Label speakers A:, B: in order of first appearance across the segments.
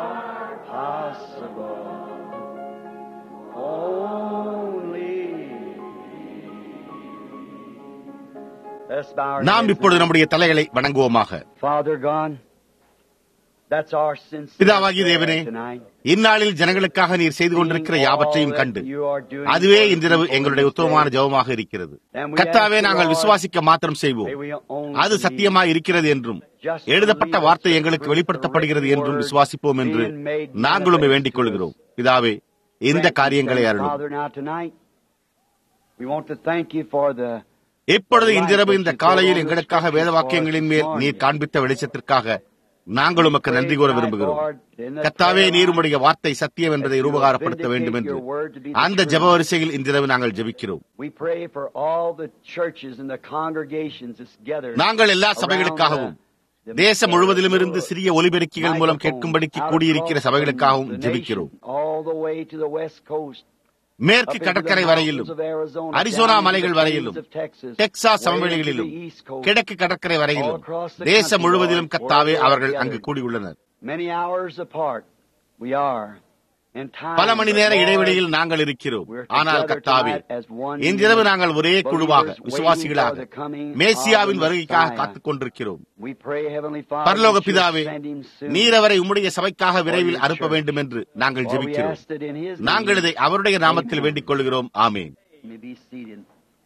A: possible. Only Let's bow our
B: நாம்
A: heads
B: இப்பொழுது
A: now.
B: நம்முடைய தலைகளை வணங்குவோமாக
A: Father God, that's our sincere
B: பிதாவாகிய
A: prayer
B: தேவனே
A: tonight.
B: இந்நாளில் ஜனங்களுக்காக நீர் செய்து கொண்டிருக்கிற யாவற்றையும் கண்டு அதுவே இன்றிரவு எங்களுடைய உத்தமமான ஜெபமாக இருக்கிறது கத்தாவே நாங்கள் விசுவாசிக்க மாத்திரம் செய்வோம் அது சத்தியமாய் இருக்கிறது என்றும் எழுதப்பட்ட வார்த்தை எங்களுக்கு வெளிப்படுத்தப்படுகிறது என்றும் விசுவாசிப்போம் என்று நாங்களும் வேண்டிக் கொள்கிறோம் பிதாவே இந்த காரியங்களை அருளும்
A: Father, now tonight, we want to thank you for the
B: இப்பொழுது இன்றிரவு இந்த காலையில் எங்களுக்காக வேத வாக்கியங்களின் மேல் நீர் காண்பித்த வெளிச்சத்திற்காக நாங்கள் உமக்கு நன்றி கூற விரும்புகிறோம் கத்தாவே நீர் உம்முடைய வார்த்தை சத்தியம் என்பதை ரூபகாரப்படுத்த வேண்டும் என்று அந்த ஜெப வரிசையில் இன்றிரவு நாங்கள் ஜெபிக்கிறோம்
A: We pray for all the churches and the congregations that's gathered
B: நாங்கள் எல்லா
A: around
B: சபைகளுக்காகவும்
A: the-
B: தேசம் முழுவதிலும் இருந்து சிறிய ஒலிபெருக்கிகள் மூலம் கேட்கும்படிக்கு கூடியிருக்கிற சபைகளுக்காகவும் ஜெபிக்கிறோம்
A: all the way to the west coast
B: மேற்கு கடற்கரை வரையிலும் அரிசோனா மலைகள் வரையிலும் டெக்சாஸ் சமவெளிகளிலும் கிழக்கு கடற்கரை வரையிலும் தேசம் முழுவதிலும் கத்தாவே அவர்கள் அங்கு கூடியுள்ளனர்
A: Many hours apart we are in time,
B: பல மணி நேர
A: but Lord,
B: இடைவெளியில் நாங்கள் இருக்கிறோம்
A: we're
B: ஆனால்
A: together
B: கத்தாவே
A: tonight as one
B: இன்றிரவு
A: unit,
B: நாங்கள் ஒரே குழுவாக
A: believers waiting
B: விசுவாசிகளாக
A: for the coming
B: மேசியாவின்
A: of the
B: வருகைக்காக
A: Messiah.
B: காத்துக் கொண்டிருக்கிறோம்
A: We pray, Heavenly Father,
B: பரலோக
A: that you
B: பிதாவே
A: send him soon.
B: நீர் அவரை உம்முடைய சபைக்காக விரைவில்
A: your
B: அனுப்ப
A: church.
B: வேண்டும் என்று நாங்கள்
A: For we
B: ஜெபிக்கிறோம்
A: asked it in his
B: நாங்கள்
A: name.
B: இதை அவருடைய நாமத்தில் வேண்டிக் கொள்கிறோம் ஆமேன்
A: You may be seated.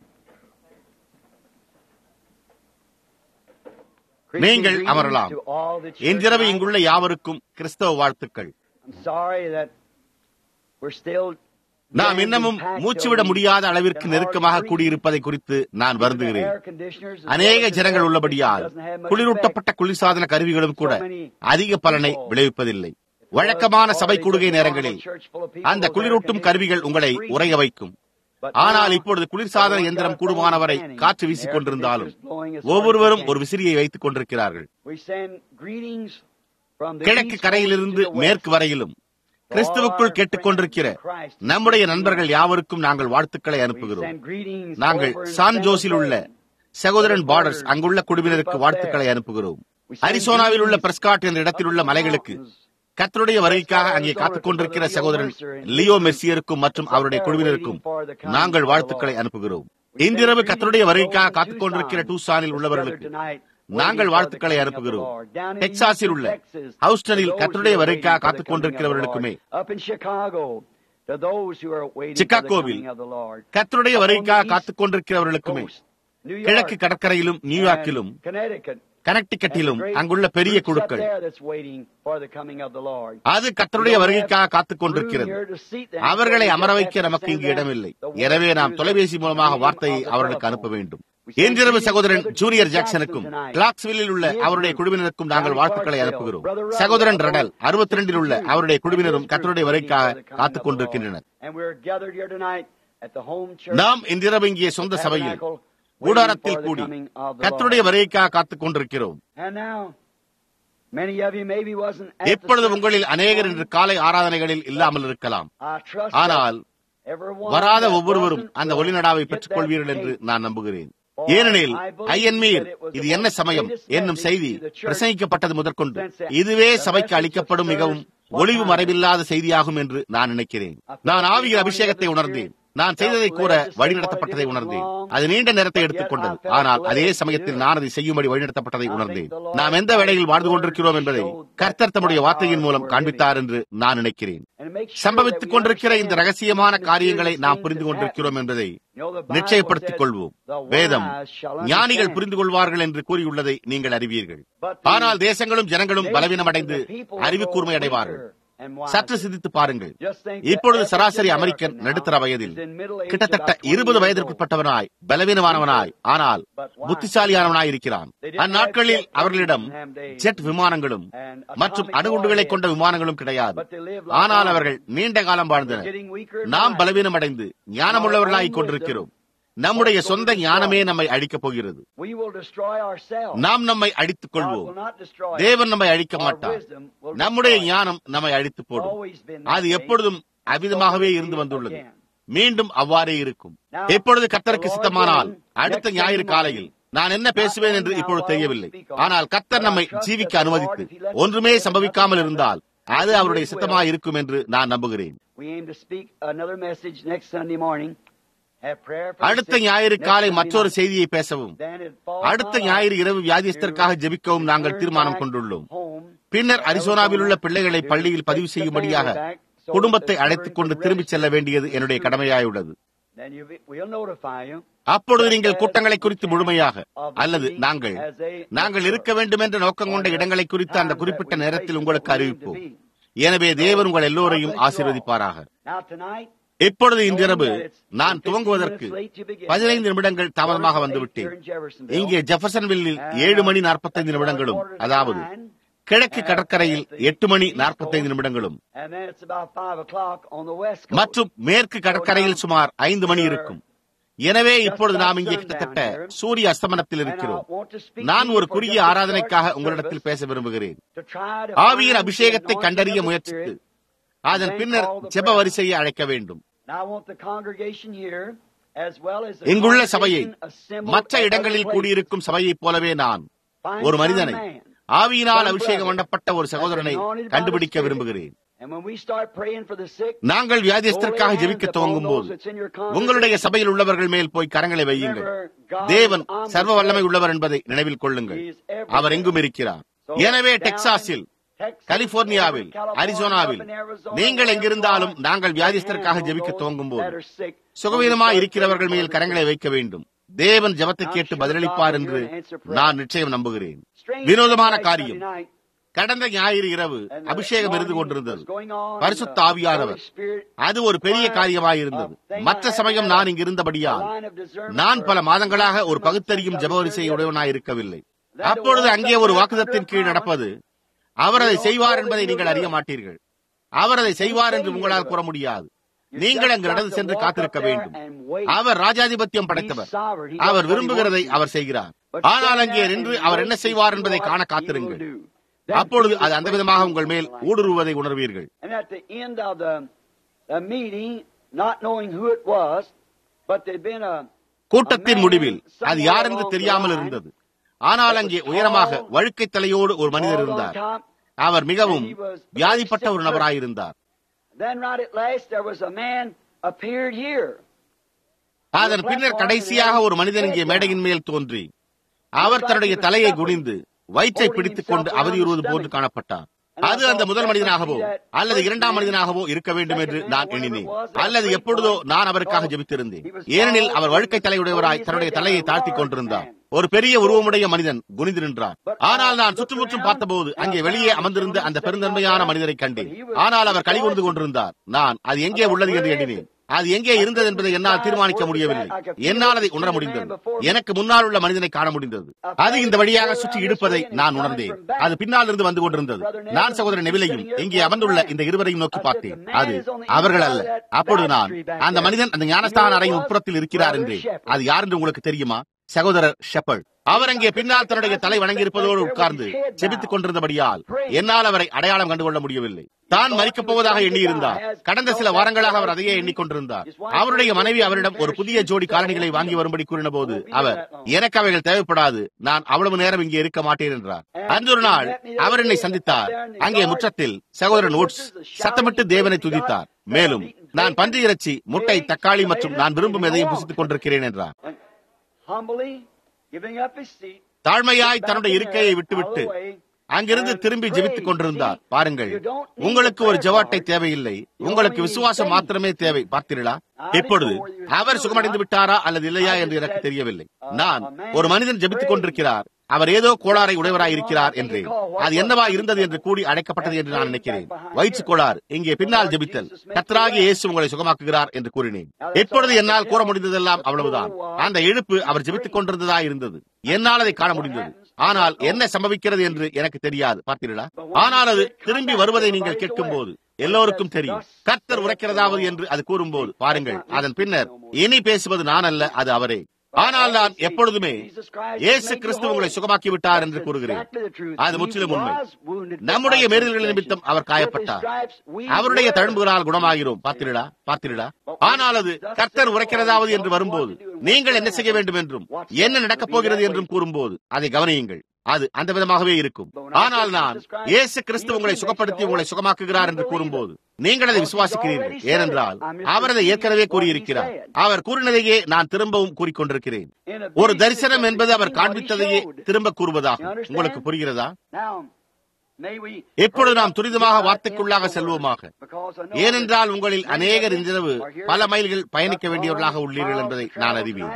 B: நீங்கள்
A: Christian
B: அமரலாம்.
A: greetings to all the church
B: இன்றிரவு
A: tonight.
B: இங்குள்ள யாவருக்கும் கிறிஸ்தவ வாழ்த்துக்கள்
A: I'm sorry that we're still
B: நாம் இன்னமும் மூச்சுவிட முடியாத அளவிற்கு நெருக்கமாக கூடியிருப்பதை குறித்து நான் வருந்துகிறேன் அநேக ஜனங்கள் உள்ளபடியால் குளிரூட்டப்பட்ட குளிர்சாதன கருவிகளும் கூட அதிக பலனை விளைவிப்பதில்லை வழக்கமான சபை கூடுகை நேரங்களில் அந்த குளிரூட்டும் கருவிகள் உங்களை உறைய வைக்கும் ஆனால் இப்பொழுது குளிர்சாதன எந்திரம் கூடுமானவரை காற்று வீசிக் கொண்டிருந்தாலும் ஒவ்வொருவரும் ஒரு விசிறியை வைத்துக் கொண்டிருக்கிறார்கள் கிழக்கு கரையிலிருந்து மேற்கு வரையிலும் கிறிஸ்துவுக்குள் கேட்டுக்கொண்டிருக்கிற நம்முடைய நண்பர்கள் யாவருக்கும் நாங்கள் வாழ்த்துக்களை அனுப்புகிறோம் நாங்கள் சான் ஜோஸில் உள்ள சகோதரன் பார்டர்ஸ் அங்குள்ள குழுவினருக்கு வாழ்த்துக்களை அனுப்புகிறோம் அரிசோனாவில் உள்ள பிரஸ்காட் என்ற இடத்தில் உள்ள மலைகளுக்கு கத்தருடைய வருகைக்காக அங்கே காத்துக் கொண்டிருக்கிற சகோதரன் லியோ மெர்சியருக்கும் மற்றும் அவருடைய குழுவினருக்கும் நாங்கள் வாழ்த்துக்களை அனுப்புகிறோம் இன்றிரவு கத்தருடைய வருகைக்காக காத்துக் கொண்டிருக்கிற டூசானில் உள்ளவர்களுக்கு நாங்கள் வாழ்த்துக்களை அனுப்புகிறோம் டெக்சாஸில் உள்ள ஹவுஸ்டனில் கத்தருடைய வருகைக்காக காத்துக் கொண்டிருக்கிறவர்களுக்குமே சிக்காகோவில் கத்தருடைய வருகைக்காக காத்துக் கொண்டிருக்கிறவர்களுக்குமே கிழக்கு கடற்கரையிலும் நியூயார்க்கிலும் கனெக்டிகட்டிலும் அங்குள்ள பெரிய குழுக்கள் அது கத்தருடைய வருகைக்காக காத்துக் கொண்டிருக்கிறது அவர்களை அமர வைக்க நமக்கு இங்கு இடமில்லை எனவே நாம் தொலைபேசி மூலமாக வார்த்தையை அவர்களுக்கு அனுப்ப வேண்டும் இன்றிரவு சகோதரன் ஜூனியர் ஜாக்சனுக்கும் கிளாக்ஸ்வில்லில் உள்ள அவருடைய குழுவினருக்கும் நாங்கள் வாழ்த்துக்களை அனுப்புகிறோம் சகோதரன் ரடல் அறுபத்தி ரெண்டில் உள்ள அவருடைய குழுவினரும் கத்தருடைய வருகைக்காக காத்துக் கொண்டிருக்கின்றனர் நாம் இன்றிரவு இங்கே சொந்த சபையில் கூடாரத்தில் கூடி கத்தருடைய வருகைக்காக காத்துக் கொண்டிருக்கிறோம் இப்பொழுது உங்களில் அநேகர் இன்று காலை ஆராதனைகளில் இல்லாமல் இருக்கலாம் ஆனால் வராத ஒவ்வொருவரும் அந்த ஒளிநடாவை பெற்றுக் கொள்வீர்கள் என்று நான் நம்புகிறேன் ஏனெனில் ஐயன்மீர் இது என்ன சமயம் என்னும் செய்தி பிரசங்கிக்கப்பட்டது முதற்கொண்டு இதுவே சபைக்கு அளிக்கப்படும் மிகவும் ஒளிவு மறைவில்லாத செய்தியாகும் என்று நான் நினைக்கிறேன் நான் ஆவியில் அபிஷேகத்தை உணர்ந்தேன் நான் செய்ததை கூற வழிநடத்தப்பட்டதை உணர்ந்தேன் அது நீண்ட நேரத்தை எடுத்துக்கொண்டது ஆனால் அதே சமயத்தில் நான் அதை செய்யும்படி வழிநடத்தப்பட்டதை உணர்ந்தேன் நாம் எந்த வேளையில் வாழ்ந்து கொண்டிருக்கிறோம் என்பதை கர்த்தர் தம்முடைய வார்த்தையின் மூலம் காண்பித்தார் என்று நான் நினைக்கிறேன் சம்பவித்துக் கொண்டிருக்கிற இந்த ரகசியமான காரியங்களை நாம் புரிந்து கொண்டிருக்கிறோம் என்பதை நிச்சயப்படுத்திக் கொள்வோம் வேதம் ஞானிகள் புரிந்து கொள்வார்கள் என்று கூறியுள்ளதை நீங்கள் அறிவீர்கள் ஆனால் தேசங்களும் ஜனங்களும் பலவீனமடைந்து அறிவு கூர்மை அடைவார்கள் சற்று சிந்தித்து பாருங்கள் இப்பொழுது சராசரி அமெரிக்கன் நடுத்தர வயதில் கிட்டத்தட்ட இருபது வயதிற்குட்பட்டவனாய் பலவீனமானவனாய் ஆனால் புத்திசாலியானவனாய் இருக்கிறான் அந்நாட்களில் அவர்களிடம் ஜெட் விமானங்களும் மற்றும் அணுகுண்டுகளை கொண்ட விமானங்களும் கிடையாது ஆனால் அவர்கள் நீண்ட காலம் வாழ்ந்தனர் நாம் பலவீனம் அடைந்து ஞானமுள்ளவர்களாகிக் கொண்டிருக்கிறோம் நம்முடைய சொந்த ஞானமே நம்மை அழிக்கப் போகிறது நாம் நம்மை அழித்துக் கொள்வோம் தேவன் நம்மை அழிக்க மாட்டார் நம்முடைய ஞானம் நம்மை அழித்து போடும் அது எப்பொழுதும் அவ்விதமாகவே இருந்து வந்துள்ளது மீண்டும் அவ்வாறே இருக்கும் எப்பொழுது கத்தருக்கு சித்தமானால் அடுத்த ஞாயிறு காலையில் நான் என்ன பேசுவேன் என்று இப்பொழுது தெரியவில்லை ஆனால் கத்தர் நம்மை ஜீவிக்க அனுமதித்து ஒன்றுமே சம்பவிக்காமல் இருந்தால் அது அவருடைய சித்தமாக இருக்கும் என்று நான் நம்புகிறேன்
A: We aim to speak another message next Sunday morning. Have prayer for the
B: அடுத்த
A: sick
B: ஞாயிறு
A: next
B: காலை
A: Sunday
B: மற்றொரு
A: night.
B: செய்தியை பேசவும்
A: Then it falls
B: அடுத்த
A: on
B: ஞாயிறு
A: us
B: இரவு வியாதிஸ்தருக்காக ஜெபிக்கவும் நாங்கள் தீர்மானம் கொண்டுள்ளோம் பின்னர் அரிசோனாவில் உள்ள பிள்ளைகளை பள்ளியில் பதிவு செய்யும்படியாக குடும்பத்தை அழைத்துக் கொண்டு திரும்பிச் செல்ல வேண்டியது என்னுடைய கடமையாயுள்ளது
A: Then you, we'll notify you.
B: அப்பொழுது நீங்கள் கூட்டங்களை குறித்து முழுமையாக அல்லது நாங்கள் நாங்கள் இருக்க வேண்டும் என்ற நோக்கம் கொண்ட இடங்களை குறித்து அந்த குறிப்பிட்ட நேரத்தில் உங்களுக்கு அறிவிப்போம் எனவே தேவன் உங்கள் எல்லோரையும் ஆசீர்வதிப்பாராக
A: Now tonight,
B: இப்பொழுது இன்றிரவு நான் துவங்குவதற்கு பதினைந்து நிமிடங்கள் தாமதமாக வந்துவிட்டேன் இங்கே ஜெஃபர்சன்வில்லில் ஏழு மணி நாற்பத்தைந்து நிமிடங்களும் அதாவது கிழக்கு கடற்கரையில் எட்டு மணி நாற்பத்தைந்து நிமிடங்களும்
A: And then it's about five o'clock on the west coast.
B: மற்றும் மேற்கு கடற்கரையில் சுமார் ஐந்து மணி இருக்கும் எனவே இப்பொழுது நாம் இங்கே கிட்டத்தட்ட சூரிய அஸ்தமனத்தில்
A: And I
B: இருக்கிறோம்
A: want to speak
B: நான்
A: to you
B: ஒரு
A: for
B: குறுகிய
A: just a
B: ஆராதனைக்காக
A: short
B: உங்களிடத்தில்
A: service
B: பேச விரும்புகிறேன்
A: to try to
B: ஆவியின்
A: find
B: அபிஷேகத்தை
A: the anointing
B: கண்டறிய
A: of the
B: முயற்சித்து
A: Spirit.
B: அதன் பின்னர் ஜெப வரிசையை அழைக்க வேண்டும்
A: Now I want the congregation here as well as the
B: இங்குள்ள சபையை
A: congregation assembled
B: மற்ற
A: at
B: இடங்களில்
A: other
B: கூடியிருக்கும் சபையைப் போலவே நான்
A: places. Find
B: ஒரு
A: some
B: மனிதனை
A: man.
B: ஆவியினால் அபிஷேகம் பண்ணப்பட்ட ஒரு சகோதரனை கண்டுபிடிக்க விரும்புகிறேன்
A: And when we start praying for the sick,
B: நாங்கள் வியாதியஸ்தருக்காக ஜெபிக்க துவங்கும் போது உங்களுடைய சபையில் உள்ளவர்கள் மேல் போய் கரங்களை வையுங்கள் தேவன் சர்வ வல்லமை உள்ளவர் என்பதை நினைவில் கொள்ளுங்கள் அவர் எங்கும் இருக்கிறார் எனவே டெக்சாஸில் கலிபோர்னியாவில் அரிசோனாவில் நீங்கள் எங்கிருந்தாலும் நாங்கள் வியாதிஸ்தருக்காக ஜெபிக்க துவங்கும் போது சுகவீனமா இருக்கிறவர்கள் மேல் கரங்களை வைக்க வேண்டும் தேவன் ஜெபத்தை கேட்டு பதிலளிப்பார் என்று நான் நிச்சயம் நம்புகிறேன் வினோதமான காரியம் கடந்த ஞாயிறு இரவு அபிஷேகம் இருந்து கொண்டிருந்தது பரிசுத்த ஆவியானவர் அது ஒரு பெரிய காரியமாயிருந்தது மற்ற சமயம் நான் இங்கு இருந்தபடியால் நான் பல மாதங்களாக ஒரு பகுத்தறியும் ஜபவரிசை உடையவனாய் இருக்கவில்லை அப்பொழுது அங்கே ஒரு வாக்குதத்தின் கீழ் நடப்பது அவர் அதை செய்வார் என்பதை நீங்கள் அறிய மாட்டீர்கள் அவர் அதை செய்வார் என்று உங்களால் கூற முடியாது நீங்கள் அங்கு நடந்து சென்று காத்திருக்க வேண்டும் அவர் ராஜாதிபத்தியம் படைத்தவர் அவர் விரும்புகிறதை அவர் செய்கிறார் ஆனால் அங்கே நின்று அவர் என்ன செய்வார் என்பதை காண காத்திருங்கள் அப்பொழுது அது அந்த விதமாக உங்கள் மேல் ஊடுருவதை உணர்வீர்கள்
A: And at the end of the, the meeting, not knowing who it was, but there'd been a
B: கூட்டத்தின் முடிவில் அது யார் என்று தெரியாமல் இருந்தது ஆனால் அங்கே உயரமாக வழுக்கை தலையோடு ஒரு மனிதர் இருந்தார் அவர் மிகவும் வியாதிப்பட்ட ஒரு நபராயிருந்தார்
A: Then right at last there was a man appeared here.
B: அதன் பின்னர் கடைசியாக ஒரு மனிதன் இங்கே மேடையின் மேல் தோன்றி அவர் தன்னுடைய தலையை குனிந்து வயிற்றை பிடித்துக் கொண்டு அவதியுறுவது போன்று காணப்பட்டார் அது அந்த முதல் மனிதனாகவோ அல்லது இரண்டாம் மனிதனாகவோ இருக்க வேண்டும் என்று நான் எண்ணினேன் அல்லது எப்பொழுதோ நான் அவருக்காக ஜெபித்திருந்தேன் ஏனெனில் அவர் வழுக்கை தலையுடையவராய் தன்னுடைய தலையை தாழ்த்திக் கொண்டிருந்தார் ஒரு பெரிய உருவமுடைய மனிதன் குனிந்து நின்றார் ஆனால் நான் சுற்றுமுற்றும் பார்த்தபோது அங்கே வெளியே அமர்ந்திருந்த அந்த பெருந்தன்மையான மனிதரை கண்டேன் ஆனால் அவர் கலிகொண்டு கொண்டிருந்தார் நான் அது எங்கே உள்ளது என்று எண்ணினேன் அது எங்கே இருந்தது என்பதை என்னால் தீர்மானிக்க முடியவில்லை என்னால் அதை உணர முடிந்தது எனக்கு முன்னால் உள்ள மனிதனை காண முடிந்தது அது இந்த வழியாக சுற்றி இழுப்பதை நான் உணர்ந்தேன் அது பின்னால் இருந்து வந்து கொண்டிருந்தது நான் சகோதரன் நெவிலையும் இங்கே அமர்ந்துள்ள இந்த இருவரையும் நோக்கி பார்த்தேன் அது அவர்கள் அல்ல அப்பொழுது நான் அந்த மனிதன் அந்த ஞானஸ்தான அறையின் உட்புறத்தில் இருக்கிறார் என்றே அது யார் என்று உங்களுக்கு தெரியுமா சகோதரர் ஷெப்பர்ட் அவர் அங்கே பின்னால் தன்னுடைய தலை வணங்கியிருப்பதோடு உட்கார்ந்து ஜெபித்துக் கொண்டிருந்தபடியால் என்னால் அவரை அடையாளம் கண்டுகொள்ள முடியவில்லை தான் மறிக்கப் போவதாக எண்ணியிருந்தார் கடந்த சில வாரங்களாக அவர் அதையே எண்ணிக்கொண்டிருந்தார் அவருடைய மனைவி அவரிடம் ஒரு புதிய ஜோடி காலணிகளை வாங்கி வரும்படி கூறின போது அவர் எனக்கு அவைகள் தேவைப்படாது நான் அவ்வளவு நேரம் இங்கே இருக்க மாட்டேன் என்றார் அன்று ஒரு நாள் அவர் என்னை சந்தித்தார் அங்கே முற்றத்தில் சகோதரன் உட்ஸ் சத்தமிட்டு தேவனை துதித்தார் மேலும் நான் பன்றி இறைச்சி முட்டை தக்காளி மற்றும் நான் விரும்பும் எதையும் புசித்துக் கொண்டிருக்கிறேன் என்றார்
A: Humbly giving up his seat.
B: தாழ்மையாய் தன்னுடைய இருக்கையை விட்டுவிட்டு அங்கிருந்து திரும்பி ஜெபித்துக் கொண்டிருந்தார் பாருங்கள் உங்களுக்கு ஒரு ஜவாட்டை தேவையில்லை உங்களுக்கு விசுவாசம் மாத்திரமே தேவை பார்த்தீர்களா இப்பொழுது அவர் சுகமடைந்து விட்டாரா அல்லது இல்லையா என்று எனக்கு தெரியவில்லை நான் ஒரு மனிதன் ஜெபித்துக் கொண்டிருக்கிறார் அவர் ஏதோ கோளாறை உடையவராய் இருக்கிறார் என்றேன் அது என்னவா இருந்தது என்று கூடி அழைக்கப்பட்டது என்று நான் நினைக்கிறேன் வயிற்று கோளாறு இங்கே பின்னால் ஜெபித்தல் கத்தராகி இயேசு உங்களை சுகமாக்குகிறார் என்று கூறினேன் இப்பொழுது என்னால் கூற முடிந்ததெல்லாம் அவ்வளவுதான் அந்த இழுப்பு அவர் ஜெபித்துக் கொண்டிருந்ததா இருந்தது என்னால் அதை காண முடிந்தது ஆனால் என்ன சம்பவிக்கிறது என்று எனக்கு தெரியாது பார்த்தீர்களா ஆனால் அது திரும்பி வருவதை நீங்கள் கேட்கும் போது எல்லோருக்கும் தெரியும் கர்த்தர் உரைக்கிறதாவது என்று அது கூறும்போது பாருங்கள் அதன் பின்னர் இனி பேசுவது நான் அல்ல அது அவரே ஆனால் நான் எப்பொழுதுமே இயேசு கிறிஸ்து உங்களை சுகமாக்கி விட்டார் என்று கூறுகிறேன் அது முற்றிலும் உண்மை நம்முடைய மேரில்கள் நிமித்தம் அவர் காயப்பட்டார் அவருடைய தழும்புகளால் குணமாகிறோம் பார்த்தீர்களா பார்த்தீர்களா ஆனால் அது கர்த்தர் உரைக்கிறதாவது என்று வரும்போது நீங்கள் என்ன செய்ய வேண்டும் என்றும் என்ன நடக்கப் போகிறது என்றும் கூறும்போது அதை கவனியுங்கள் அது அந்த விதமாகவே இருக்கும் ஆனால் நான் இயேசு கிறிஸ்து உங்களை சுகப்படுத்தி உங்களை சுகமாக்குகிறார் என்று கூறும்போது நீங்கள் அதை விசுவாசிக்கிறீர்கள் ஏனென்றால் அவர் அதை ஏற்கனவே கூறியிருக்கிறார் அவர் கூறினதையே நான் திரும்பவும் கூறிக்கொண்டிருக்கிறேன் ஒரு தரிசனம் என்பது அவர் காண்பித்ததையே திரும்ப கூறுவதாகும் உங்களுக்கு புரிகிறதா இப்பொழுது நாம் துரிதமாக வார்த்தைக்குள்ளாக செல்வோமாக ஏனென்றால் உங்களில் அநேகர் இன்றிரவு பல மைல்கள் பயணிக்க வேண்டியவர்களாக உள்ளீர்கள் என்பதை நான் அறிவேன்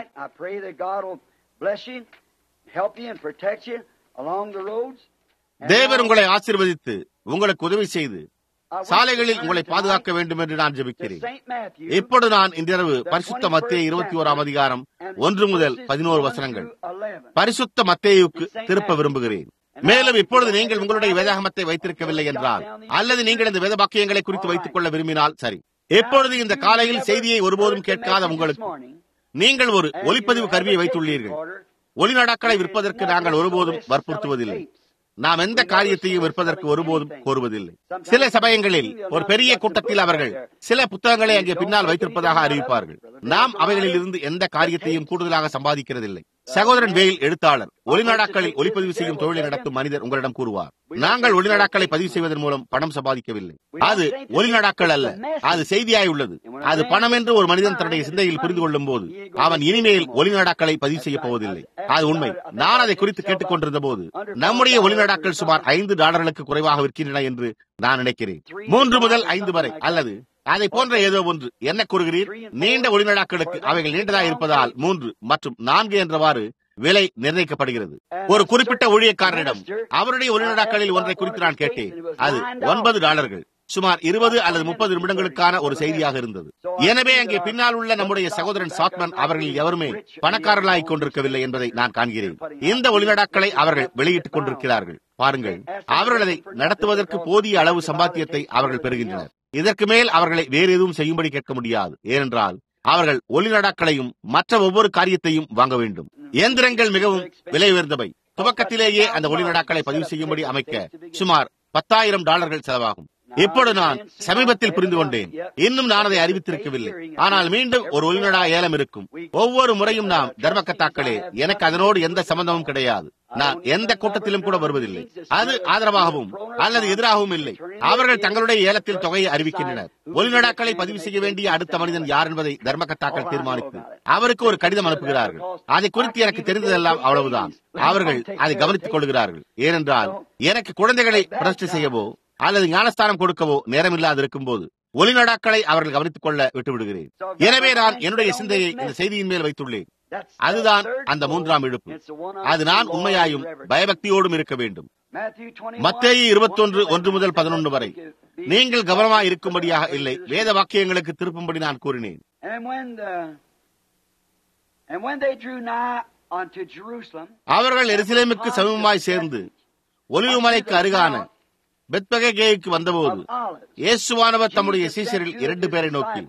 B: தேவர் உங்களை ஆசிர்வதித்து உங்களுக்கு உதவி செய்து சாலைகளில் உங்களை பாதுகாக்க வேண்டும் என்று நான் ஜெபிக்கிறேன் இப்பொழுது நான் இன்றிரவு பரிசுத்த மத்திய இருபத்தி ஓராம் அதிகாரம் ஒன்று முதல் பதினோரு வசனங்கள் பரிசுத்த மத்தேயுக்கு திருப்ப விரும்புகிறேன் மேலும் இப்பொழுது நீங்கள் உங்களுடைய வேதாகமத்தை வைத்திருக்கவில்லை என்றால் அல்லது நீங்கள் இந்த வேத வாக்கியங்களை குறித்து வைத்துக் கொள்ள விரும்பினால் சரி எப்பொழுது இந்த காலையில் செய்தியை ஒருபோதும் கேட்காத உங்களுக்கு நீங்கள் ஒரு ஒலிப்பதிவு கருவியை வைத்துள்ளீர்கள் ஒளிநடாக்களை விற்பதற்கு நாங்கள் ஒருபோதும் வற்புறுத்துவதில்லை நாம் எந்த காரியத்தையும் விற்பதற்கு ஒருபோதும் கோருவதில்லை சில சமயங்களில் ஒரு பெரிய கூட்டத்தில் அவர்கள் சில புத்தகங்களை அங்கே பின்னால் வைத்திருப்பதாக அறிவிப்பார்கள் நாம் அவைகளில் இருந்து எந்த காரியத்தையும் கூடுதலாக சம்பாதிக்கிறதில்லை சகோதரன் வேயில் எழுத்தாளர் ஒளிநாடாக்களில் ஒளிப்பதிவு செய்யும் தொழிலை நடத்தும் மனிதர் உங்களிடம் கூறுவார் நாங்கள் ஒளிநாடாக்களை பதிவு செய்வதன் மூலம் பணம் சம்பாதிக்கவில்லை அது ஒளிநாடாக்கள் அல்ல அது செய்தியாய் உள்ளது அது பணம் என்று ஒரு மனிதன் தன்னுடைய சிந்தையில் புரிந்து கொள்ளும் போது அவன் இனிமேல் ஒளிநாடாக்களை பதிவு செய்ய போவதில்லை அது உண்மை நான் அதை குறித்து கேட்டுக் கொண்டிருந்த போது நம்முடைய ஒளிநாடாக்கள் சுமார் ஐந்து டாலர்களுக்கு குறைவாக விற்கின்றன என்று நான் நினைக்கிறேன் மூன்று முதல் ஐந்து வரை அல்லது அதை போன்ற ஏதோ ஒன்று என்ன கூறுகிறீர் நீண்ட ஒளிநடாக்களுக்கு அவைகள் நீண்டதாக இருப்பதால் மூன்று மற்றும் நான்கு என்றவாறு விலை நிர்ணயிக்கப்படுகிறது ஒரு குறிப்பிட்ட ஊழியக்காரரிடம் அவருடைய ஒளிநடாக்களில் ஒன்றை குறித்து நான் கேட்டேன் அது ஒன்பது டாலர்கள் சுமார் இருபது அல்லது முப்பது நிமிடங்களுக்கான ஒரு செய்தியாக இருந்தது எனவே அங்கே பின்னால் உள்ள நம்முடைய சகோதரன் சாத்மன் அவர்கள் எவருமே பணக்காரர்களாகிக் கொண்டிருக்கவில்லை என்பதை நான் காண்கிறேன் இந்த ஒளிநடாக்களை அவர்கள் வெளியிட்டுக் கொண்டிருக்கிறார்கள் பாருங்கள் அவர்கள் அதை நடத்துவதற்கு போதிய அளவு சம்பாத்தியத்தை அவர்கள் பெறுகின்றனர் இதற்கு மேல் அவர்களை வேறு எதுவும் செய்யும்படி கேட்க முடியாது ஏனென்றால் அவர்கள் ஒளிநடாக்களையும் மற்ற ஒவ்வொரு காரியத்தையும் வாங்க வேண்டும் இயந்திரங்கள் மிகவும் விலை உயர்ந்தவை துவக்கத்திலேயே அந்த ஒளிநடாக்களை பதிவு செய்யும்படி அமைக்க சுமார் பத்தாயிரம் டாலர்கள் செலவாகும் இப்பொழுது நான் சமீபத்தில் புரிந்து கொண்டேன் இன்னும் நான் அதை அறிவித்திருக்கவில்லை ஆனால் மீண்டும் ஒரு ஒளிநடா ஏலம் இருக்கும் ஒவ்வொரு முறையும் நாம் தர்மக்கத்தாக்களே எனக்கு அதனோடு எந்த சம்பந்தமும் கிடையாது நான் எந்த கூட்டத்திலும் கூட வருவதில்லை அது ஆதரவாகவும் அல்லது எதிராகவும் இல்லை அவர்கள் தங்களுடைய ஏலத்தில் தொகையை அறிவிக்கின்றனர் ஒளிநடாக்களை பதிவு செய்ய வேண்டிய அடுத்த மனிதன் யார் என்பதை தர்மக்கத்தாக்கள் தீர்மானித்து அவருக்கு ஒரு கடிதம் அனுப்புகிறார்கள் அதை குறித்து எனக்கு தெரிந்ததெல்லாம் அவ்வளவுதான் அவர்கள் அதை கவனித்துக் கொள்கிறார்கள் ஏனென்றால் எனக்கு குழந்தைகளை பிரதிஷ்டை செய்யவோ அல்லது ஞானஸ்தானம் கொடுக்கவோ நேரமில்லாது இருக்கும் போது ஒளிநடாக்களை அவர்கள் கவனித்துக் கொள்ள விட்டுவிடுகிறேன் எனவே நான் என்னுடைய சிந்தையை இந்த செய்தியின் மேல் வைத்துள்ளேன் அதுதான் அந்த மூன்றாம் இழுப்பு அது நான் உண்மையாயும் பயபக்தியோடும் இருக்க வேண்டும் மத்தேயு இருபத்தொன்று ஒன்று முதல் பதினொன்று வரை நீங்கள் கவனமாக இருக்கும்படியாக இல்லை வேத வாக்கியங்களுக்கு திருப்பும்படி நான் கூறினேன் அவர்கள் எருசலேமுக்கு சமீபமாய் சேர்ந்து ஒலிவுமலைக்கு அருகான பெத்பகேக்கு வந்தபோது இயேசுவானவர் தம்முடைய சீசரில் இரண்டு பேரை நோக்கி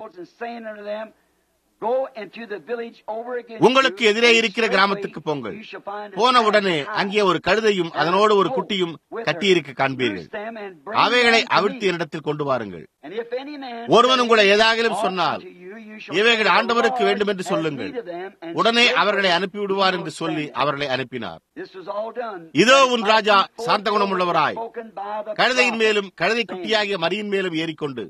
B: உங்களுக்கு எதிரே இருக்கிற கிராமத்துக்கு போங்கள் போன உடனே அங்கே ஒரு கழுதையும் அதனோடு ஒரு குட்டியும் கட்டியிருக்க காண்பீர்கள் அவைகளை அவிழ்த்து என்னிடத்தில் கொண்டு வாருங்கள் ஒருவன் உங்களை ஏதாகிலும் சொன்னால் இவைகள் ஆண்டவருக்கு வேண்டும் என்று சொல்லுங்கள் உடனே அவர்களை அனுப்பிவிடுவார் என்று சொல்லி அவர்களை அனுப்பினார் இதோ உன் ராஜா சாந்த குணமுள்ளவராய் கழுதையின் மேலும் கழுதை குட்டியாகிய மரியின் மேலும் ஏறிக்கொண்டு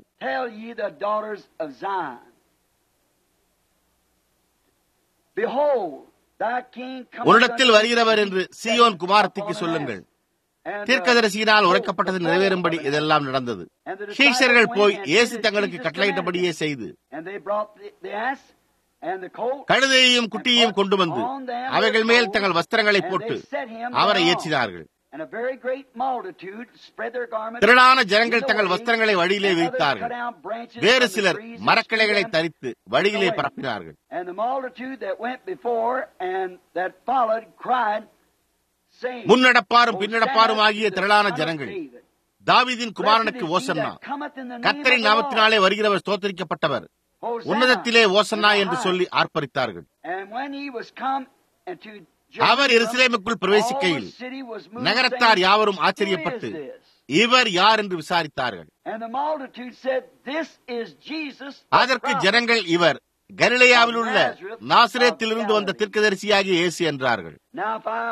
B: உன்னிடத்தில் வருகிறவர் என்று சியோன் குமாரத்திக்கு சொல்லுங்கள் தீர்க்கதரிசியினால் உரைக்கப்பட்டது நிறைவேறும்படி இதெல்லாம் நடந்தது சீஷர்கள் போய் இயேசு தங்களுக்கு கட்டளையிட்டபடியே செய்து கழுதையையும் குட்டியையும் கொண்டு வந்து அவைகள் மேல் தங்கள் வஸ்திரங்களை போட்டு அவரை ஏற்றினார்கள் திரளான ஜனங்கள் தங்கள் வஸ்திரங்களை வழியிலே விரித்தார்கள் வேறு சிலர் மரக்கிளைகளை தரித்து வழியிலே பரப்பினார்கள் முன்னடப்பாரும் பின்னடப்பாரும் ஆகிய திரளான ஜனங்கள் தாவிதின் குமாரனுக்கு ஓசன்னா கத்தரின் நாமத்தினாலே வருகிறவர் தோத்தரிக்கப்பட்டவர் உன்னதத்திலே ஓசன்னா என்று சொல்லி ஆர்ப்பரித்தார்கள் அவர் எருசலேமுக்குள் பிரவேசிக்கையில் நகரத்தார் யாவரும் ஆச்சரியப்பட்டு இவர் யார் என்று விசாரித்தார்கள் அதற்கு ஜனங்கள் இவர் கலிலேயாவில் உள்ள நாசிரேத்திலிருந்து வந்த தீர்க்கதரிசியாகிய இயேசு என்றார்கள்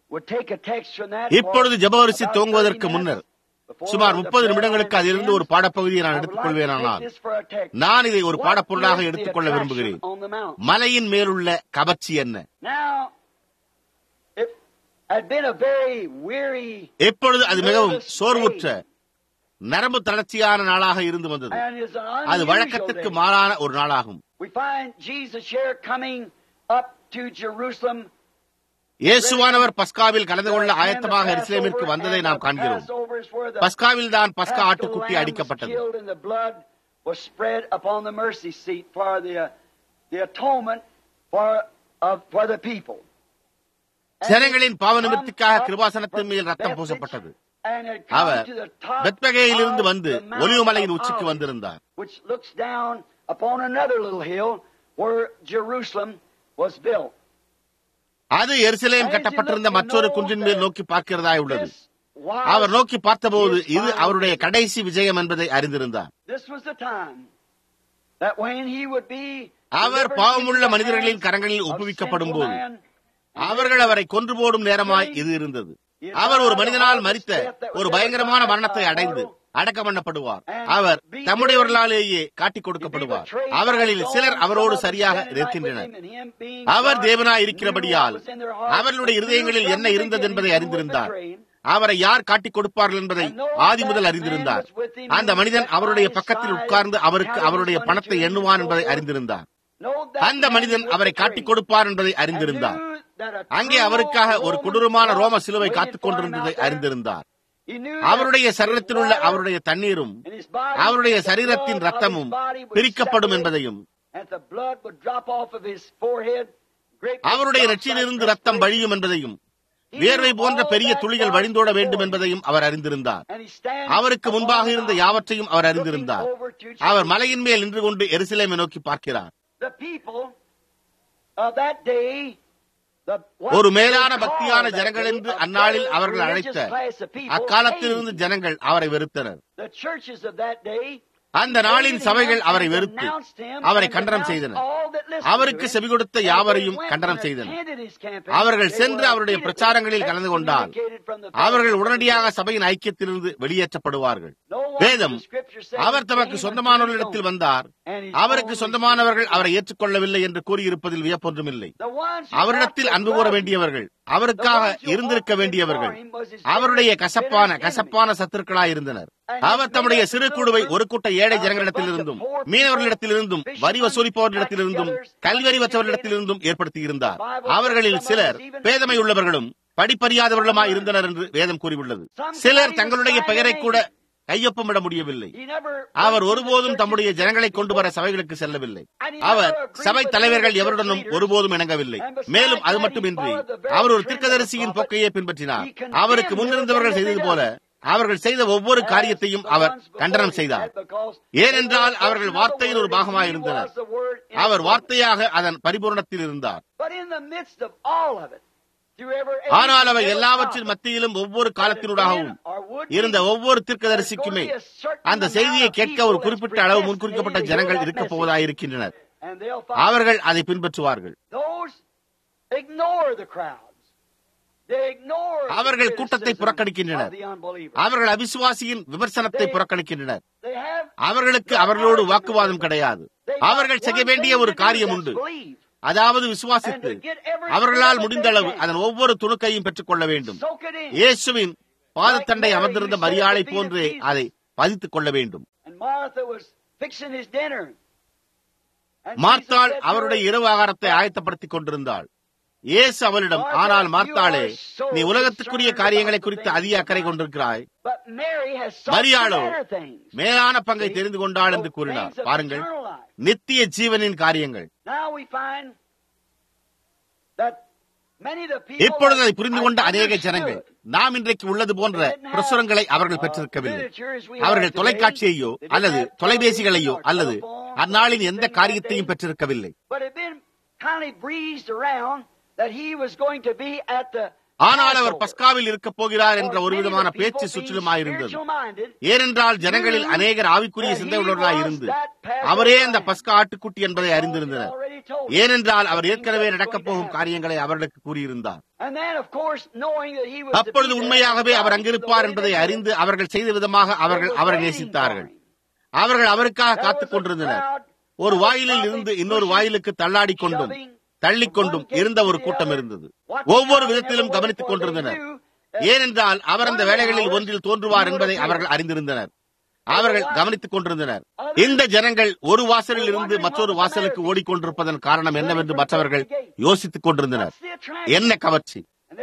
A: would take a text from that.
B: இப்பொழுது
A: for
B: ஜெபவரிசி
A: about
B: துவங்குவதற்கு
A: 30
B: முன்னர்
A: minutes
B: சுமார்
A: before
B: முப்பது
A: the
B: நிமிடங்களுக்கு
A: prayer
B: அதிலிருந்து ஒரு
A: begins.
B: பாடப்பகுதியை
A: I
B: நான்
A: would like to
B: எடுத்துக்கொள்வேனானால்
A: take this for a text.
B: நான் இதை ஒரு
A: What
B: பாடப்பொருளாக
A: is the
B: எடுத்துக்கொள்ள
A: attraction
B: விரும்புகிறேன்
A: on the mountain?
B: மலையின் மேலுள்ள கவர்ச்சி என்ன
A: Now, it had been a very weary
B: எப்பொழுது அது மிகவும் சோர்வுற்ற நரம்பு தளர்ச்சியான நாளாக இருந்து வந்தது
A: and is an
B: அது
A: unusual
B: வழக்கத்திற்கு
A: day.
B: மாறான ஒரு நாளாகும்
A: We find Jesus here coming up to Jerusalem.
B: இயேசுவானவர் பஸ்காவில் கலந்து கொள்ள ஆயத்தமாக எருசலேமிற்கு வந்ததை நாம் காண்கிறோம் பஸ்காவில் தான் பஸ்கா ஆட்டுக்குட்டி அடிக்கப்பட்டது
A: was spread upon the mercy seat for the, uh, the atonement for, uh, for the people.
B: ஜனங்களின் பாவ நிமித்திக்காக கிருபாசனத்தின் மேல் ரத்தம் பூசப்பட்டது
A: And had come
B: our
A: to the top
B: பெத்பகேயிலிருந்து
A: of
B: வந்து
A: the Mount
B: ஒலிவமலையின்
A: of
B: உச்சிக்கு
A: Olives,
B: வந்திருந்தார்
A: which looks down upon another little hill where Jerusalem was built.
B: அது எருசலேம் கட்டப்பட்டிருந்த மற்றொரு குன்றின் மேல் நோக்கி பார்க்கிறதாய் உள்ளது
A: This was,
B: அவர் நோக்கி பார்த்தபோது இது அவருடைய கடைசி விஜயம் என்பதை அறிந்திருந்தார்
A: this was the time that when he would be
B: our
A: delivered
B: பாவமுள்ள
A: into the
B: மனிதர்களின்
A: hands
B: கரங்களில்
A: of
B: ஒப்புவிக்கப்படும்
A: sinful
B: போது
A: man,
B: அவர்கள் அவரை கொன்று போடும் நேரமாய் இது இருந்தது அவர் ஒரு மனிதனால் மரித்த ஒரு பயங்கரமான மரணத்தை அடைந்து அடக்கம் பண்ணப்படுவார் அவர் தம்முடையவர்களாலேயே காட்டிக் கொடுக்கப்படுவார் அவர்களில் சிலர் அவரோடு சரியாக நிற்கின்றனர் அவர் தேவனாய் இருக்கிறபடியால் அவர்களுடைய இருதயங்களில் என்ன இருந்தது என்பதை அறிந்திருந்தார் அவரை யார் காட்டிக் கொடுப்பார்கள் என்பதை ஆதி முதல் அறிந்திருந்தார் அந்த மனிதன் அவருடைய பக்கத்தில் உட்கார்ந்து அவருக்கு அவருடைய பணத்தை எண்ணுவான் என்பதை அறிந்திருந்தார் அந்த மனிதன் அவரை காட்டிக் கொடுப்பார் என்பதை அறிந்திருந்தார் அங்கே அவருக்காக ஒரு கொடூரமான ரோம சிலுவை காத்துக் கொண்டிருந்ததை அறிந்திருந்தார் அவருடைய சரீரத்தில் உள்ள அவருடைய தண்ணீரும் அவருடைய சரீரத்தின் ரத்தமும் பிரிக்கப்படும் என்பதையும் அவருடைய நெற்றியிலிருந்து ரத்தம் வழியும் என்பதையும் வேர்வை போன்ற பெரிய துளிகள் வழிந்தோட வேண்டும் என்பதையும் அவர் அறிந்திருந்தார் அவருக்கு முன்பாக இருந்த யாவற்றையும் அவர் அறிந்திருந்தார் அவர் மலையின் மேல் நின்று கொண்டு எருசலேமை நோக்கி பார்க்கிறார் ஒரு மேலான பக்தியான ஜனங்கள் என்று அந்நாளில் அவர்கள் அழைத்த அக்காலத்திலிருந்து ஜனங்கள் அவரை வெறுத்தனர் அந்த நாளின் சபைகள் அவரை வெறுத்து அவரை கண்டனம் செய்தனர் அவருக்கு செவி கொடுத்த யாவரையும் கண்டனம் செய்தனர் அவர்கள் சென்று அவருடைய பிரச்சாரங்களில் கலந்து கொண்டால் அவர்கள் உடனடியாக சபையின் ஐக்கியத்திலிருந்து வெளியேற்றப்படுவார்கள் வேதம் அவர் தமக்கு சொந்தமானவர்களிடத்தில் வந்தார் அவருக்கு சொந்தமானவர்கள் அவரை ஏற்றுக்கொள்ளவில்லை என்று கூறியிருப்பதில் வியப்பொன்றுமில்லை அவரிடத்தில் அன்பு கூற வேண்டியவர்கள் அவருக்காக இருந்திருக்க வேண்டியவர்கள் அவருடைய கசப்பான கசப்பான சத்துருக்களாய் இருந்தனர் அவர் தம்முடைய சிறு குழுவை ஒரு கூட்ட ஏழை ஜனங்களிடத்திலிருந்தும் மீனவர்களிடத்திலிருந்தும் வரி வசூலிப்பவர்களிடத்திலிருந்தும் கல்வறிவற்றவர்களிடத்திலிருந்தும் ஏற்படுத்தியிருந்தார் அவர்களில் சிலர் பேதமை உள்ளவர்களும் படிப்பறியாதவர்களுமாய் இருந்தனர் என்று வேதம் கூறியுள்ளது சிலர் தங்களுடைய பெயரை கூட கையொப்பமிட முடியவில்லை அவர் ஒருபோதும் தம்முடைய ஜனங்களை கொண்டு வர சபைகளுக்கு செல்லவில்லை அவர் சபை தலைவர்கள் எவருடனும் ஒருபோதும் இணங்கவில்லை மேலும் அது மட்டுமின்றி அவர் ஒரு திருக்கதரிசியின் போக்கையே பின்பற்றினார் அவருக்கு முன்னிருந்தவர்கள் செய்தது போல அவர்கள் செய்த ஒவ்வொரு காரியத்தையும் அவர் கண்டனம் செய்தார் ஏனென்றால் அவர்கள் வார்த்தையின் ஒரு பாகமாக இருந்தனர் அவர் வார்த்தையாக அதன் பரிபூர்ணத்தில் இருந்தார் ஆனால் அவை எல்லாவற்றின் மத்தியிலும் ஒவ்வொரு காலத்தினூடாகவும் இருந்த ஒவ்வொரு தீர்க்கதரிசிக்குமே அந்த செய்தியை கேட்க ஒரு குறிப்பிட்ட அளவு முன்குறிக்கப்பட்ட ஜனங்கள் இருக்கப் போவதாயிருக்கின்றனர் அவர்கள் அதை பின்பற்றுவார்கள் அவர்கள் கூட்டத்தை புறக்கணிக்கின்றனர் அவர்கள் அவிசுவாசியின் விமர்சனத்தை புறக்கணிக்கின்றனர் அவர்களுக்கு அவர்களோடு வாக்குவாதம் கிடையாது அவர்கள் செய்ய வேண்டிய ஒரு காரியம் உண்டு அதாவது விசுவாசித்து அவர்களால் முடிந்த அளவு அதன் ஒவ்வொரு துணுக்கையும் பெற்றுக் கொள்ள வேண்டும் இயேசுவின் பாதத்தண்டை அமர்ந்திருந்த மரியாதை போன்றே அதை பதித்துக் கொள்ள வேண்டும் மார்த்தாள் அவருடைய இரவு ஆகாரத்தை ஆயத்தப்படுத்திக் கொண்டிருந்தாள் இயேசு அவளிடம் ஆனால் மார்த்தாளே நீ உலகத்துக்குரிய காரியங்களை குறித்து அதிக அக்கறை கொண்டிருக்கிறாய் மரியாளோ மேலான பங்கை தெரிந்து கொண்டாள் என்று கூறினார் பாருங்கள் நித்திய ஜீவனின் காரியங்கள் இப்பொழுது அதை புரிந்து கொண்ட அநேக ஜனங்கள் நாம் இன்றைக்கு உள்ளது போன்ற பிரசுரங்களை அவர்கள் பெற்றிருக்கவில்லை அவர்கள் தொலைக்காட்சியையோ அல்லது தொலைபேசிகளையோ அல்லது அந்நாளின் எந்த காரியத்தையும் பெற்றிருக்கவில்லை ஆனால் அவர் பஸ்காவில் இருக்கப் போகிறார் என்ற ஒரு விதமான பேச்சு சுற்றிலுமாயிருந்தது ஏனென்றால் ஜனங்களில் அநேகர் ஆவிக்குரிய சிந்தை உள்ளவர்களாய் இருந்து அவரே அந்த பஸ்கா ஆட்டுக்குட்டி என்பதை அறிந்திருந்தனர் ஏனென்றால் அவர் ஏற்கனவே நடக்கப் போகும் காரியங்களை அவர்களுக்கு கூறியிருந்தார் அப்பொழுது உண்மையாகவே அவர் அங்கிருப்பார் என்பதை அறிந்து அவர்கள் செய்த விதமாக அவர்கள் அவரை நேசித்தார்கள் அவர்கள் அவருக்காக காத்துக் கொண்டிருந்தனர் ஒரு வாயிலில் இருந்து இன்னொரு வாயிலுக்கு தள்ளாடி கொண்டும் தள்ளிக்கொண்டும் இருந்த ஒரு கூட்டம் இருந்தது ஒவ்வொரு விதத்திலும் கவனித்துக் கொண்டிருந்தனர் ஏனென்றால் அவர் அந்த வேலைகளில் ஒன்றில் தோன்றுவார் என்பதை அவர்கள் அறிந்திருந்தனர் அவர்கள் கவனித்துக் கொண்டிருந்தனர் இந்த ஜனங்கள் ஒரு வாசலில் இருந்து மற்றொரு வாசலுக்கு ஓடிக்கொண்டிருப்பதன் காரணம் என்னவென்று மற்றவர்கள் யோசித்துக் கொண்டிருந்தனர் என்ன கவர்ச்சி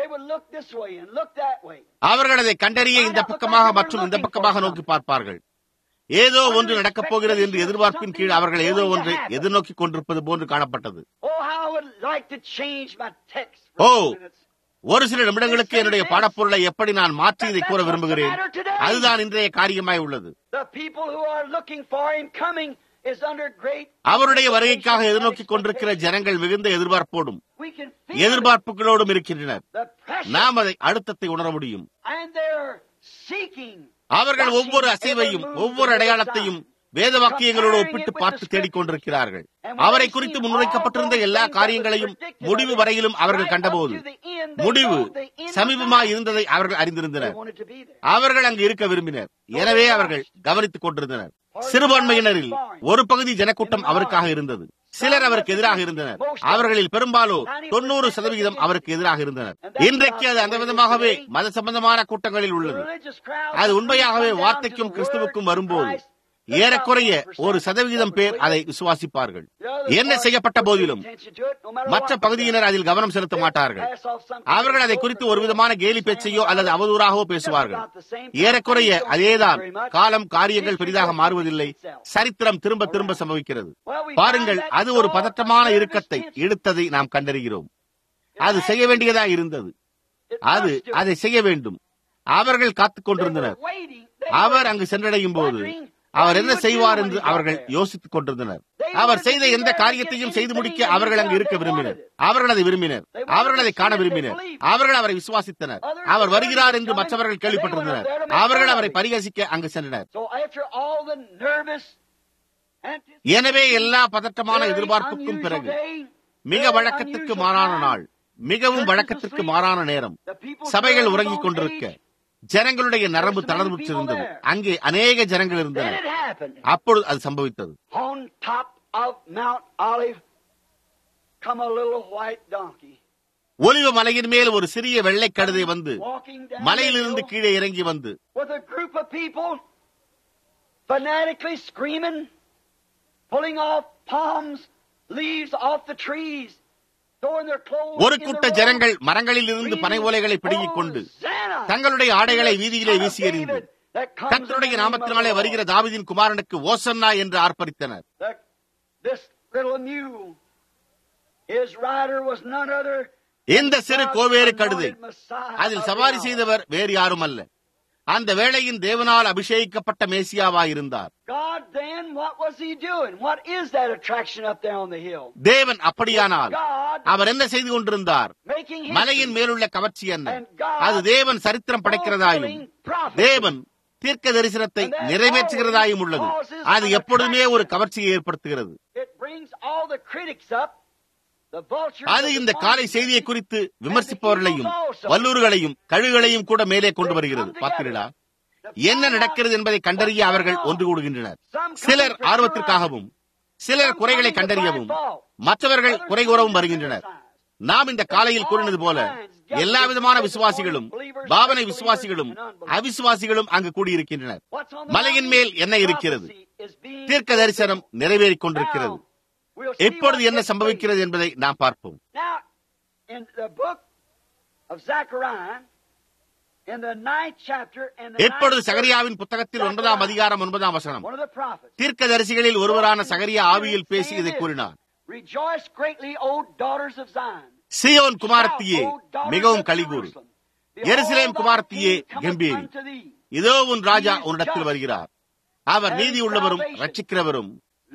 B: அவர்கள் அதை கண்டறிய இந்த பக்கமாக மற்றும் இந்த பக்கமாக நோக்கி பார்ப்பார்கள் ஏதோ ஒன்று நடக்கப் போகிறது என்று எதிர்பார்ப்பின் கீழ் அவர்கள் ஏதோ ஒன்றை எதிர்நோக்கி கொண்டிருப்பது போன்று காணப்பட்டது ஓ ஒரு சில நிமிடங்களுக்கு என்னுடைய பாடப்பொருளை எப்படி நான் மாற்றி இதை கூற விரும்புகிறேன் அதுதான் இன்றைய காரியமாய் உள்ளது அவருடைய வருகைக்காக எதிர்நோக்கிக் கொண்டிருக்கிற ஜனங்கள் மிகுந்த எதிர்பார்ப்போடும் எதிர்பார்ப்புகளோடும் இருக்கின்றனர் நாம் அதை அழுத்தத்தை உணர முடியும் அவர்கள் ஒவ்வொரு அசைவையும் ஒவ்வொரு அடையாளத்தையும் வேத வாக்கியங்களோடு ஒப்பிட்டு பார்த்து தேடிக்கொண்டிருக்கிறார்கள் அவரை குறித்து முன்வைக்கப்பட்டிருந்த எல்லா காரியங்களையும் முடிவு வரையிலும் அவர்கள் கண்டபோது முடிவு சமீபமாய் இருந்ததை அவர்கள் அறிந்திருந்தனர் அவர்கள் அங்கு இருக்க விரும்பினர் எனவே அவர்கள் கவனித்துக் கொண்டிருந்தனர் சிறுபான்மையினரில் ஒரு பகுதி ஜனக்கூட்டம் அவருக்காக இருந்தது சிலர் அவருக்கு எதிராக இருந்தனர் அவர்களில் பெரும்பாலோ தொண்ணூறு சதவிகிதம் அவருக்கு எதிராக இருந்தனர் இன்றைக்கு அது அந்த விதமாகவே மத சம்பந்தமான கூட்டங்களில் உள்ளது அது உண்மையாகவே வார்த்தைக்கும் கிறிஸ்துவுக்கும் வரும்போது ஏறக்குறைய ஒரு சதவிகிதம் பேர் அதை விசுவாசிப்பார்கள் என்ன செய்யப்பட்ட போதிலும் மற்ற பகுதியினர் அதில் கவனம் செலுத்த மாட்டார்கள் அவர்கள் அதை குறித்து ஒரு விதமான கேலி பேச்சையோ அல்லது அவதூறாகவோ பேசுவார்கள் ஏறக்குறைய அதேதான் காலம் காரியங்கள் பெரிதாக மாறுவதில்லை சரித்திரம் திரும்ப திரும்ப சம்பவிக்கிறது பாருங்கள் அது ஒரு பதற்றமான இறுக்கத்தை இழுத்ததை நாம் கண்டறிகிறோம் அது செய்ய வேண்டியதா இருந்தது அது அதை செய்ய வேண்டும் அவர்கள் காத்துக் கொண்டிருந்தனர் அவர் அங்கு சென்றடையும் போது அவர் என்ன செய்வார் என்று அவர்கள் யோசித்துக் கொண்டிருந்தனர் அவர் செய்த எந்த காரியத்தையும் செய்து முடிக்க அவர்கள் அங்கு இருக்க விரும்பினர் அவர்கள் அதை விரும்பினர் அவர்கள் அதை காண விரும்பினர் அவர்கள் அவரை விசுவாசித்தனர் அவர் வருகிறார் என்று மற்றவர்கள் கேள்விப்பட்டிருந்தனர் அவர்கள் அவரை பரிகசிக்க அங்கு சென்றனர் எனவே எல்லா பதட்டமான எதிர்பார்ப்புக்கும் பிறகு மிக வழக்கத்திற்கு மாறான நாள் மிகவும் வழக்கத்திற்கு மாறான நேரம் சபைகள் உறங்கிக் கொண்டிருக்க ஜனங்களுடைய நரம்பு தளர்வுற்றிருந்தது அங்கே அநேக ஜனங்கள் இருந்தனர் அப்பொழுது அது சம்பவித்தது ஒலிவ மலையின் மேல் ஒரு சிறிய வெள்ளை கழுதை வந்து மலையிலிருந்து கீழே இறங்கி வந்து
A: fanatically screaming, pulling off palms, leaves off the trees,
B: ஒரு கூட்ட ஜனங்கள் மரங்களில் இருந்து பனை ஓலைகளை பிடுங்கிக் கொண்டு தங்களுடைய ஆடைகளை வீதியிலே வீசி எறிந்து கத்தருடைய நாமத்தினாலே வருகிற தாவிதின் குமாரனுக்கு ஓசன்னா என்று ஆர்ப்பரித்தனர் இந்த சிறு கோவேறு கழுதை அதில் சவாரி செய்தவர் வேறு யாரும் அல்ல அந்த வேளையின் தேவனால் அபிஷேகிக்கப்பட்ட மேசியாவாயிருந்தார் தேவன் அப்படியானால் அவர் என்ன செய்து கொண்டிருந்தார் மலையின் மேலுள்ள கவர்ச்சி என்ன அது தேவன் சரித்திரம் படைக்கிறதாயும் தேவன் தீர்க்க தரிசனத்தை நிறைவேற்றுகிறதாயும் உள்ளது அது எப்பொழுதுமே ஒரு கவர்ச்சியை ஏற்படுத்துகிறது அது இந்த காலை செய்தியை குறித்து விமர்சிப்பவர்களையும் வல்லூர்களையும் கழுகுகளையும் கூட மேலே கொண்டு வருகிறது பார்த்தீர்களா என்ன நடக்கிறது என்பதை கண்டறிய அவர்கள் ஒன்று கூடுகின்றனர் சிலர் ஆர்வத்திற்காகவும் சிலர் குறைகளை கண்டறியவும் மற்றவர்கள் குறை கூறவும் வருகின்றனர் நாம் இந்த காலையில் கூறினது போல எல்லா விதமான விசுவாசிகளும் பாவனை விசுவாசிகளும் அவிசுவாசிகளும் அங்கு கூடியிருக்கின்றனர் மலையின் மேல் என்ன இருக்கிறது தீர்க்க தரிசனம் நிறைவேறிக் கொண்டிருக்கிறது இப்பொழுது என்ன சம்பவிக்கிறது என்பதை நாம் பார்ப்போம் இப்பொழுது சகரியாவின் புத்தகத்தில் ஒன்பதாம் அதிகாரம் ஒன்பதாம் வசனம் தீர்க்க தரிசிகளில் ஒருவரான சகரியா ஆவியில் பேசி இதை கூறினார் சியோன் குமாரத்தியே மிகவும் கலிகூறு எருசலேம் குமாரத்தியே கம்பீரி இதோ உன் ராஜா உன்னிடத்தில் வருகிறார் அவர் நீதி உள்ளவரும் ரட்சிக்கிறவரும்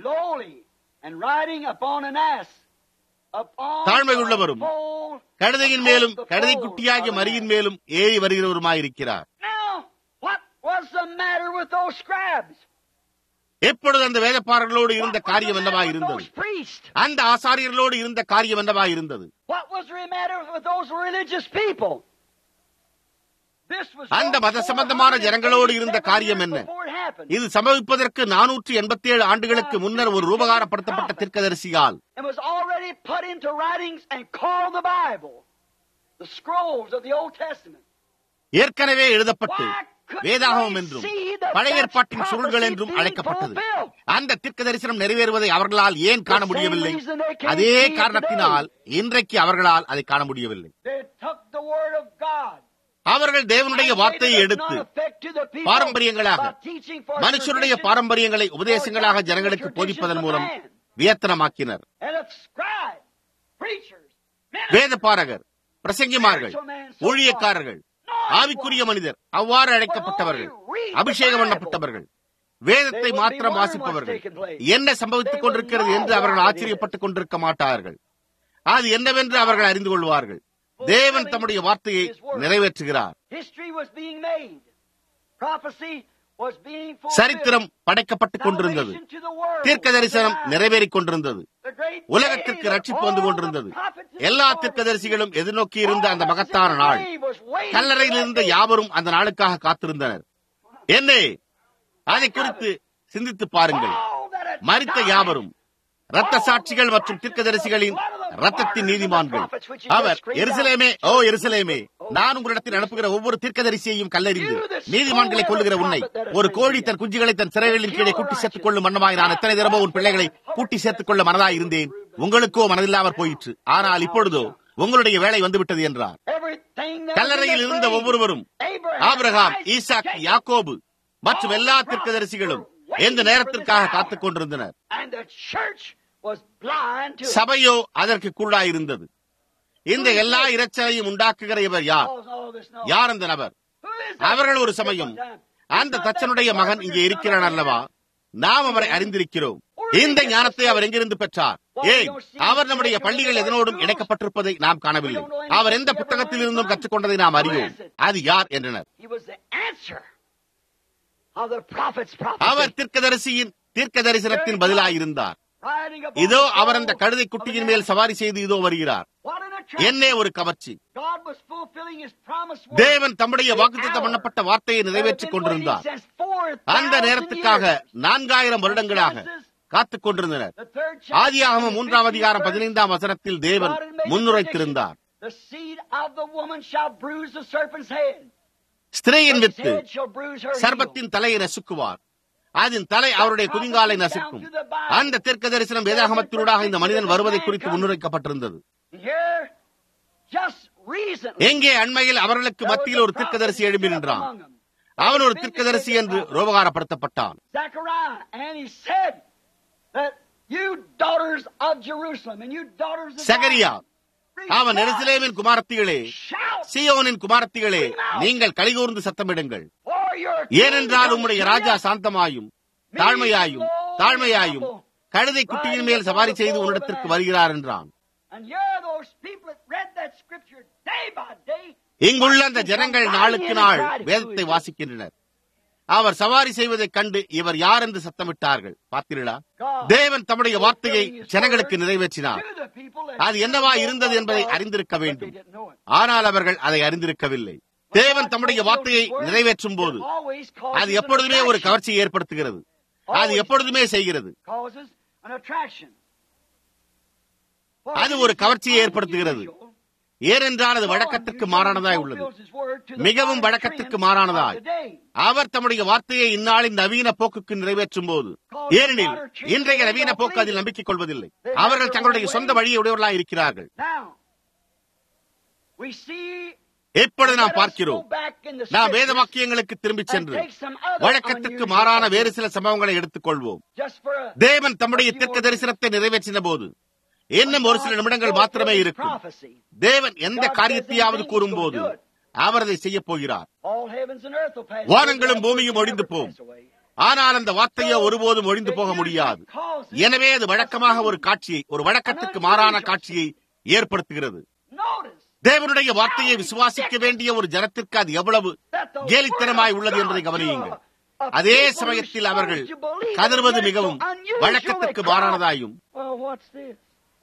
B: தாழ்மை உள்ளவரும் கழுதையின் மேலும் கழுதை குட்டியாகிய மரியின் மேலும் ஏறி வருகிறவருமாயிருக்கிறார் எப்பொழுது அந்த வேதப்பாரர்களோடு இருந்த
A: What was
B: காரியம்
A: the matter
B: என்னவா
A: with
B: இருந்தது
A: those priests?
B: அந்த ஆசாரியர்களோடு இருந்த காரியம் என்னவா இருந்தது
A: What was the matter with those religious people? This was
B: அந்த மத சம்பந்தமான ஜனங்களோடு இருந்த காரியம் என்ன?
A: before it happened.
B: இது சம்பவிப்பதற்கு நானூற்றி எண்பத்தி ஏழு ஆண்டுகளுக்கு முன்னர் ஒரு ரூபகாரப்படுத்தப்பட்ட தீர்க்கதரிசியால்
A: and was already put into writings and called the Bible, the scrolls of the Old Testament.
B: ஏற்கனவே எழுதப்பட்டு
A: Why couldn't
B: வேதாகமம்
A: they
B: என்றும்
A: see that
B: பழைய
A: that's
B: ஏற்பாட்டின் சுருள்கள்
A: prophecy
B: என்றும்
A: being
B: அழைக்கப்பட்டது
A: fulfilled?
B: அந்த தீர்க்க தரிசனம் நிறைவேறுவதை அவர்களால் ஏன் காண முடியவில்லை அதே காரணத்தினால் இன்றைக்கு அவர்களால் அதை காண முடியவில்லை
A: They took the word of God.
B: அவர்கள் தேவனுடைய வார்த்தையை எடுத்து பாரம்பரியங்களாக, மனுஷருடைய பாரம்பரியங்களை உபதேசங்களாக ஜனங்களுக்கு போதிப்பதன் மூலம் வியத்தனமாக்கினர் வேத பாரகர் பிரசங்கிமார்கள் ஊழியக்காரர்கள் ஆவிக்குரிய மனிதர் அவ்வாறு அழைக்கப்பட்டவர்கள் அபிஷேகம் பண்ணப்பட்டவர்கள் வேதத்தை மாத்திரம் வாசிப்பவர்கள் என்ன சம்பவித்துக் கொண்டிருக்கிறது என்று அவர்கள் ஆச்சரியப்பட்டுக் கொண்டிருக்க மாட்டார்கள் அது என்னவென்று அவர்கள் அறிந்து கொள்வார்கள் தேவன் தம்முடைய வார்த்தையை நிறைவேற்றுகிறார் சரித்திரம் படைக்கப்பட்டுக் கொண்டிருந்தது தீர்க்க தரிசனம் நிறைவேறிக் கொண்டிருந்தது உலகத்திற்கு ரட்சிப்பு வந்து கொண்டிருந்தது எல்லா தீர்க்கதரிசிகளும் எதிர்நோக்கி இருந்த அந்த மகத்தான நாள் கல்லறையில் இருந்த யாவரும் அந்த நாளுக்காக காத்திருந்தனர் என்னே அதை குறித்து சிந்தித்து பாருங்கள் மரித்த யாவரும் ரத்த சாட்சிகள் மற்றும் தீர்க்கதரிசிகளின் ரத்தத்தின் நீதிமான்கள் அவர் எருசலேமே ஓ எருசலேமே நான் உங்களிடத்தில் அனுப்புகிற ஒவ்வொரு தீர்க்கதரிசியையும் கல்லறிந்து நீதிமான்களை கொள்ளுகிற உன்னை ஒரு கோழி தன் குஞ்சுகளை தன் சிறைகளின் கீழே கூட்டி சேர்த்துக் கொள்ளும் மன்னமாய் நான் எத்தனை தினமோ உன் பிள்ளைகளை கூட்டி சேர்த்துக் கொள்ள மனதாய் இருந்தேன் உங்களுக்கோ மனதில்லாமற் போயிற்று ஆனால் இப்பொழுதோ உங்களுடைய வேலை வந்துவிட்டது என்றார் கல்லறையில் இருந்த ஒவ்வொருவரும் ஆபிரகாம் ஈசாக் யாக்கோபு மற்றும் எல்லா தீர்க்கதரிசிகளும் எந்த நேரத்திற்காக காத்துக் கொண்டிருந்தனர் சபையோ அதற்கு குள்ளாயிருந்தது இந்த எல்லா இரைச்சலையும் உண்டாக்குகிற இவர் யார் யார் அந்த நபர் அவர்கள் ஒரு சமயம் அந்த தச்சனுடைய மகன் இங்கே இருக்கிறான் அல்லவா நாம் அவரை அறிந்திருக்கிறோம் இந்த ஞானத்தை அவர் எங்கிருந்து பெற்றார் ஏய் அவர் நம்முடைய பள்ளிகள் எதனோடும் இணைக்கப்பட்டிருப்பதை நாம் காணவில்லை அவர் எந்த புத்தகத்தில் இருந்தும் கற்றுக்கொண்டதை நாம் அறியோம் அது யார் என்றனர் அவர் தீர்க்கதரிசியின் தீர்க்க தரிசனத்தின் பதிலாயிருந்தார் இதோ அவர் அந்த கழுதை குட்டியின் மேல் சவாரி செய்து இதோ வருகிறார் என்னே ஒரு கவர்ச்சி தேவன் தம்முடைய வாக்குத்தம் பண்ணப்பட்ட வார்த்தையை நிறைவேற்றிக் கொண்டிருந்தார் அந்த நேரத்துக்காக நான்காயிரம் வருடங்களாக காத்துக் கொண்டிருந்தனர் ஆதியாகம மூன்றாம் அதிகாரம் பதினைந்தாம் வசனத்தில் தேவன் முன்னுரைத்திருந்தார் ஸ்திரீயின் வித்து சர்பத்தின் தலையை நசுக்குவார் அதன் தலை அவருடைய குதிங்காலை நசுக்கும் அந்த தெற்கு தரிசனம் வேதாகமத்தினூடாக இந்த மனிதன் வருவதை குறித்து முன்னுரைக்கப்பட்டிருந்தது எங்கே அண்மையில் அவர்களுக்கு மத்தியில் ஒரு தீர்க்கதரிசி எழுப்பி நின்றான் அவன் ஒரு தீர்க்கதரிசி என்று ரோபகாரப்படுத்தப்பட்டான் சகரியா அவன் எருசலேமின் குமாரத்திகளே சியோனின் குமாரத்திகளே நீங்கள் கலிகூர்ந்து சத்தமிடுங்கள் ஏனென்றால் உம்முடைய ராஜா சாந்தமாயும் தாழ்மையாயும் தாழ்மையாயும் கழுதை குட்டியின் மேல் சவாரி செய்து உன்னிடத்திற்கு வருகிறார் என்றான் இங்குள்ள அந்த ஜனங்கள் நாளுக்கு நாள் வேதத்தை வாசிக்கின்றனர் அவர் சவாரி செய்வதைக் கண்டு இவர் யார் என்று சத்தமிட்டார்கள் பார்த்தீர்களா தேவன் தம்முடைய வார்த்தையை ஜனங்களுக்கு நிறைவேற்றினார் அது என்னவா இருந்தது என்பதை அறிந்திருக்க வேண்டும் ஆனால் அவர்கள் அதை அறிந்திருக்கவில்லை தேவன் தம்முடைய வார்த்தையை நிறைவேற்றும் போது அது எப்பொழுதுமே ஒரு கவர்ச்சியை ஏற்படுத்துகிறது அது எப்பொழுதுமே செய்கிறது அது ஒரு கவர்ச்சியை ஏற்படுத்துகிறது ஏனென்றால் அது வழக்கத்திற்கு மாறானதாய் உள்ளது மிகவும் வழக்கத்திற்கு மாறானதாய் அவர் தம்முடைய வார்த்தையை இந்நாளின் நவீன போக்குக்கு நிறைவேற்றும் போது ஏனெனில் இன்றைய நவீன போக்கு அதில் நம்பிக்கை கொள்வதில்லை அவர்கள் தங்களுடைய சொந்த வழியை உடையவர்களாய் இருக்கிறார்கள் எப்பொழுது நாம் பார்க்கிறோம் நாம் வேத வாக்கியங்களுக்கு திரும்பிச் சென்று வழக்கத்திற்கு மாறான வேறு சில சம்பவங்களை எடுத்துக் கொள்வோம் தேவன் தம்முடைய தெற்கு தரிசனத்தை நிறைவேற்றின போது இன்னும் ஒரு சில நிமிடங்கள் மாத்திரமே இருக்கும் தேவன் எந்த காரியத்தையாவது கூறும்போது அவர் அதை செய்ய போகிறார் வானங்களும் பூமியும் ஒழிந்து போம் ஆனால் அந்த வார்த்தையோ ஒருபோதும் ஒழிந்து போக முடியாது எனவே அது வழக்கமாக ஒரு காட்சியை ஒரு வழக்கத்துக்கு மாறான காட்சியை ஏற்படுத்துகிறது தேவனுடைய வார்த்தையை விசுவாசிக்க வேண்டிய ஒரு ஜனத்திற்கு அது எவ்வளவு கேலித்தனமாய் உள்ளது என்பதை கவனியுங்கள் அதே சமயத்தில் அவர்கள் கதறுவது மிகவும் வழக்கத்திற்கு மாறானதாயும்
A: Well, what's this?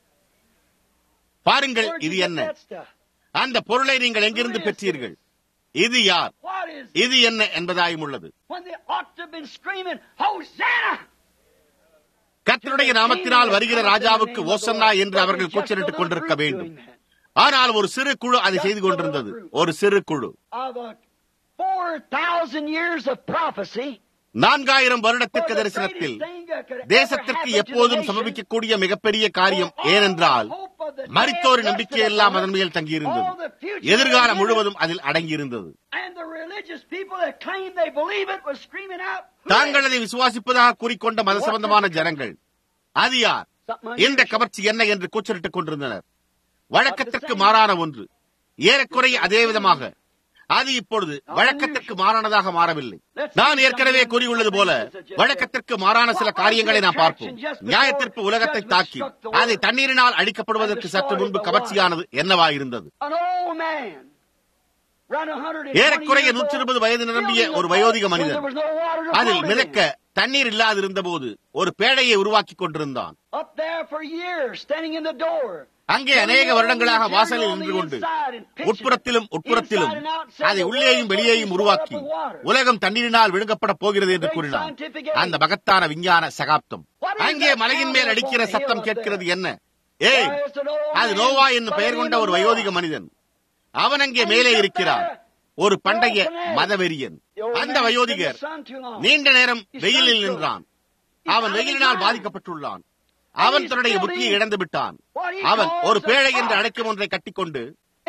B: பாருங்கள்
A: Where'd
B: இது
A: you get
B: என்ன
A: that stuff?
B: அந்த பொருளை நீங்கள் எங்கிருந்து பெற்றீர்கள் இது யார்
A: What is
B: இது என்ன என்பதாயும் உள்ளது
A: when they ought to have been screaming, Hosanna!
B: கர்த்தருடைய நாமத்தினால் வருகிற ராஜாவுக்கு ஓசன்னா என்று அவர்கள் கூச்சலிட்டுக் கொண்டிருக்க வேண்டும் ஆனால் ஒரு சிறு குழு அதை செய்து கொண்டிருந்தது ஒரு சிறு குழு
A: Of a 4,000 years of prophecy,
B: நான்காயிரம் வருடத்திற்கு
A: for the
B: தரிசனத்தில்
A: greatest thing that could ever
B: தேசத்திற்கு
A: happen to the
B: எப்போதும்
A: nation,
B: சமபிக்கக்கூடிய மிகப்பெரிய காரியம் ஏனென்றால் மரித்தோரின் நம்பிக்கை எல்லாம் அதன் மேல் தங்கியிருந்தது எதிர்காலம் முழுவதும் அதில் அடங்கியிருந்தது
A: And the religious people that claimed they believe it was screaming out,
B: தாங்கள் அதை விசுவாசிப்பதாக கூறிக்கொண்ட மத சம்பந்தமான ஜனங்கள் அது யார் இந்த கவர்ச்சி என்ன என்று கூச்சலிட்டுக் கொண்டிருந்தனர் வழக்கத்திற்கு மாறான ஒன்று ஏறக்குறைய அதே விதமாக அது இப்பொழுது வழக்கத்திற்கு மாறானதாக மாறவில்லை நான் ஏற்கனவே கூறியுள்ளது போல வழக்கத்திற்கு மாறான சில காரியங்களை நாம் பார்ப்போம் நியாயத்திற்கு உலகத்தை தாக்கி அதை தண்ணீரினால் அடிக்கப்படுவதற்கு சற்று முன்பு கவர்ச்சியானது என்னவா இருந்தது
A: An old man, around 120
B: ஏறக்குறைய
A: years
B: நூற்றி
A: old,
B: இருபது வயது நிரம்பிய
A: filling
B: ஒரு
A: the
B: வயோதிக
A: boat where
B: மனிதன்
A: there was no water to
B: அதில்
A: float in.
B: மிதக்க தண்ணீர் இல்லாதிருந்த போது ஒரு பேழையை உருவாக்கி கொண்டிருந்தான்
A: Up there for years, standing in the door.
B: அங்கே அநேக வருடங்களாக வாசலில் நின்று கொண்டு உட்புறத்திலும் உட்புறத்திலும் அதை உள்ளேயும் வெளியேயும் உருவாக்கி உலகம் தண்ணீரினால் விழுங்கப்பட போகிறது என்று கூறினார் அந்த மகத்தான விஞ்ஞான சகாப்தம் அங்கே மலையின் மேல் அடிக்கிற சத்தம் கேட்கிறது என்ன ஏய் அது நோவா என்னும் பெயர் கொண்ட ஒரு வயோதிக மனிதன் அவன் அங்கே மேலே இருக்கிறார் ஒரு பண்டைய மதவெறியன் அந்த வயோதிகர் நீண்ட நேரம் வெயிலில் நின்றான் அவன் வெயிலினால் பாதிக்கப்பட்டுள்ளான் அவன் தன்னுடைய புத்தியை இழந்து விட்டான் அவன் ஒரு பேழை என்று அழைக்கும் ஒன்றை கட்டிக்கொண்டு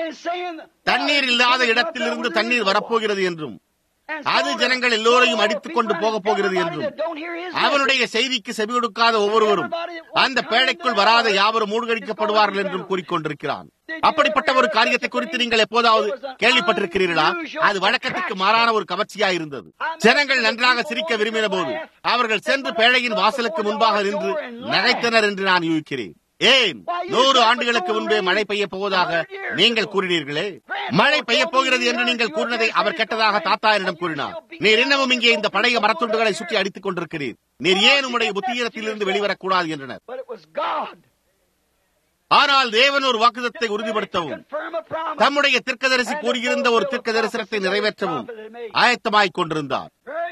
B: தண்ணீர் இல்லாத இடத்திலிருந்து தண்ணீர் வரப்போகிறது என்றும் அது ஜனங்கள் எல்லோரையும் அடித்துக் கொண்டு போகப் போகிறது என்றும் அவனுடைய செய்திக்கு செவி கொடுக்காத ஒவ்வொருவரும் அந்த பேழைக்குள் வராத யாவரும் மூழ்கடிக்கப்படுவார்கள் என்றும் கூறிக்கொண்டிருக்கிறான் அப்படிப்பட்ட ஒரு காரியத்தை குறித்து நீங்கள் எப்போதாவது கேள்விப்பட்டிருக்கிறீர்களா அது வழக்கத்துக்கு மாறான ஒரு கவர்ச்சியா இருந்தது ஜனங்கள் நன்றாக சிரிக்க விரும்பின போது அவர்கள் சென்று பேழையின் வாசலுக்கு முன்பாக நின்று நகைத்தனர் என்று நான் யூகிக்கிறேன் ஏன் நூறு ஆண்டுகளுக்கு முன்பே மழை பெய்ய போவதாக நீங்கள் கூறினீர்களே மழை பெய்ய போகிறது என்று நீங்கள் கூறினதை அவர் கேட்டதாக தாத்தா என்னிடம் கூறினார் நீர் இன்னமும் இங்கே இந்த பழைய மரத்துண்டுகளை சுற்றி அடித்துக் கொண்டிருக்கிறீர் நீர் ஏன் உம்முடைய புத்தியத்திலிருந்து வெளிவரக்கூடாது என்றனர் ஆனால் தேவன் ஒரு வாக்குதத்தை உறுதிப்படுத்தவும் தம்முடைய திர்க்கதரிசி கூறியிருந்த ஒரு திர்க்க தரிசனத்தை நிறைவேற்றவும் ஆயத்தமாய்க் கொண்டிருந்தார்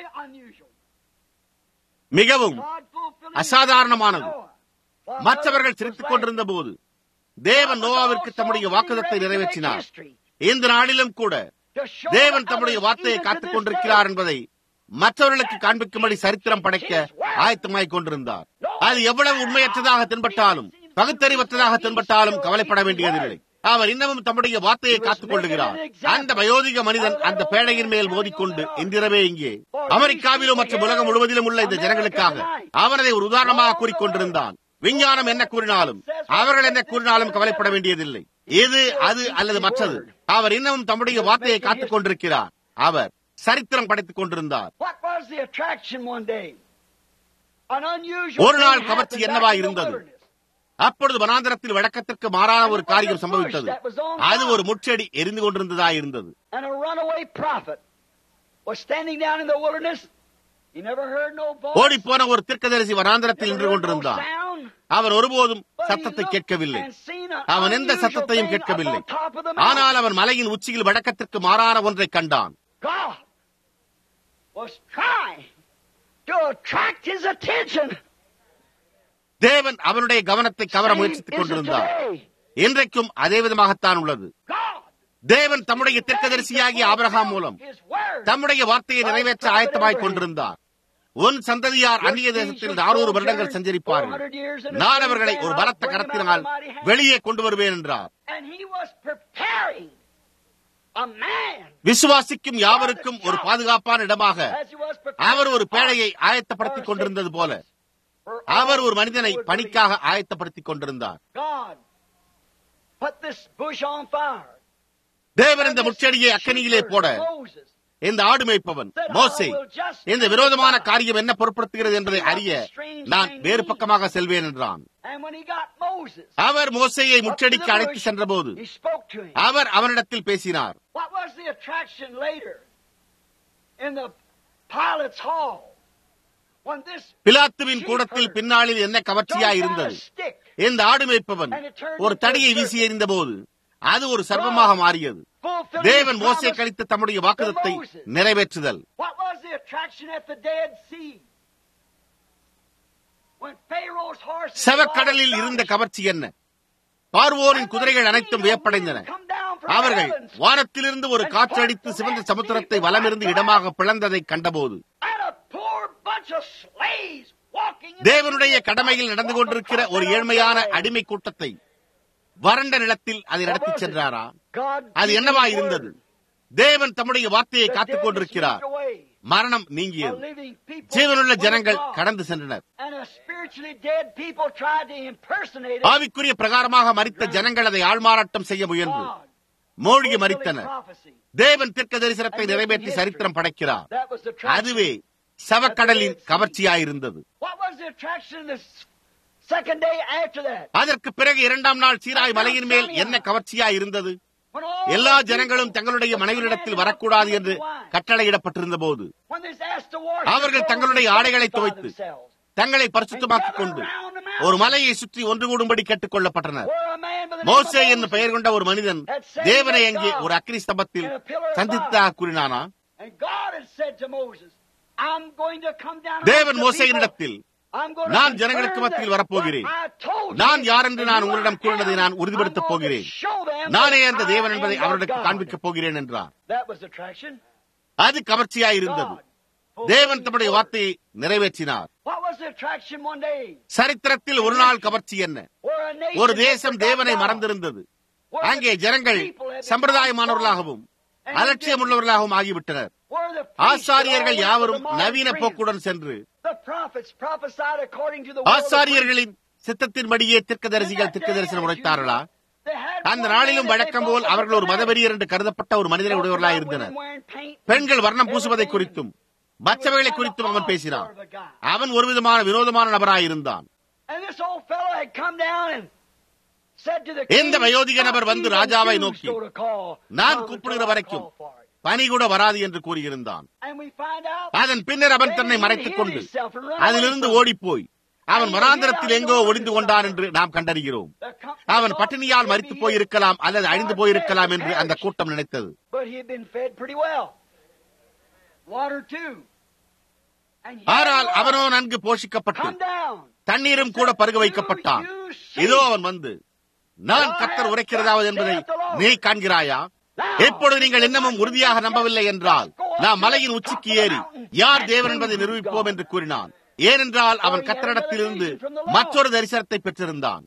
B: மிகவும் அசாதாரணமானது மற்றவர்கள் சிரித்துக் கொண்டிருந்த போது தேவன் நோவாவிற்கு தம்முடைய வாக்குதத்தை நிறைவேற்றினார் இந்த நாளிலும் கூட தேவன் தம்முடைய வார்த்தையை காத்துக் கொண்டிருக்கிறார் என்பதை மற்றவர்களுக்கு காண்பிக்கும்படி சரித்திரம் படைக்க ஆயத்தமாய் கொண்டிருந்தார் அது எவ்வளவு உண்மையற்றதாக தென்பட்டாலும் பகுத்தறிவற்றதாக தென்பட்டாலும் கவலைப்பட வேண்டியதில்லை அவர் இன்னமும் தம்முடைய வார்த்தையை காத்துக் கொள்ளுகிறார் அந்த வயோதிக மனிதன் அந்த பேழையின் மேல் மோதிக்கொண்டு இன்றிரவே இங்கே அமெரிக்காவிலும் மற்றும் உலகம் முழுவதிலும் உள்ள இந்த ஜனங்களுக்காக அவனதை ஒரு உதாரணமாக கூறிக்கொண்டிருந்தான் விஞ்ஞானம் என்ன கூறினாலும் அவர்கள் என்ன கூறினாலும் கவலைப்பட வேண்டியதில்லை இது அது அல்லது மற்றது அவர் இன்னமும் தம்முடைய வார்த்தையை காத்துக் கொண்டிருக்கிறார் அவர் சரித்திரம் படைத்துக் கொண்டிருந்தார் ஒரு நாள் கவர்ச்சி என்னவா இருந்தது அப்பொழுது வனாந்திரத்தில் வழக்கத்திற்கு மாறான ஒரு காரியம் சம்பவித்தது அது ஒரு முச்செடி எரிந்து கொண்டிருந்ததா இருந்தது ஓடி போன ஒரு திருக்கதரிசி வனாந்திரத்தில் நின்று கொண்டிருந்தான் அவன் ஒருபோதும் சத்தத்தை கேட்கவில்லை அவன் எந்த சத்தத்தையும் கேட்கவில்லை ஆனால் அவன் மலையின் உச்சியில் வழக்கத்திற்கு மாறான ஒன்றை கண்டான் தேவன் அவனுடைய கவனத்தை கவர முயற்சித்துக் கொண்டிருந்தார் இன்றைக்கும் அதே விதமாகத்தான் உள்ளது தேவன் தம்முடைய திர்க்கதரிசியாகிய ஆபிரகாம் மூலம் தம்முடைய வார்த்தையை நிறைவேற்ற ஆயத்தமாய் கொண்டிருந்தார் உன் சந்ததியார் அந்நிய தேசத்தில் நானூறு வருடங்கள் சஞ்சரிப்பார்கள் நான் அவர்களை ஒரு பலத்த கரத்தினால் வெளியே கொண்டு வருவேன் என்றார் விசுவாசிக்கும் யாவருக்கும் ஒரு பாதுகாப்பான இடமாக அவர் ஒரு பேழையை ஆயத்தப்படுத்திக் கொண்டிருந்தது போல அவர் ஒரு மனிதனை பணிக்காக ஆயத்தப்படுத்திக் கொண்டிருந்தார் தேவன் இந்த முச்செடியை அக்கனியிலே போட இந்த ஆடு மேய்ப்பவன் மோசே இந்த விரோதமான காரியம் என்ன பொருட்படுத்துகிறது என்பதை அறிய நான் வேறு பக்கமாக செல்வேன் என்றான் அவர் மோசையை முச்சடிக்கு அழைத்து சென்றபோது அவர் அவனிடத்தில் பேசினார்
A: Pilate's hall. When this
B: பிலாத்துவின் கூடத்தில் பின்னாளில் என்ன கவர்ச்சியா
A: throws down a
B: இருந்தது
A: stick,
B: இந்த ஆடு மேய்ப்பவன் ஒரு தடியை வீசி எறிந்த போது அது ஒரு சர்வமாக மாறியது
A: fulfilling
B: தேவன்
A: his
B: மோசே
A: promise.
B: கழித்த தம்முடைய வாக்குதத்தை நிறைவேற்றுதல்
A: What was the attraction at the Dead Sea? When Pharaoh's horses
B: செவக்கடலில் இருந்த கவர்ச்சி என்ன பார்வோனின் குதிரைகள் அனைத்தும் வியப்படைந்தன அவர்கள் வானத்திலிருந்து ஒரு காற்றடித்து சிவந்த சமுத்திரத்தை வலமிருந்து இடமாக பிளந்ததை கண்டபோது தேவனுடைய கடமையில் நடந்து கொண்டிருக்கிற ஒரு ஏழ்மையான அடிமை கூட்டத்தை வறண்ட நிலத்தில் அதை நடத்திச் சென்றாரா அது என்னவா இருந்தது தேவன் தம்முடைய வார்த்தையை காத்துக் கொண்டிருக்கிறார் மரணம் நீங்கியது ஜீவனுள்ள ஜனங்கள் கடந்து சென்றனர் ஆவிக்குரிய பிரகாரமாக மறித்த ஜனங்கள் அதை ஆள்மாறாட்டம் செய்ய முயன்று மூழ்கி மறித்தனர் தேவன் தீர்க்க தரிசனத்தை நிறைவேற்றி சரித்திரம் படைக்கிறார் அதுவே சவக்கடலின் கவர்ச்சியாயிருந்தது அதற்கு பிறகு இரண்டாம் நாள் சீராய் மலையின் மேல் என்ன கவர்ச்சியா இருந்தது எல்லா ஜனங்களும் தங்களுடைய மனைவியிடத்தில் வரக்கூடாது என்று கட்டளையிடப்பட்டிருந்த போது அவர்கள் தங்களுடைய ஆடைகளை துவைத்து தங்களை பரிசுத்தமாக்கிக் கொண்டு ஒரு மலையை சுற்றி ஒன்று கூடும்படி கேட்டுக் கொள்ளப்பட்டனர் மோசே என்னும் பெயர் கொண்ட ஒரு மனிதன் தேவனை அங்கே ஒரு அக்னி ஸ்தம்பத்தில் சந்தித்தாக கூறினானா தேவன் மோசையினிடத்தில் நான் ஜனங்களுக்கு மத்தியில் வரப்போகிறேன் நான் யார் என்று நான் உங்களிடம் கூறினதை நான் உறுதிப்படுத்தப் போகிறேன் நானே அந்த தேவன் என்பதை அவர்களுக்கு காண்பிக்கப் போகிறேன் என்றார் அது கவர்ச்சியாயிருந்தது தேவன் தம்முடைய வார்த்தையை நிறைவேற்றினார் சரித்திரத்தில் ஒரு நாள் கவர்ச்சி என்ன ஒரு தேசம் தேவனை மறந்திருந்தது அங்கே ஜனங்கள் சம்பிரதாயமானவர்களாகவும் அலட்சியம் உள்ளவர்களாகவும் ஆகிவிட்டனர் ஆசாரியர்கள் யாவரும் நவீன போக்குடன் சென்று ஆசாரியர்களின் சித்தத்தின்படியே திர்க்கதரிசிகள் திர்க்க தரிசனம் உரைத்தார்களா அந்த நாளிலும் வழக்கம் போல் அவர்கள் ஒரு மதவெறியர் என்று கருதப்பட்ட ஒரு மனிதனை உடையவர்களாக இருந்தனர் பெண்கள் வர்ணம் பூசுவதை குறித்தும் மற்றவைகளை குறித்தும் அவன் பேசினான் அவன் ஒரு விதமான வினோதமான நபராயிருந்தான் இந்த வயோதிக நபர் வந்து ராஜாவை நோக்கி நான் கூப்பிடுகிற வரைக்கும் பனி கூட வராது என்று கூறியிருந்தான் அதன் பின்னர் அவன் தன்னை மறைத்துக் கொண்டு அதிலிருந்து ஓடிப்போய் அவன் மராந்திரத்தில் எங்கோ ஒளிந்து கொண்டான் என்று நாம் கண்டறிகிறோம் அவன் பட்டினியால் மறித்து போயிருக்கலாம் அல்லது அழிந்து போயிருக்கலாம் என்று அந்த கூட்டம் நினைத்தது ஆனால் அவனோ நன்கு போஷிக்கப்பட்டு தண்ணீரும் கூட பருக வைக்கப்பட்டான் இதோ அவன் வந்து நான் கத்தர் உரைக்கிறதாவது என்பதை நீ காண்கிறாயா எப்பொழுது நீங்கள் இன்னமும் உறுதியாக நம்பவில்லை என்றால் நாம் மலையின் உச்சிக்கு ஏறி யார் தேவன் என்பதை நிரூபிப்போம் என்று கூறினான் ஏனென்றால் அவன் கத்தரிடத்திலிருந்து மற்றொரு தரிசனத்தை பெற்றிருந்தான்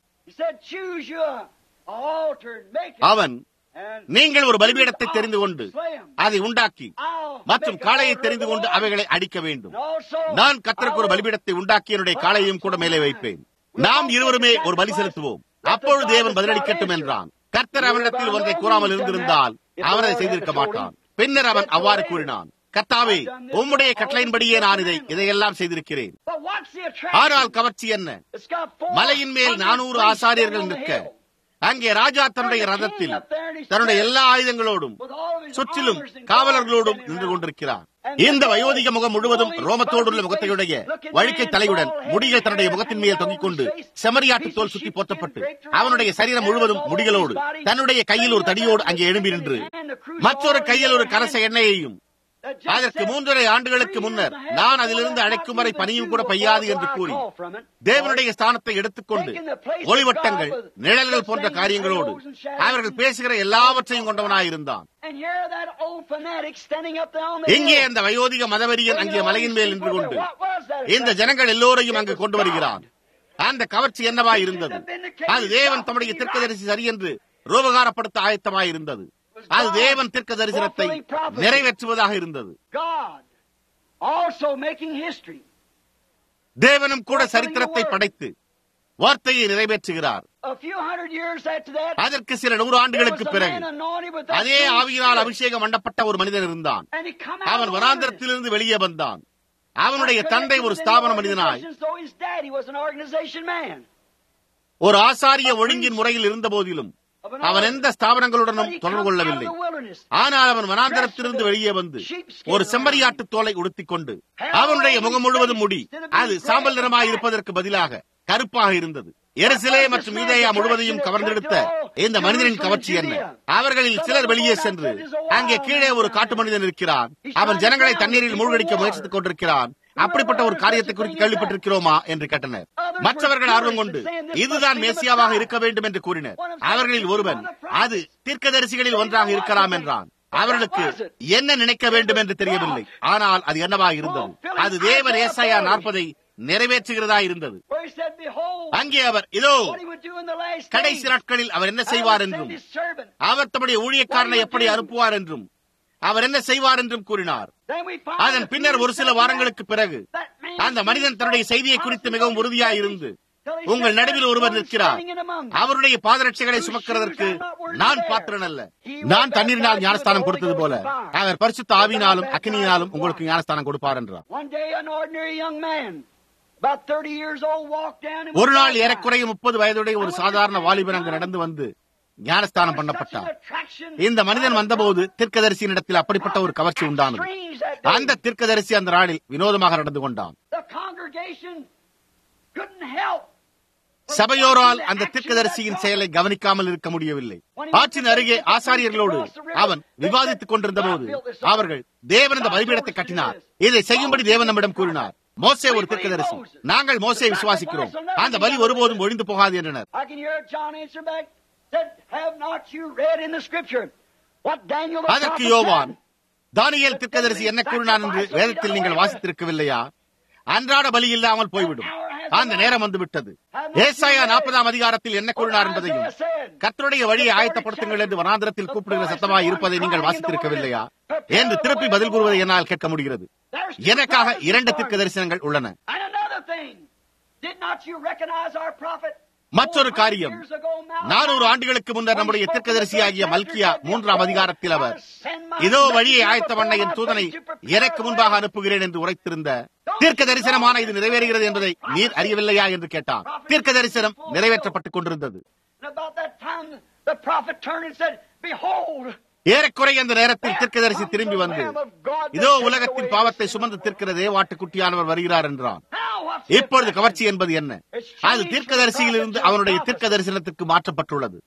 B: அவன் நீங்கள் ஒரு பலிபீடத்தை தெரிந்து கொண்டு அதை உண்டாக்கி மற்றும் காளையை தெரிந்து கொண்டு அவைகளை அடிக்க வேண்டும் நான் கத்தருக்கு ஒரு பலிபீடத்தை உண்டாக்கி என்னுடைய காளையையும் கூட மேலே வைப்பேன் நாம் இருவருமே ஒரு பலி செலுத்துவோம் அப்பொழுது தேவன் பதிலளிக்கட்டும் என்றான் கர்த்தர் அவனிடத்தில் ஒன்றை கூறாமல் இருந்திருந்தால் அவன் அதை செய்திருக்க மாட்டான் பின்னர் அவன் அவ்வாறு கூறினான் கர்த்தாவே உம்முடைய கட்டளையின்படியே நான் இதை இதையெல்லாம் செய்திருக்கிறேன் ஆனால் கவர்ச்சி என்ன மலையின் மேல் நானூறு ஆசாரியர்கள் நிற்க அங்கே ராஜா தன்னுடைய ரதத்தில் தன்னுடைய எல்லா ஆயுதங்களோடும் சுற்றிலும் காவலர்களோடும் நின்று கொண்டிருக்கிறார் இந்த வயோதிக முகம் முழுவதும் ரோமத்தோடுள்ள முகத்தையுடைய வழுக்கை தலையுடன் முடிகள் தன்னுடைய முகத்தின் மேல் தொங்கிக் கொண்டு செமரியாட்டு தோல் சுற்றி போற்றப்பட்டு அவனுடைய சரீரம் முழுவதும் முடிகளோடு தன்னுடைய கையில் ஒரு தடியோடு அங்கே எழும்பி நின்று மற்றொரு கையில் ஒரு கலச எண்ணெயையும் அதற்கு மூன்றரை ஆண்டுகளுக்கு முன்னர் நான் அதிலிருந்து அழைக்கும் வரை பணியும் கூட பெய்யாது என்று கூறி தேவனுடைய ஸ்தானத்தை எடுத்துக்கொண்டு ஒளிவட்டங்கள் நிழல்கள் போன்ற காரியங்களோடு அவர்கள் பேசுகிற எல்லாவற்றையும் கொண்டவனாயிருந்தான் இங்கே அந்த வயோதிக மதவெறியன் அங்கே மலையின் மேல் நின்று கொண்டு இந்த ஜனங்கள் எல்லோரையும் அங்கு கொண்டு வருகிறான் அந்த கவர்ச்சி என்னவா இருந்தது அது தேவன் தம்முடைய திர்க்கதரிசி சரி என்று ரூபகாரப்படுத்த ஆயத்தமாயிருந்தது அது தேவன் தீர்க்க தரிசனத்தை நிறைவேற்றுவதாக இருந்தது தேவனும் கூட சரித்திரத்தை படைத்து வார்த்தையை நிறைவேற்றுகிறார் அதற்கு சில நூறு ஆண்டுகளுக்கு பிறகு அதே ஆவியினால் அபிஷேகம் மண்டப்பட்ட ஒரு மனிதன் இருந்தான் அவன் வனாந்திரத்திலிருந்து வெளியே வந்தான் அவனுடைய தந்தை ஒரு ஸ்தாபன மனிதனாய் ஒரு ஆசாரிய ஒழுங்கின் முறையில் இருந்த போதிலும் அவன் எந்த ஸ்தாபனங்களுடனும் தொடர்பு கொள்ளவில்லை ஆனால் அவன் வனாந்தரத்திலிருந்து வெளியே வந்து ஒரு செம்மறியாட்டு தோலை உடுத்திக் கொண்டு அவனுடைய முகம் முழுவதும் முடி அது சாம்பல் நிறமாய் இருப்பதற்கு பதிலாக கருப்பாக இருந்தது எருசலே மற்றும் மீதேயா முழுவதையும் கவர்ந்தெடுத்த இந்த மனிதனின் கவர்ச்சி என்ன அவர்களில் சிலர் வெளியே சென்று அங்கே கீழே ஒரு காட்டு மனிதன் இருக்கிறான் அவன் ஜனங்களை தண்ணீரில் மூழ்கடிக்க முயற்சித்துக் கொண்டிருக்கிறான் அப்படிப்பட்ட ஒரு காரியத்தை குறித்து கேள்விப்பட்டிருக்கிறோமா என்று கேட்டனர் மற்றவர்கள் ஆர்வம் கொண்டு இதுதான் மேசியாவாக இருக்க வேண்டும் என்று கூறினர் அவர்களில் ஒருவன் அது தீர்க்கதரிசிகளில் ஒன்றாக இருக்கலாம் என்றான் அவர்களுக்கு என்ன நினைக்க வேண்டும் என்று தெரியவில்லை ஆனால் அது என்னவாக இருந்தது அது தேவன் ஏசாயா நாற்பதை நிறைவேற்றுகிறதா இருந்தது அங்கே அவர் இதோ கடைசி நாட்களில் அவர் என்ன செய்வார் என்றும் அவர் தம்முடைய ஊழியக்காரனை எப்படி அனுப்புவார் என்றும் அவர் என்ன செய்வார் என்றும் கூறினார் அதன் பின்னர் ஒரு சில வாரங்களுக்கு பிறகு அந்த மனிதன் தன்னுடைய செய்தியை குறித்து மிகவும் உறுதியாய் இருந்து உங்கள் நடுவில் ஒருவர் நிற்கிறார் அவருடைய பாதரட்சைகளை சுமக்கிறதற்கு நான் பாத்திரன் அல்ல நான் தண்ணீரினால் ஞானஸ்தானம் கொடுத்தது போல அவர் பரிசுத்த ஆவினாலும் அக்னியினாலும் உங்களுக்கு ஞானஸ்தானம் கொடுப்பார் என்றார் ஒரு நாள் ஏறக்குறைய முப்பது வயதுடைய ஒரு சாதாரண வாலிபன் அங்கு நடந்து வந்து ஞானஸ்தானம் பண்ணப்பட்டார் இந்த மனிதன் வந்தபோது தீர்க்கதரிசியினிடத்தில் அப்படிப்பட்ட ஒரு கவர்ச்சி உண்டானது அந்த தீர்க்கதரிசி அந்த நாளில் வினோதமாக நடந்து கொண்டான் சபையோரால் அந்த தீர்க்கதரிசியின் செயலை கவனிக்காமல் இருக்க முடியவில்லை ஆற்றின் அருகே ஆசாரியர்களோடு அவன் விவாதித்துக் கொண்டிருந்த போது அவர்கள் தேவன் இந்த பலிபீடத்தை கட்டினார் இதை செய்யும்படி தேவன் நம்மிடம் கூறினார் மோசே ஒரு தீர்க்கதரிசி நாங்கள் மோசை விசுவாசிக்கிறோம் அந்த பலி ஒருபோதும் ஒழிந்து போகாது என்றனர் அதற்கு யோவான் தானியல் திர்க்கதரிசி என்ன கூறினான் என்று வேதத்தில் நீங்கள் வாசித்திருக்கவில்லையா அன்றாட பலி இல்லாமல் போய்விடும் அந்த நேரம் வந்து விட்டது ஏசாயா நாற்பதாம் அதிகாரத்தில் என்ன கூறினார் என்பதையும் கத்தருடைய வழியை ஆயத்தப்படுத்துங்கள் என்று வனாந்திரத்தில் கூப்பிடுகிற சத்தமாய் இருப்பதை நீங்கள் வாசித்திருக்கவில்லையா என்று திருப்பி பதில் கூறுவதை என்னால் கேட்க முடிகிறது எனக்காக இரண்டு திர்க்க தரிசனங்கள் உள்ளன மற்றொரு காரியம் நானூறு ஆண்டுகளுக்கு முன்னர் நம்முடைய தீர்க்கதரிசியாகிய மல்கியா மூன்றாம் அதிகாரத்தில் அவர் இதோ வழியை ஆயத்த பண்ண என் தூதனை எனக்கு முன்பாக அனுப்புகிறேன் என்று உரைத்திருந்த தீர்க்க தரிசனமான இது நிறைவேறுகிறது என்பதை நீர் அறியவில்லையா என்று கேட்டார் தீர்க்க தரிசனம் நிறைவேற்றப்பட்டுக் கொண்டிருந்தது ஏறக்குறைய அந்த நேரத்தில் தீர்க்கதரிசி திரும்பி வந்து இதோ உலகத்தின் பாவத்தை சுமந்து தீர்க்கிற தேவாட்டுக்குட்டியானவர் வருகிறார் என்றான் இப்பொழுது கவர்ச்சி என்பது என்ன அது தீர்க்கதரிசியில் இருந்து அவனுடைய தீர்க்க தரிசனத்திற்கு மாற்றப்பட்டுள்ளது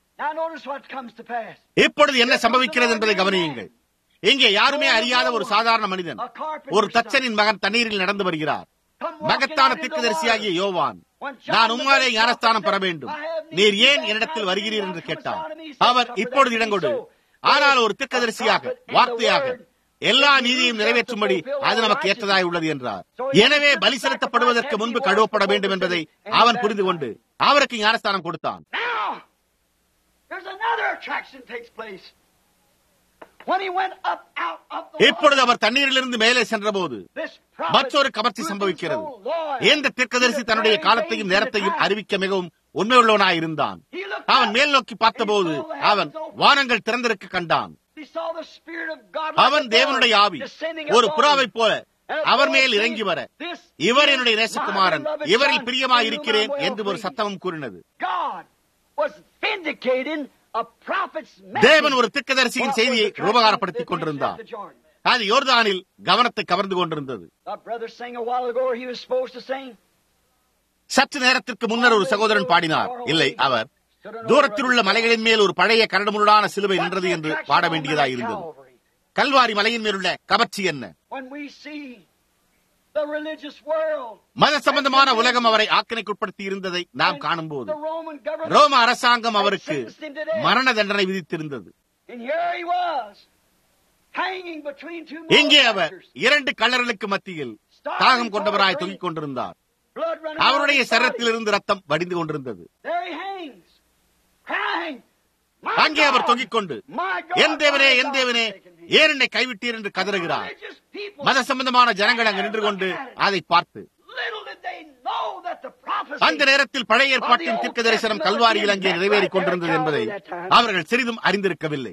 B: இப்பொழுது என்ன சம்பவிக்கிறது என்பதை கவனியுங்கள் இங்கே யாருமே அறியாத ஒரு சாதாரண மனிதன் ஒரு தச்சனின் மகன் தண்ணீரில் நடந்து வருகிறார் மகத்தான தீர்க்கதரிசியாகிய யோவான் நான் உம்மாலே ஞானஸ்தானம் பெற வேண்டும் நீர் ஏன் என்னிடத்தில் வருகிறீர் என்று கேட்டார் அவர் இப்பொழுது இடங்கொடு ஆனால் ஒரு திக்கதரிசியாக வார்த்தையாக எல்லா நீதியையும் நிறைவேற்றும்படி அது நமக்கு ஏற்றதாய் உள்ளது என்றார் எனவே பலி செலுத்தப்படுவதற்கு முன்பு கழுவப்பட வேண்டும் என்பதை அவன் புரிந்து கொண்டு அவருக்கு ஞானஸ்தானம் கொடுத்தான் இப்பொழுது அவர் தண்ணீரிலிருந்து மேலே சென்றபோது மற்றொரு கவர்ச்சி சம்பவிக்கிறது எந்த தீர்க்கதரிசி தன்னுடைய காலத்தையும் நேரத்தையும் அறிவிக்க மிகவும் உண்மையுள்ளவனாய் இருந்தான் அவன் மேல் நோக்கி பார்த்தபோது அவன் வானங்கள் திறந்திருக்க கண்டான் அவன் தேவனுடைய ஆவி ஒரு புறாவை போல அவர் மேல் இறங்கி வர இவர் என்னுடைய நேசகுமாரன் இவரில் பிரியமாய் இருக்கிறேன் என்று ஒரு சத்தமும் கூறினது தேவன் ஒரு திக்கதரிசியின் செய்தியை ரூபகாரப்படுத்திக் கொண்டிருந்தார் அது யோர்தானில் கவனத்தை கவர்ந்து கொண்டிருந்தது சற்று நேரத்திற்கு முன்னர் ஒரு சகோதரன் பாடினார் இல்லை அவர் தூரத்தில் உள்ள மலைகளின் மேல் ஒரு பழைய கரடுமுரடான சிலுவை நின்றது என்று பாட வேண்டியதாக இருந்தது கல்வாரி மலையின் மேலுள்ள கவர்ச்சி என்ன மத சம்பந்தமான உலகம் அவரை ஆக்கினைக்குட்படுத்தி இருந்ததை நாம் காணும்போது ரோம அரசாங்கம் அவருக்கு மரண தண்டனை விதித்திருந்தது இங்கே அவர் இரண்டு கல்லர்களுக்கு மத்தியில் தாகம் கொண்டவராய் தொங்கிக் கொண்டிருந்தார் அவருடைய சரத்திலிருந்து ரத்தம் வடிந்து கொண்டிருந்தது அங்கே அவர் தொங்கிக் கொண்டு என் தேவனே என் தேவனே ஏன் என்னை கைவிட்டீர் என்று கதறுகிறார் மத சம்பந்தமான ஜனங்கள் அங்கு நின்று கொண்டு அதை பார்த்து அந்த நேரத்தில் பழைய ஏற்பாட்டின் தீர்க்க தரிசனம் கல்வாரியில் அங்கே நிறைவேறிக் கொண்டிருந்தது என்பதை அவர்கள் சிறிதும் அறிந்திருக்கவில்லை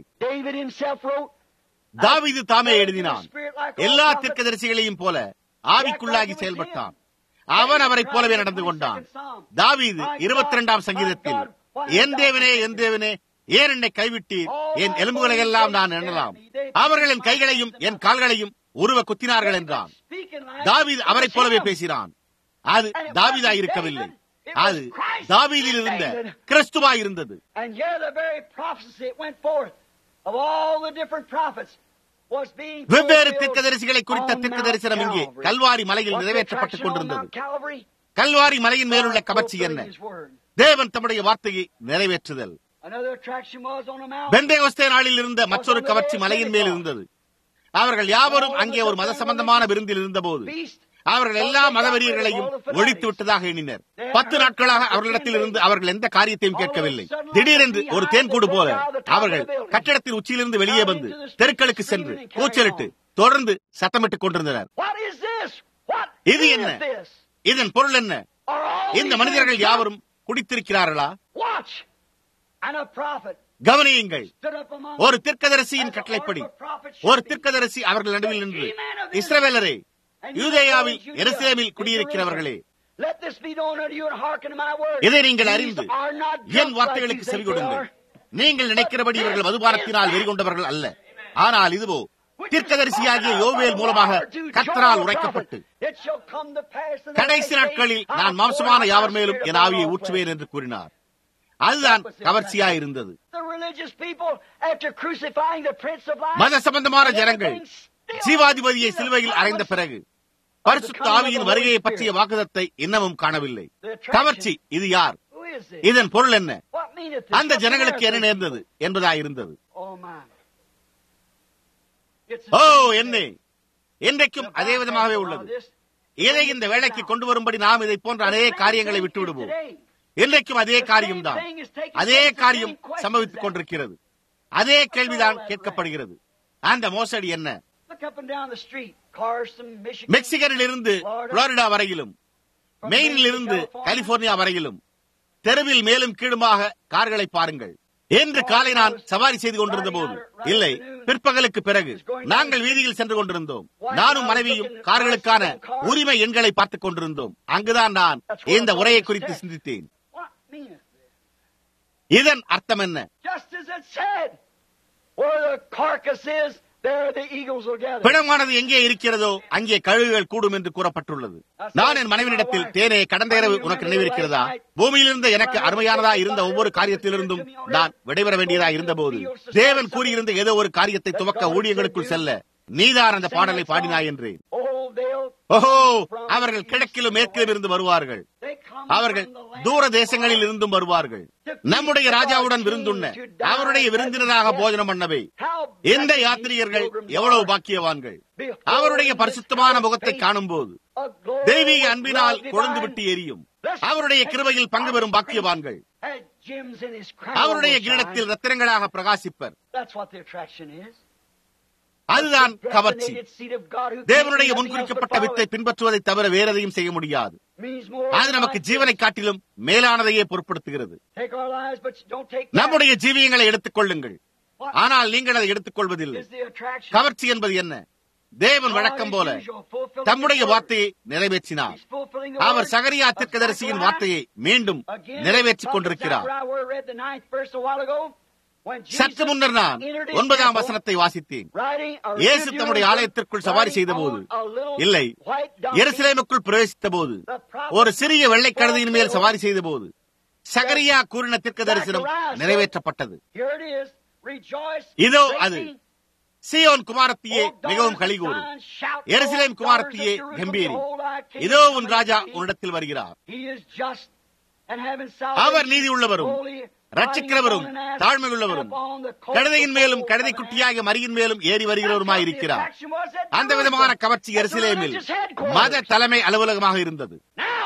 B: தாவிது தாமே எழுதினான் எல்லா தீர்க்கதரிசிகளையும் போல ஆவிக்குள்ளாகி செயல்பட்டான் அவன் அவரைப் போலவே நடந்து கொண்டான் தாவீது இருபத்தி இரண்டாம் சங்கீதத்தில் என் தேவனே என் தேவனே ஏன் என்னை கைவிட்டீர் என் எலும்புகளை எல்லாம் நான் எண்ணலாம் அவர்கள் என் கைகளையும் என் கால்களையும் உருவ குத்தினார்கள் என்றான் தாவீது அவரைப் போலவே பேசினான் அது தாவீதா இருக்கவில்லை அது தாவீதில் இருந்த கிறிஸ்துவா இருந்தது
A: And here the very prophecy that went forth of all the different prophets was being
B: வெவ்வேறு
A: fulfilled
B: தீர்க்கதரிசிகளை குறித்த
A: on
B: தீர்க்க
A: Mount
B: தரிசனம் இங்கே
A: Calvary.
B: கல்வாரி மலையில்
A: What's the
B: நிறைவேற்றப்பட்டுக்
A: attraction on
B: கொண்டிருந்தது
A: Mount Calvary?
B: கல்வாரி மலையின் மேலுள்ள
A: God
B: கவர்ச்சி என்ன
A: fulfilling His word.
B: தேவன் தம்முடைய வார்த்தையை நிறைவேற்றுதல்
A: Another attraction was on a mountain.
B: பெந்தேகொஸ்தே நாளில் இருந்த மற்றொரு கவர்ச்சி மலையின் மேல் இருந்தது அவர்கள் யாவரும் அங்கே ஒரு மத சம்பந்தமான விருந்தில் இருந்தபோது
A: Beast
B: அவர்கள் எல்லா மதவெறியர்களையும் ஒழித்து விட்டதாக எண்ணினர் பத்து நாட்களாக அவர்களிடத்தில் இருந்து அவர்கள் எந்த காரியத்தையும் கேட்கவில்லை திடீரென்று ஒரு தேன்கூடு போல அவர்கள் கட்டிடத்தின் உச்சியிலிருந்து வெளியே வந்து தெருக்களுக்கு சென்று கூச்சலிட்டு தொடர்ந்து சத்தமிட்டுக் கொண்டிருந்தனர்
A: What is this? What
B: இது
A: is
B: என்ன?
A: this?
B: இதன் பொருள் என்ன
A: Are all
B: இந்த
A: these
B: மனிதர்கள்
A: things
B: யாவரும் குடித்திருக்கிறார்களா
A: Watch. And a prophet
B: கவனியுங்கள்
A: stood up among
B: ஒரு தீர்க்கதரிசியின் கட்டளைப்படி ஒரு தீர்க்கதரிசி அவர்கள் நடுவில் நின்று இஸ்ரவேலரே யூதேயாவில் எருசலேமில் குடியிருக்கிறவர்களே
A: Let this be known unto you and hearken to my word.
B: இதை நீங்கள்
A: These
B: அறிந்து
A: are not
B: என்
A: drunk
B: வார்த்தைகளுக்கு
A: like you
B: செவி
A: think they
B: கொடுங்கள்
A: are.
B: நீங்கள் நினைக்கிறபடி இவர்கள் மதுபானத்தினால் வெறிகொண்டவர்கள் அல்ல ஆனால் இதுவோ தீர்க்கதரிசியாகிய யோவேல் மூலமாக கர்த்தரால் உரைக்கப்பட்டு
A: It shall come to pass in the
B: கடைசி
A: last
B: நாட்களில்
A: days,
B: நான்
A: I'll
B: மாம்சமான
A: pour out
B: யாவர்
A: my
B: மேலும்
A: spirit
B: என்
A: upon
B: ஆவியை
A: all
B: ஊற்றுவேன்
A: flesh.
B: என்று கூறினார் அதுதான் கவர்ச்சியா இருந்தது
A: The religious people, after crucifying the Prince of Life,
B: மத சம்பந்தமான
A: and
B: ஜனங்கள்
A: everything still
B: ஜீவாதிபதியை
A: in the
B: சிலுவையில் அறைந்த
A: promise.
B: பிறகு பரிசுத்த ஆவியின் வருகையை பற்றிய வாக்குதத்தை இன்னமும் காணவில்லை கவர்ச்சி இது யார்
A: Who is this?
B: இதன் பொருள் என்ன
A: What meaneth this?
B: அந்த
A: What
B: ஜனங்களுக்கு என்ன
A: meaneth this?
B: நேர்ந்தது என்பதாயிருந்தது
A: Oh my. It's
B: O
A: the same
B: என்னே
A: thing.
B: என்றைக்கும்
A: The
B: அதே
A: Bible
B: விதமாகவே
A: has
B: உள்ளது
A: allowed this.
B: இதை இந்த வேலைக்கு கொண்டு வரும்படி நாம் இதை போன்ற
A: The
B: அநேக
A: same
B: காரியங்களை
A: thing
B: விட்டு
A: is
B: விடுவோம்
A: today.
B: என்றைக்கும் அதே காரியம்தான் அதே காரியம் சம்பவித்துக் கொண்டிருக்கிறது அதே கேள்விதான் கேட்கப்படுகிறது அந்த மோசடி என்ன
A: Look up and down the street. Cars from Michigan.
B: மெக்சிகனில் இருந்து புளோரிடா வரையிலும் மெயினில் இருந்து கலிபோர்னியா வரையிலும் தெருவில் மேலும் கீழுமாக கார்களை பாருங்கள் என்று காலை நான் சவாரி செய்து கொண்டிருந்த போது இல்லை பிற்பகலுக்கு பிறகு நாங்கள் வீதியில் சென்று கொண்டிருந்தோம் நானும் மனைவியும் கார்களுக்கான உரிமை எண்களை பார்த்துக் கொண்டிருந்தோம் அங்குதான் நான் இந்த உரையை குறித்து சிந்தித்தேன்
A: What meaneth this?
B: இதன் அர்த்தம் என்ன
A: Just as it said, where the carcass is, there the eagles will gather.
B: பிணமானது எங்கே இருக்கிறதோ அங்கே கழுகுகள் கூடும் என்று கூறப்பட்டுள்ளது நான் என் மனைவியிடத்தில் தேனே கடந்த இரவு உனக்கு நினைவிருக்கிறதா பூமியிலிருந்து எனக்கு அருமையானதா இருந்த ஒவ்வொரு காரியத்திலிருந்தும் நான் விடைபெற வேண்டியதா இருந்தபோது தேவன் கூறியிருந்த ஏதோ ஒரு காரியத்தை துவக்க ஊழியங்களுக்குள் செல்ல நீதான் அந்த பாடலை பாடினாய் என்றேன்
A: Oh, they'll
B: ஓஹோ அவர்கள் கிழக்கிலும் மேற்கிலும் இருந்து வருவார்கள்
A: they come
B: அவர்கள்
A: from the land
B: தூர
A: of
B: தேசங்களில் இருந்தும் வருவார்கள் நம்முடைய ராஜாவுடன் விருந்துண்ண அவருடைய விருந்தினராக போஜனம் பண்ணவே
A: How
B: இந்த
A: blessed
B: யாத்திரிகர்கள்
A: these pilgrims
B: எவ்வளவு
A: are.
B: பாக்கியவான்கள்
A: Behold,
B: அவருடைய
A: this
B: பரிசுத்தமான
A: kind of
B: முகத்தை
A: faith,
B: காணும் போது
A: a glory
B: தெய்வீக
A: of
B: அன்பினால்
A: love
B: கொழுந்து
A: divine,
B: விட்டு எரியும் அவருடைய கிருபையில் பங்கு பெறும் பாக்கியவான்கள்
A: had gems in his crown
B: அவருடைய
A: will shine.
B: கிரீடத்தில் ரத்தினங்களாக பிரகாசிப்பர்
A: That's what the attraction is.
B: அதுதான்
A: The
B: கவர்ச்சி
A: predestinated seed of God who
B: தேவனுடைய
A: created nothing else but
B: முன்குறிக்கப்பட்ட
A: follow
B: வித்தை
A: it.
B: பின்பற்றுவதை தவிர வேற எதையும் செய்ய முடியாது
A: Means more
B: அது
A: than
B: நமக்கு
A: life.
B: ஜீவனை காட்டிலும் மேலானதையே பொருட்படுத்துகிறது
A: Take our lives, but don't take
B: நம்முடைய ஜீவியங்களை எடுத்துக் கொள்ளுங்கள்
A: What
B: ஆனால் நீங்கள் அதை எடுத்துக் கொள்வதில்லை
A: is the attraction?
B: கவர்ச்சி என்பது என்ன தேவன் வழக்கம் போல தம்முடைய வார்த்தையை நிறைவேற்றினார்
A: He's fulfilling the
B: our
A: word
B: Zechariah
A: of
B: தீர்க்கதரிசியின்
A: Zechariah.
B: வார்த்தையை மீண்டும்
A: Again,
B: நிறைவேற்றிக்
A: from
B: கொண்டிருக்கிறார்
A: Zechariah, where we read the ninth verse a while ago, when Jesus
B: சற்று முன்னர் நான்
A: entered his
B: ஒன்பதாம்
A: temple,
B: வசனத்தை வாசித்தேன்
A: riding a
B: இயேசு
A: rear
B: தம்முடைய
A: view
B: ஆலயத்திற்குள் சவாரி
A: riding
B: செய்தபோது
A: on a little
B: இல்லை
A: white donkey,
B: எருசலேமுக்குள் பிரவேசித்த போது
A: the prophet
B: ஒரு சிறிய வெள்ளை கழுதையின் மேல் சவாரி செய்த போது சகரியா கூறின தீர்க்க தரிசனம் நிறைவேற்றப்பட்டது
A: Here it is. Rejoice
B: இதோ அது.
A: greatly,
B: சியோன் குமாரத்தியே
A: O
B: மிகவும்
A: daughters of
B: கலிகூறு
A: Zion, shout,
B: எருசலேம்
A: O
B: குமாரத்தியே
A: daughters of Jerusalem,
B: கம்பீரி
A: behold, thy king
B: இதோ
A: is
B: உன்
A: coming
B: ராஜா
A: to thee.
B: உன்னிடத்தில் வருகிறார்
A: He is just and having
B: our
A: salvation,
B: நீதி உள்ளவரும்
A: holy,
B: ரட்சிக்கிறவரும்
A: riding upon an ass,
B: தாழ்மையுள்ளவரும்
A: and upon the colt
B: கழுதையின்
A: of the
B: மேலும்
A: foal
B: கழுதை
A: of an ass.
B: குட்டியாகிய மரியின் மேலும் ஏறி வருகிறவருமாய் இருக்கிறார்
A: That's what the attraction was at
B: அந்த விதமான
A: Jerusalem,
B: கவர்ச்சி
A: at the
B: எருசலேமில்
A: religious headquarters.
B: மத தலைமை அலுவலகமாக இருந்தது
A: Now,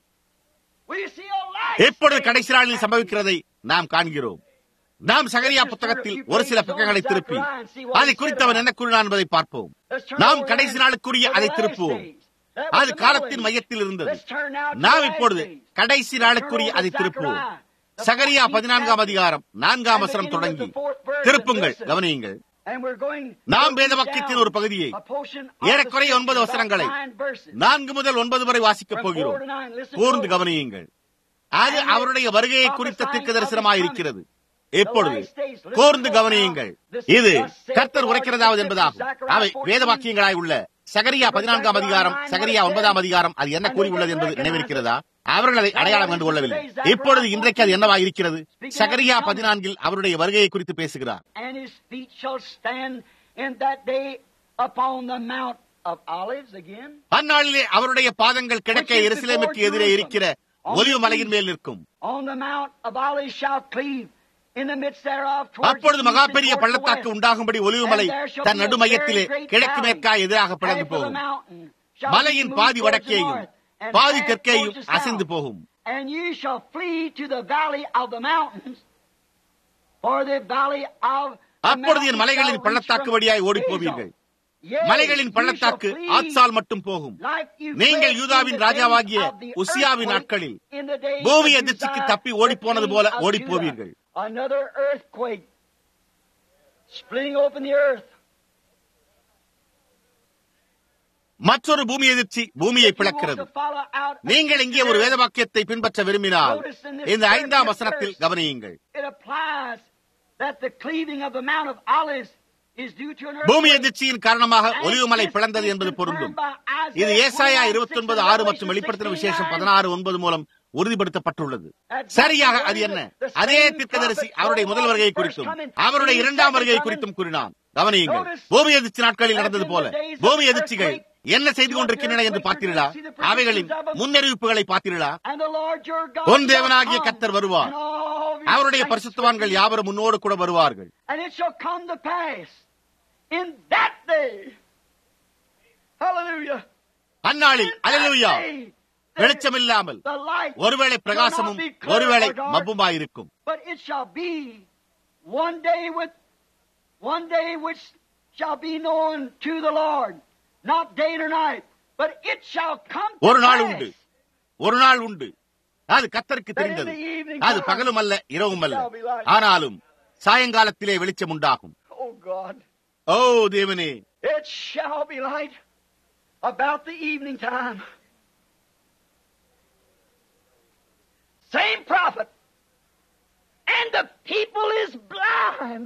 A: we see a light
B: எப்பொழுது
A: change
B: கடைசி நாளில்
A: happening.
B: சம்பவிக்கிறதை நாம் காண்கிறோம் நாம் சகரியா புத்தகத்தில் ஒரு சில பக்கங்களை திருப்பி அதை குறித்து அவன் என்ன கூறினான் என்பதை பார்ப்போம்
A: Let's turn
B: நாம்
A: over
B: கடைசி
A: now
B: நாளுக்குரிய
A: to the
B: அதை
A: last
B: திருப்புவோம்
A: days. That was
B: அது
A: the
B: காலத்தின்
A: middle age.
B: மையத்தில் இருந்தது
A: Let's turn now to
B: நாம்
A: the last
B: இப்பொழுது
A: days.
B: கடைசி நாளுக்குரிய அதை திருப்புவோம் சகரியா பதினான்காம் அதிகாரம் நான்காம் வசனம் தொடங்கி திருப்புங்கள் கவனியுங்கள்
A: And we're going
B: நாம் வேத வாக்கியத்தின் ஒரு பகுதியை
A: a portion of
B: ஏறக்குறைய
A: the
B: ஒன்பது
A: scripture,
B: வசனங்களை
A: about nine verses.
B: நான்கு முதல் ஒன்பது வரை வாசிக்கப்
A: From
B: போகிறோம்
A: four to nine, listen
B: கூர்ந்து
A: close.
B: கவனியுங்கள் அது அவருடைய வருகையை குறித்த தீர்க்க தரிசனமாயிருக்கிறது இப்பொழுது கோர்ந்து கவனியுங்கள் இது கர்த்தர் உரைக்கிறதாவது என்பதாகும் அவை வேத வாக்கியங்களாய் உள்ள சகரியா பதினான்காம் அதிகாரம் சகரியா ஒன்பதாம் அதிகாரம் அது என்ன கூறியுள்ளது என்பது நினைவிருக்கிறதா அவர்கள் அதை அடையாளம் கண்டு கொள்ளவில்லை இப்பொழுது இன்றைக்கு அது என்னவா இருக்கிறது சகரியா பதினான்கில் அவருடைய வருகையை குறித்து பேசுகிறார்
A: And his feet shall stand in that day upon the mount of olives again.
B: அந்நாளிலே அவருடைய பாதங்கள் கிழக்க எருசலேமுக்கு எதிரே இருக்கிற ஒலிவு மலையின் மேல் நிற்கும்
A: On the mount of olives shall cleave in the midst thereof towards
B: அப்பொழுது
A: the
B: மகா
A: east and
B: பெரிய
A: towards the
B: பள்ளத்தாக்கு
A: west.
B: உண்டாகும்படி ஒலிவு மலை
A: And there shall
B: than
A: be a
B: நடுமையத்திலே
A: very great
B: கிழக்கு
A: valley.
B: மேற்காய் எதிராக பிளந்து
A: Half of the
B: போகும்
A: mountain shall
B: மலையின்
A: be
B: பாதி
A: moved towards the
B: வடக்கேயும்
A: north, and
B: பாதி
A: half
B: தெற்கேயும்
A: towards the south.
B: அசைந்து போகும்
A: And you shall flee to the valley of the mountains, for the valley of the
B: அப்பொழுது என்
A: mountains
B: மலைகளின்
A: shall
B: பள்ளத்தாக்கு
A: reach
B: வழியாய்
A: from
B: ஓடிப்
A: Hazor.
B: போவீர்கள்
A: Yea,
B: மலைகளின்
A: you
B: பள்ளத்தாக்கு
A: shall flee
B: ஆத்சால் மட்டும் போகும்
A: like you
B: நீங்கள்
A: fled
B: யூதாவின்
A: in the
B: ராஜாவாகிய
A: days of the
B: உசியாவின்
A: earthquake
B: நாட்களில்
A: in the days
B: பூமி
A: of
B: எதிர்ச்சிக்கு
A: Uzziah,
B: தப்பி ஓடிப்
A: the
B: போனது
A: king
B: போல
A: of
B: ஓடிப்
A: Judah.
B: போவீர்கள்.
A: Another earthquake splitting open the earth.
B: மற்றொரு பூமி எதிர்ச்சி பூமியை
A: If you want
B: பிளக்கிறது
A: to follow out
B: நீங்கள் இங்கே ஒரு வேத வாக்கியத்தை பின்பற்ற விரும்பினால் இந்த ஐந்தாம் வசனத்தில் கவனியுங்கள்
A: It applies that the cleaving of the Mount of Olives is due to an
B: பூமி
A: earthquake.
B: எதிர்ச்சியின் காரணமாக
A: And
B: ஒலிவு மலை
A: this
B: பிளந்தது
A: is
B: என்பது பொருந்தும்
A: confirmed by Isaiah
B: இது ஏசாயா
A: 29,
B: இருபத்தி ஒன்பது
A: 6
B: ஆறு மற்றும் வெளிப்படுத்தின விசேஷம்
A: 69.
B: பதினாறு ஒன்பது மூலம் உறுதிப்படுத்தப்பட்டுள்ளது சரியாக அது என்ன அதே தீர்க்கதரிசி அவருடைய முதல் வருகை குறித்தும் அவருடைய இரண்டாம் வருகை குறித்தும் கூறினான் கவனியுங்கள் பூமி எதிர்ச்சி நாட்களில் நடந்தது போல பூமி எதிர்ச்சிகள் என்ன செய்து கொண்டிருக்கின்றன என்று பார்த்தீர்களா அவைகளின் முன்னறிவிப்புகளை பார்த்தீர்களா
A: And the Lord your God
B: உன் தேவனாகிய
A: shall
B: கர்த்தர்
A: come,
B: வருவார்
A: and all of his
B: அவருடைய
A: saints
B: பரிசுத்தவான்கள்
A: with him.
B: யாவரும் முன்னோடு கூட வருவார்கள்
A: And it shall come to pass in that day. Hallelujah.
B: அந்நாளில்
A: In that
B: hallelujah
A: day,
B: வெளிச்சமில்லாமல்
A: the light
B: ஒருவேளை
A: shall
B: பிரகாசமும்
A: not be clear
B: ஒருவேளை
A: or dark,
B: மப்புமாயிருக்கும்
A: But it shall be one day with one day which shall be known to the Lord, not day nor night, but it shall come to
B: ஒரு நாள்
A: pass.
B: உண்டு ஒரு நாள் உண்டு அது கத்தருக்கு தெரிந்தது அது பகலும் அல்ல இரவும் அல்ல ஆனாலும் சாயங்காலத்திலே வெளிச்சம் உண்டாகும்
A: Oh God,
B: ஓ தேவனே
A: it shall be light about the evening time. Same prophet, and the people is blind.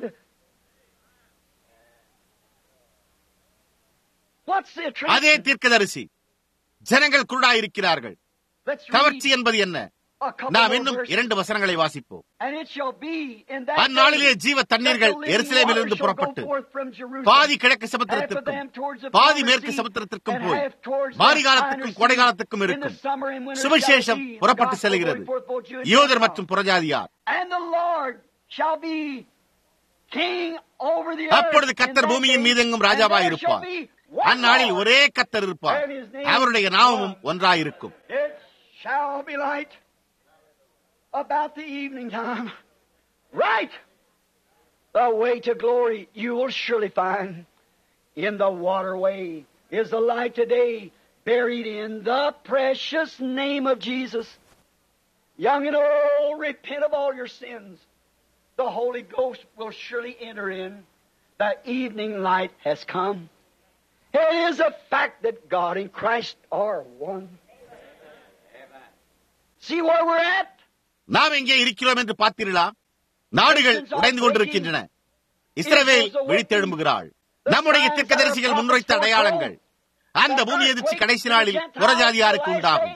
A: What's the
B: அதே
A: attraction?
B: தீர்க்கதரிசி ஜனங்கள் குருடாயிருக்கிறார்கள்
A: Let's
B: கவர்ச்சி
A: read
B: என்பது என்ன
A: a couple
B: நாம்
A: more
B: இன்னும்
A: verses.
B: இரண்டு வசனங்களை வாசிப்போம்
A: And it shall be in that
B: அந்நாளிலே
A: day
B: ஜீவ
A: that
B: தண்ணீர்கள்
A: the living
B: எருசலேமிலிருந்து
A: water shall go
B: புறப்பட்டு
A: forth from Jerusalem,
B: பாதி கிழக்கு
A: half of
B: சமுத்திரத்திற்கும்
A: them towards the
B: பாதி
A: former
B: மேற்கு
A: sea,
B: சமுத்திரத்திற்கும்
A: and
B: போய்
A: half towards the
B: மாரி காலத்துக்கும்
A: minor
B: கோடை
A: sea.
B: காலத்துக்கும்
A: In the
B: இருக்கும்
A: summer and winter
B: சுவிசேஷம்
A: shall be
B: புறப்பட்டு
A: gospel
B: செல்கிறது
A: going forth, both Jew and
B: யூதர்
A: Gentile.
B: மற்றும் புறஜாதியார்
A: And the Lord shall be king over the earth.
B: அப்பொழுது
A: in
B: கத்தர்
A: that
B: பூமியின்
A: day,
B: மீதெங்கும்
A: and
B: ராஜாவாய்
A: there shall
B: இருப்பார்
A: be one
B: அந்நாளில்
A: Lord.
B: ஒரே கத்தர் இருப்பார் அவருடைய நாமமும் ஒன்றாயிருக்கும்
A: It shall be light about the evening time. Right. The way to glory you will surely find. In the waterway is the light today, buried in the precious name of Jesus. Young and old, repent of all your sins. The Holy Ghost will surely enter in. The evening light has come. It is a fact that God and Christ are one. See where we're at?
B: நாம் எங்கே இருக்கிறோம் என்று பார்த்தீர்களா நாடுகள் உடைந்து கொண்டிருக்கின்றன இஸ்ரவேல் விழித்தெழும்புகிறாள் நம்முடைய தீர்க்கதரிசிகள் முன்வைத்த அடையாளங்கள் அந்த பூமி எதிர்ச்சி கடைசி நாளில் புறஜாதியாருக்கு உண்டாகும்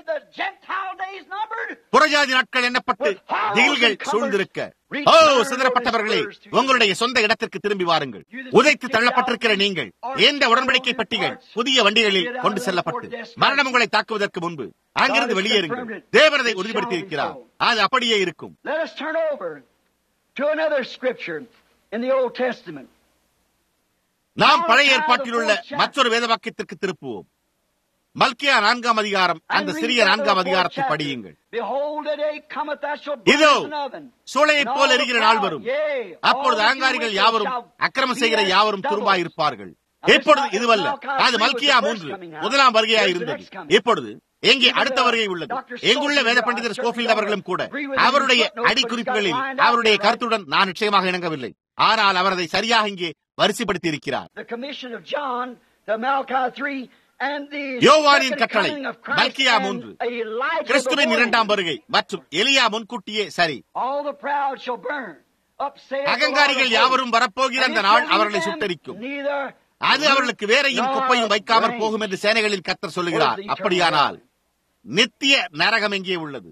B: புறஜாதி நாட்கள் எண்ணப்பட்டு திகில்கள் சூழ்ந்திருக்க ஓ சிதறப்பட்டவர்களே உங்களுடைய சொந்த இடத்திற்கு திரும்பி வாருங்கள் உதைத்து தள்ளப்பட்டிருக்கிற நீங்கள் எந்த உடன்படிக்கை பட்டிகள் புதிய வண்டிகளில் கொண்டு செல்லப்பட்டு மரணம் உங்களை தாக்குவதற்கு முன்பு அங்கிருந்து வெளியேறுங்கள் தேவனதை உறுதிப்படுத்தி இருக்கிறார் அது அப்படியே இருக்கும்
A: Let us turn over to another scripture in the Old Testament.
B: நாம் பழைய ஏற்பாட்டில் உள்ள மற்றொரு வேத வாக்கியத்திற்கு திருப்புவோம் மல்கியா நான்காம் அதிகாரம் அந்த
A: And read
B: சிறிய
A: that
B: நான்காம்
A: little
B: அதிகாரத்தை
A: chapter.
B: படியுங்கள்
A: Behold, a day cometh that shall burn
B: இதோ
A: as an oven.
B: சூளையைப் போல் எரிகிற நாள் வரும்
A: Yea,
B: அப்பொழுது
A: all the
B: அகங்காரிகள்
A: wicked
B: யாவரும்
A: shall
B: அக்கிரமம்
A: be
B: செய்கிற
A: as
B: யாவரும்
A: devils.
B: துரும்பாய் இருப்பார்கள் இப்பொழுது இதுவல்ல அது மல்கியா மூன்று முதலாம் வருகையா இருந்தது இப்பொழுது எங்கே அடுத்த வருகை உள்ளது எங்குள்ள வேத பண்டிதர் ஸ்கோஃபீல்ட் அவர்களும் கூட அவருடைய அடிக்குறிப்புகளில் அவருடைய கருத்துடன் நான் நிச்சயமாக இணங்கவில்லை ஆனால் அவர் அதை சரியாக இங்கே வரிசைப்படுத்தி இருக்கிறார்
A: The commission of John to Malachi 3 and the
B: யோவானின்
A: second
B: கட்டளை
A: coming of Christ
B: Malchijah
A: and
B: மூன்று
A: Elijah
B: கிறிஸ்துவின்
A: before
B: இரண்டாம்
A: him.
B: வருகை மற்றும் எலியா முன்கூட்டியே சரி
A: All the proud shall burn.
B: அகங்காரிகள் யாவரும் வரப்போகிற அந்த நாள் அவர்களை சுட்டரிக்கும் அது அவர்களுக்கு வேறையும் குப்பையும் வைக்காமற் போகும் என்று சேனைகளில் கத்தர் சொல்லுகிறார் அப்படியானால் நித்திய நரகம் எங்கே உள்ளது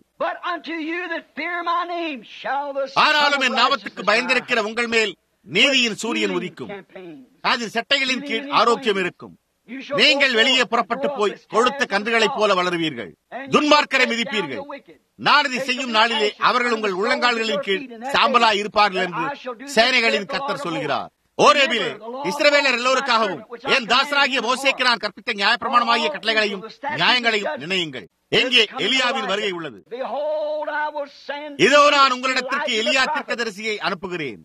B: ஆனாலும் என் நாமத்துக்கு பயந்திருக்கிற உங்கள் மேல் நீதியின் சூரியன் உதிக்கும் அது செட்டைகளின் கீழ் ஆரோக்கியம் இருக்கும் நீங்கள் வெளியே புறப்பட்டு போய் கொழுத்த கன்றுகளைப் போல வளருவீர்கள் துன்மார்க்கரை மிதிப்பீர்கள் நான் இதை செய்யும் நாளிலே அவர்கள் உங்கள் உள்ளங்கால்களின் கீழ் சாம்பலா இருப்பார்கள் என்று சேனைகளின் கத்தர் சொல்கிறார் ஓரேபிலே இஸ்ரவேலர் எல்லோருக்காகவும் என் தாசராகிய மோசேக்கு நான் கற்பித்த நியாயப்பிரமாணமாகிய கட்டளைகளையும் நியாயங்களையும் நினையுங்கள் எங்கே எலியாவின் வருகை உள்ளது இதோ நான் உங்களிடத்திற்கு எலியா தீர்க்கதரிசியை அனுப்புகிறேன்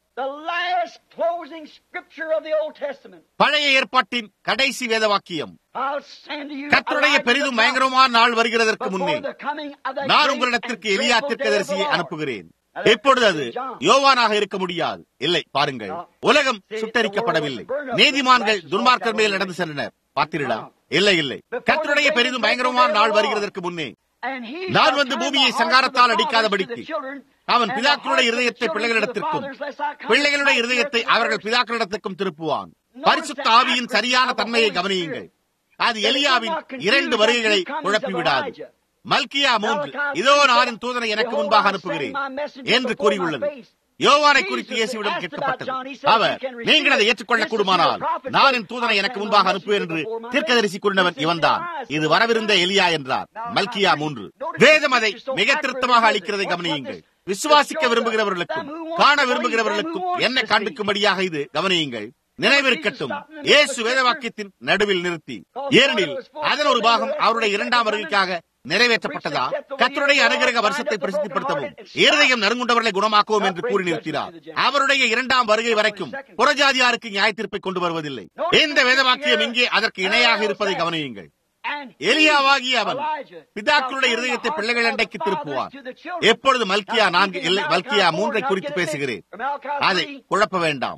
B: பழைய ஏற்பாட்டின் கடைசி வேத வாக்கியம் கத்தருடைய பெரிதும் பயங்கரமான நாள் வருகிறதற்கு முன்னே நான் உங்களிடத்திற்கு எலியா தீர்க்கதரிசியை அனுப்புகிறேன் எப்பொழுது அது யோவானாக இருக்க முடியாது இல்லை பாருங்கள் உலகம் சுட்டரிக்கப்படவில்லை நீதிமான்கள் துன்மார்க்கர் மேல் நடந்து சென்றனர் பார்த்தீர்களா இல்லை இல்லை கத்தருடைய பெரிதும் பயங்கரமான நாள் வருகிறதற்கு முன்னே நான் வந்து பூமியை சங்காரத்தால் அடிக்காதபடிக்கு அவன் பிதாக்களுடைய இருதயத்தை பிள்ளைகளிடத்திற்கும் பிள்ளைகளுடைய இருதயத்தை அவர்கள் பிதாக்களிடத்திற்கும் திருப்புவான் பரிசுத்த ஆவியின் சரியான தன்மையை கவனியுங்கள் அது எலியாவின் இரண்டு வருகைகளை குழப்பிவிடாது மல்கியா மூன்று இதோ நானின் தூதனை எனக்கு முன்பாக அனுப்புகிறேன் என்று கூறியுள்ளது யோவானை குறித்து இயேசுவிடம் கேட்கப்பட்டது அவர் நீங்கள் அதை ஏற்றுக்கொள்ள கூடுமானால் நான் என் தூதனை எனக்கு முன்பாக அனுப்புவேன் என்று தீர்க்கதரிசி கூறினவன் இவன்தான் இது வரவிருந்த எலியா என்றார் மல்கியா மூன்று வேதம் அதை மிக திருத்தமாக அளிக்கிறதை கவனியுங்கள் விசுவாசிக்க விரும்புகிறவர்களுக்கும் காண விரும்புகிறவர்களுக்கும் என்ன காண்பிக்கும்படியாக இது கவனியுங்கள் நினைவிருக்கட்டும் இயேசு வேதவாக்கியத்தின் நடுவில் நிறுத்தி ஏனெனில் அதன் ஒரு பாகம் அவருடைய இரண்டாம் வருகைக்காக நிறைவேற்றப்பட்டதா கத்தருடைய அனுகிரக வருஷத்தை பிரசித்திப்படுத்தவும் இருதயம் நறுங்குண்டவர்களை குணமாக்கவும் என்று கூறி நிறுத்தினார் அவருடைய இரண்டாம் வருகை வரைக்கும் புறஜாதியாருக்கு நியாய தீர்ப்பை கொண்டு வருவதில்லை இந்த வேதவாக்கியம் இங்கே அதற்கு இணையாக இருப்பதை கவனியுங்கள் எலியாவாகிய அவன் பிதாக்களுடைய இருதயத்தை பிள்ளைகள் அண்டைக்கு திருப்புவார் எப்பொழுது மல்கியா நான்கு இல்லை மல்கியா மூன்றை குறித்து பேசுகிறேன் அதை குழப்ப வேண்டாம்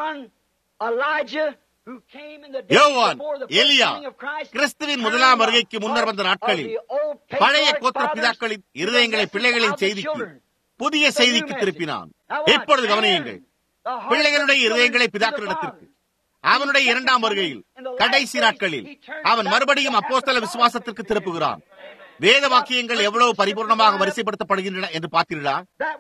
B: யோவான் எலியா கிறிஸ்துவின் முதலாம் வருகைக்கு முன்னர் வந்த நாட்களில் பழைய கோத்திர பிதாக்களின் இருதயங்களை பிள்ளைகளின் செய்திக்கு புதிய செய்திக்கு திருப்பினான் இப்பொழுது கவனியுங்கள் பிள்ளைகளுடைய இருதயங்களை பிதாக்களிடத்திற்கு அவனுடைய இரண்டாம் வருகையில் கடைசி நாட்களில் அவன் மறுபடியும் அப்போஸ்தல விசுவாசத்திற்கு திருப்புகிறான் வேத வாக்கியங்கள் எவ்வளவு பரிபூர்ணமாக வரிசைப்படுத்தப்படுகின்றன என்று பார்த்தீர்களா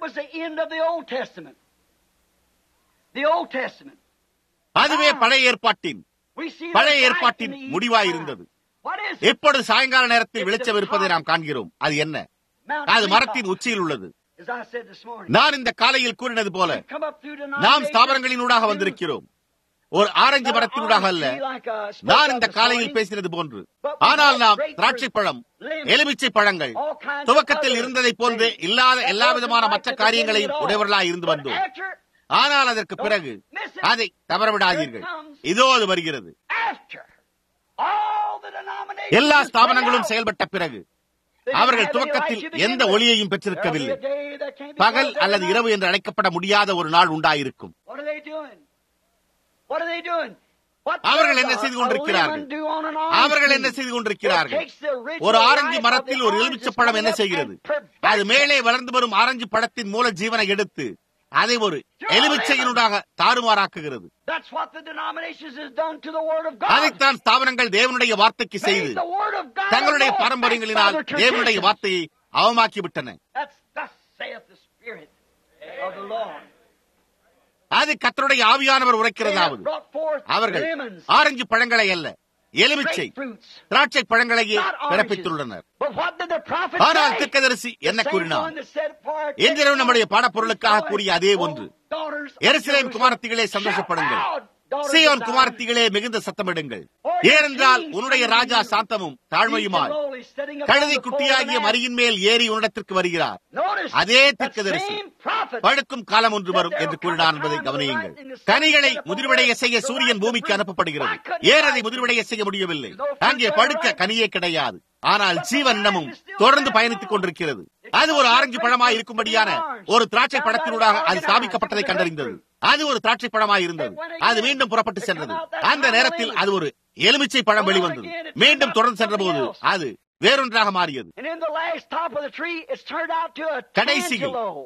B: அதுவே பழைய ஏற்பாட்டின் பழைய ஏற்பாட்டின் முடிவாயிருந்தது எப்பொழுது சாயங்கால நேரத்தில் வெளிச்சம் இருப்பதை நாம் காண்கிறோம் அது என்ன அது மரத்தின் உச்சியில் உள்ளது நான் இந்த காலையில் கூறினது போல நாம் ஸ்தாபனங்களினூடாக வந்திருக்கிறோம் ஒரு ஆரஞ்சு மரத்தினூடாக அல்ல நான் இந்த காலையில் பேசினது போன்று ஆனால் நாம் திராட்சை பழம் எலுமிச்சை பழங்கள் துவக்கத்தில் இருந்ததை போன்று இல்லாத எல்லா விதமான மற்ற காரியங்களையும் உடையவர்களாக இருந்து வந்தோம் ஆனால் அதற்கு பிறகு அதை தவறவிடாதீர்கள் இதோ அது வருகிறது எல்லா ஸ்தாபனங்களும் செயல்பட்ட பிறகு அவர்கள் துவக்கத்தில் எந்த ஒளியையும் பெற்றிருக்கவில்லை பகல் அல்லது இரவு என்று அழைக்கப்பட முடியாத ஒரு நாள் உண்டாயிருக்கும் அவர்கள் என்ன செய்து கொண்டிருக்கிறார்கள் அவர்கள் என்ன செய்து கொண்டிருக்கிறார்கள் ஒரு ஆரஞ்சு மரத்தில் ஒரு எலுமிச்சை பழம் என்ன செய்கிறது அது மேலே வளர்ந்து வரும் ஆரஞ்சு பழத்தின் மூல ஜீவனை எடுத்து அதை ஒரு எலுமிச்சையினூடாக தாறுமாறாக்குகிறது அதைத்தான் ஸ்தாபனங்கள் தேவனுடைய வார்த்தைக்கு செய்து தங்களுடைய பாரம்பரியங்களினால் தேவனுடைய வார்த்தையை அவமாக்கிவிட்டன அது கத்தருடைய ஆவியானவர் உரைக்கிறதாவது அவர்கள் ஆரஞ்சு பழங்களை அல்ல எலுமிச்சை திராட்சை பழங்களையே பிறப்பித்துள்ளனர் ஆனால் திக்கதரிசி என்ன கூறினார் எந்திரவு நம்முடைய பாடப்பொருளுக்காக கூறிய அதே ஒன்று எருசலேம் குமாரத்திகளே சந்தோஷப்படுங்கள் சியோன் குமாரத்திகளே மிகுந்த சத்தமிடுங்கள் ஏனென்றால் உன்னுடைய ராஜா சாந்தமும் தாழ்மையுமாய் கழுதை குட்டியாகிய மரியின் மேல் ஏறி உன்னிடத்திற்கு வருகிறார் அதே திக்கதரிசி படுக்கும் காலம் ஒன்று வரும் என்று கூறினார் என்பதை கவனியுங்கள் கனிகளை முதிர்வடைய செய்ய சூரியன் பூமிக்கு அனுப்பப்படுகிறது ஏன் அதை முதிர்வடைய செய்ய முடியவில்லை அங்கே படுக்க கனியே கிடையாது ஆனால் ஜீவன்னமும் தொடர்ந்து பயணித்துக் கொண்டிருக்கிறது அது ஒரு ஆரஞ்சு பழமாய் இருக்கும்படியான ஒரு திராட்சை பழத்தினூடாக அது ஸ்தாபிக்கப்பட்டதை கண்டறிந்தது அது ஒரு திராட்சை பழமாய் இருந்தது அது மீண்டும் புறப்பட்டு சென்றது அந்த நேரத்தில் அது ஒரு எலுமிச்சை பழம் வெளிவந்தது மீண்டும் தொடர்ந்து சென்ற போது அது வேறொன்றாக மாறியது கடைசியில்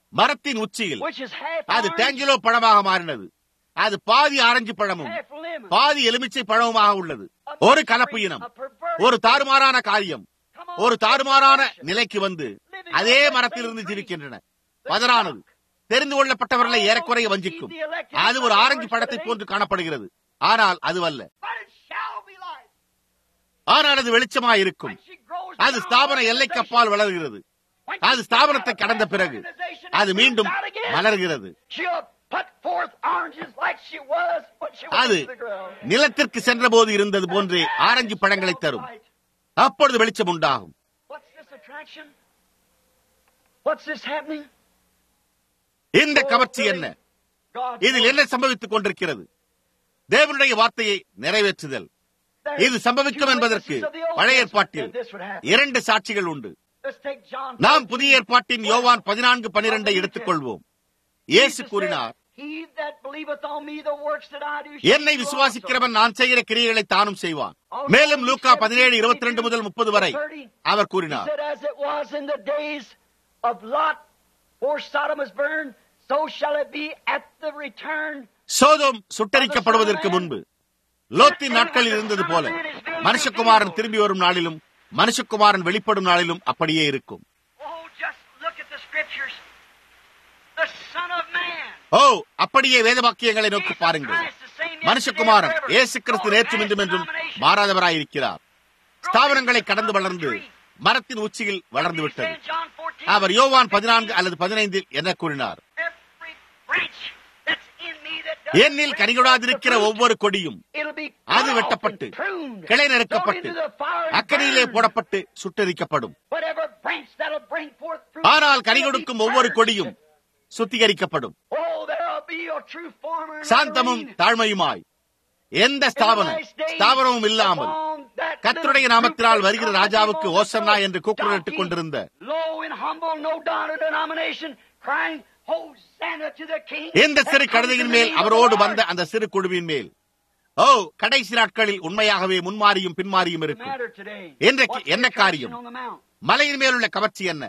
B: மரத்தின் உச்சியில்
A: which is half
B: அது
A: orange,
B: டேங்கிலோ பழமாக மாறினது அது பாதி ஆரஞ்சு பழமும்
A: half lemon.
B: பாதி எலுமிச்சை பழமுமாக உள்ளது ஒரு கலப்பு இனம் ஒரு தாறுமாறான காரியம் ஒரு தாறுமாறான நிலைக்கு வந்து அதே மரத்திலிருந்து ஜீவிக்கின்றன பதறானது தெரிந்து கொள்ளப்பட்டவர்களை ஏறக்குறைய வஞ்சிக்கும் அது ஒரு ஆரஞ்சு பழத்தை போன்று காணப்படுகிறது ஆனால் அதுவல்ல
A: But it shall be light.
B: ஆனால் அது வெளிச்சமாய் இருக்கும்
A: When she grows
B: அது
A: down
B: ஸ்தாபன
A: the
B: எல்லைக்கு
A: organization,
B: அப்பால் வளர்கிறது
A: when
B: அது
A: she
B: ஸ்தாபனத்தை
A: gets out of
B: கடந்த
A: that
B: பிறகு
A: organization
B: அது
A: and
B: மீண்டும்
A: comes out again,
B: மலர்கிறது
A: she'll put forth oranges like she was when she went
B: அது
A: to the ground.
B: நிலத்திற்கு சென்றபோது இருந்தது போன்றே ஆரஞ்சு பழங்களை தரும் அப்பொழுது வெளிச்சம் உண்டாகும்
A: What's this attraction? What's this happening?
B: இந்த கவர்ச்சி என்ன
A: God
B: இதில் என்ன சம்பவித்துக் கொண்டிருக்கிறது தேவனுடைய வார்த்தையை நிறைவேற்றுதல்
A: There's
B: இது சம்பவிக்கும்
A: two
B: என்பதற்கு
A: witnesses of the Old
B: பழைய
A: Testament
B: ஏற்பாட்டில்
A: that this would happen.
B: இரண்டு சாட்சிகள் உண்டு
A: Let's take John
B: நாம்
A: 14.
B: புதிய ஏற்பாட்டின் யோவான் பதினான்கு பனிரெண்டை எடுத்துக்கொள்வோம் இயேசு
A: Jesus
B: கூறினார்
A: said, He that believeth on me, the works that I do, shall
B: என்னை
A: do also."
B: விசுவாசிக்கிறவன் நான் செய்கிற கிரியைகளை தானும் செய்வான் மேலும் லூக்கா பதினேழு இருபத்தி ரெண்டு முதல் முப்பது வரை அவர்
A: He
B: கூறினார்
A: said, as it was in the days of Lot, before Sodom was burned, so shall it be at the return.
B: Sodom சுட்டரிக்கப்படுவதற்கு முன்பு லோத்தின் நாட்களில் இருந்தது போல மனுஷகுமாரன் திரும்பி வரும் நாளிலும் மனுஷகுமாரன் வெளிப்படும் நாளிலும் அப்படியே இருக்கும்
A: Oh, just look at the scriptures. The Son of Man.
B: ஓ அப்படியே வேதவாக்கியங்களை நோக்கி பாருங்கள் மனுஷகுமாரன் இயேசு கிறிஸ்து நேற்றும் இன்றும் என்றும் மாறாதவராயிருக்கிறார் ஸ்தாபனங்களை கடந்து வளர்ந்து மரத்தின் உச்சியில் வளர்ந்து விட்டது அவர் யோவான் பதினான்கு அல்லது பதினைந்தில் என்ன கூறினார் என்னில் கனிகொடாதிருக்கிற ஒவ்வொரு கொடியும் அது வெட்டப்பட்டு கிளை நெருக்கப்பட்டு அக்கறையிலே போடப்பட்டு சுட்டரிக்கப்படும் ஆனால் கனி கொடுக்கும் ஒவ்வொரு கொடியும் சுத்திகரிக்கப்படும் சாந்தமும் தாழ்மையுமாய் எந்த ஸ்தாபன ஸ்தாபனமும் இல்லாமல் கர்த்தருடைய நாமத்தினால் வருகிற ராஜாவுக்கு ஓசன்னா என்று கூக்குரலிட்டுக் கொண்டிருந்த இந்த சிறு கழுதையின் மேல் அவரோடு வந்த அந்த சிறு குழுவின் மேல் ஓ கடைசி நாட்களில் உண்மையாகவே முன்மாறியும் பின்மாறியும் இருக்கும் இன்றைக்கு என்ன காரியம் மலையின் மேல் உள்ள கவர்ச்சி என்ன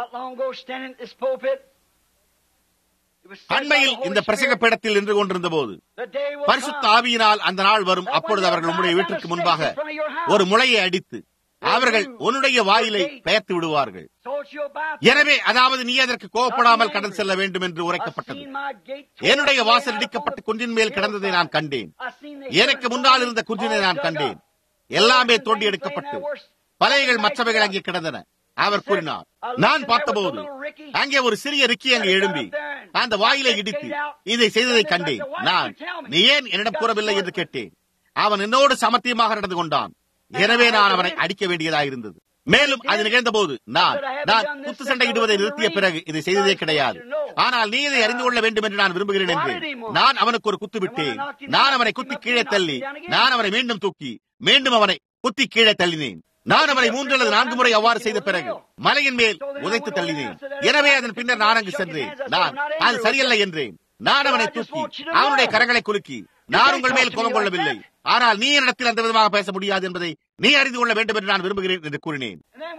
B: அண்மையில் இந்த பிரசங்க பீடத்தில் நின்று கொண்டிருந்த போது பரிசுத்த ஆவியினால் அந்த நாள் வரும் அப்பொழுது அவர்கள் உங்களுடைய வீட்டிற்கு முன்பாக ஒரு முளையை அடித்து அவர்கள் உன்னுடைய வாயிலை பெயர்த்து விடுவார்கள் எனவே அதாவது நீ அதற்கு கோவப்படாமல் கடந்து செல்ல வேண்டும் என்று உரைக்கப்பட்டது என்னுடைய வாசல் இடிக்கப்பட்டு குன்றின் மேல் கிடந்ததை நான் கண்டேன் எனக்கு முன்னால் இருந்த குன்றினை நான் கண்டேன் எல்லாமே தோண்டி எடுக்கப்பட்டு பலைகள் மற்றவைகள் அங்கே கிடந்தன அவர் கூறினார் நான் பார்த்தபோது அங்கே ஒரு சிறிய ரிக்கி அங்கே எழும்பி அந்த வாயிலை இடித்து இதை செய்ததை கண்டேன் நான் நீ ஏன் என்னிடம் கூறவில்லை என்று கேட்டேன் அவன் என்னோடு சமத்தியமாக நடந்து கொண்டான் எனவே நான் அவனை அடிக்க வேண்டியதாக இருந்தது மேலும் அது நிகழ்ந்த போது நான் நான் குத்து சண்டையிடுவதை நிறுத்திய பிறகு இதை செய்ததே கிடையாது ஆனால் நீ இதை அறிந்து கொள்ள வேண்டும் என்று நான் விரும்புகிறேன் என்று நான் அவனுக்கு ஒரு குத்து விட்டேன் நான் அவனை குத்தி கீழே தள்ளி நான் அவனை மீண்டும் தூக்கி மீண்டும் அவனை குத்தி கீழே தள்ளினேன் நான் அவனை மூன்று அல்லது நான்கு முறை அவ்வாறு செய்த பிறகு மலையின் மேல் உதைத்து தள்ளினேன் எனவே அதன் பின்னர் நான் அங்கு சென்றேன் நான் அது சரியல்ல என்றேன் நான் அவனை தூக்கி அவனுடைய கரங்களை குலுக்கி நான் உங்கள் மேல் கோபம் கொள்ளவில்லை ஆனால் நீ என்னிடத்தில் அந்த விதமாக பேச முடியாது என்பதை நீ அறிந்து கொள்ள வேண்டும் என்று நான் விரும்புகிறேன் என்று கூறினேன்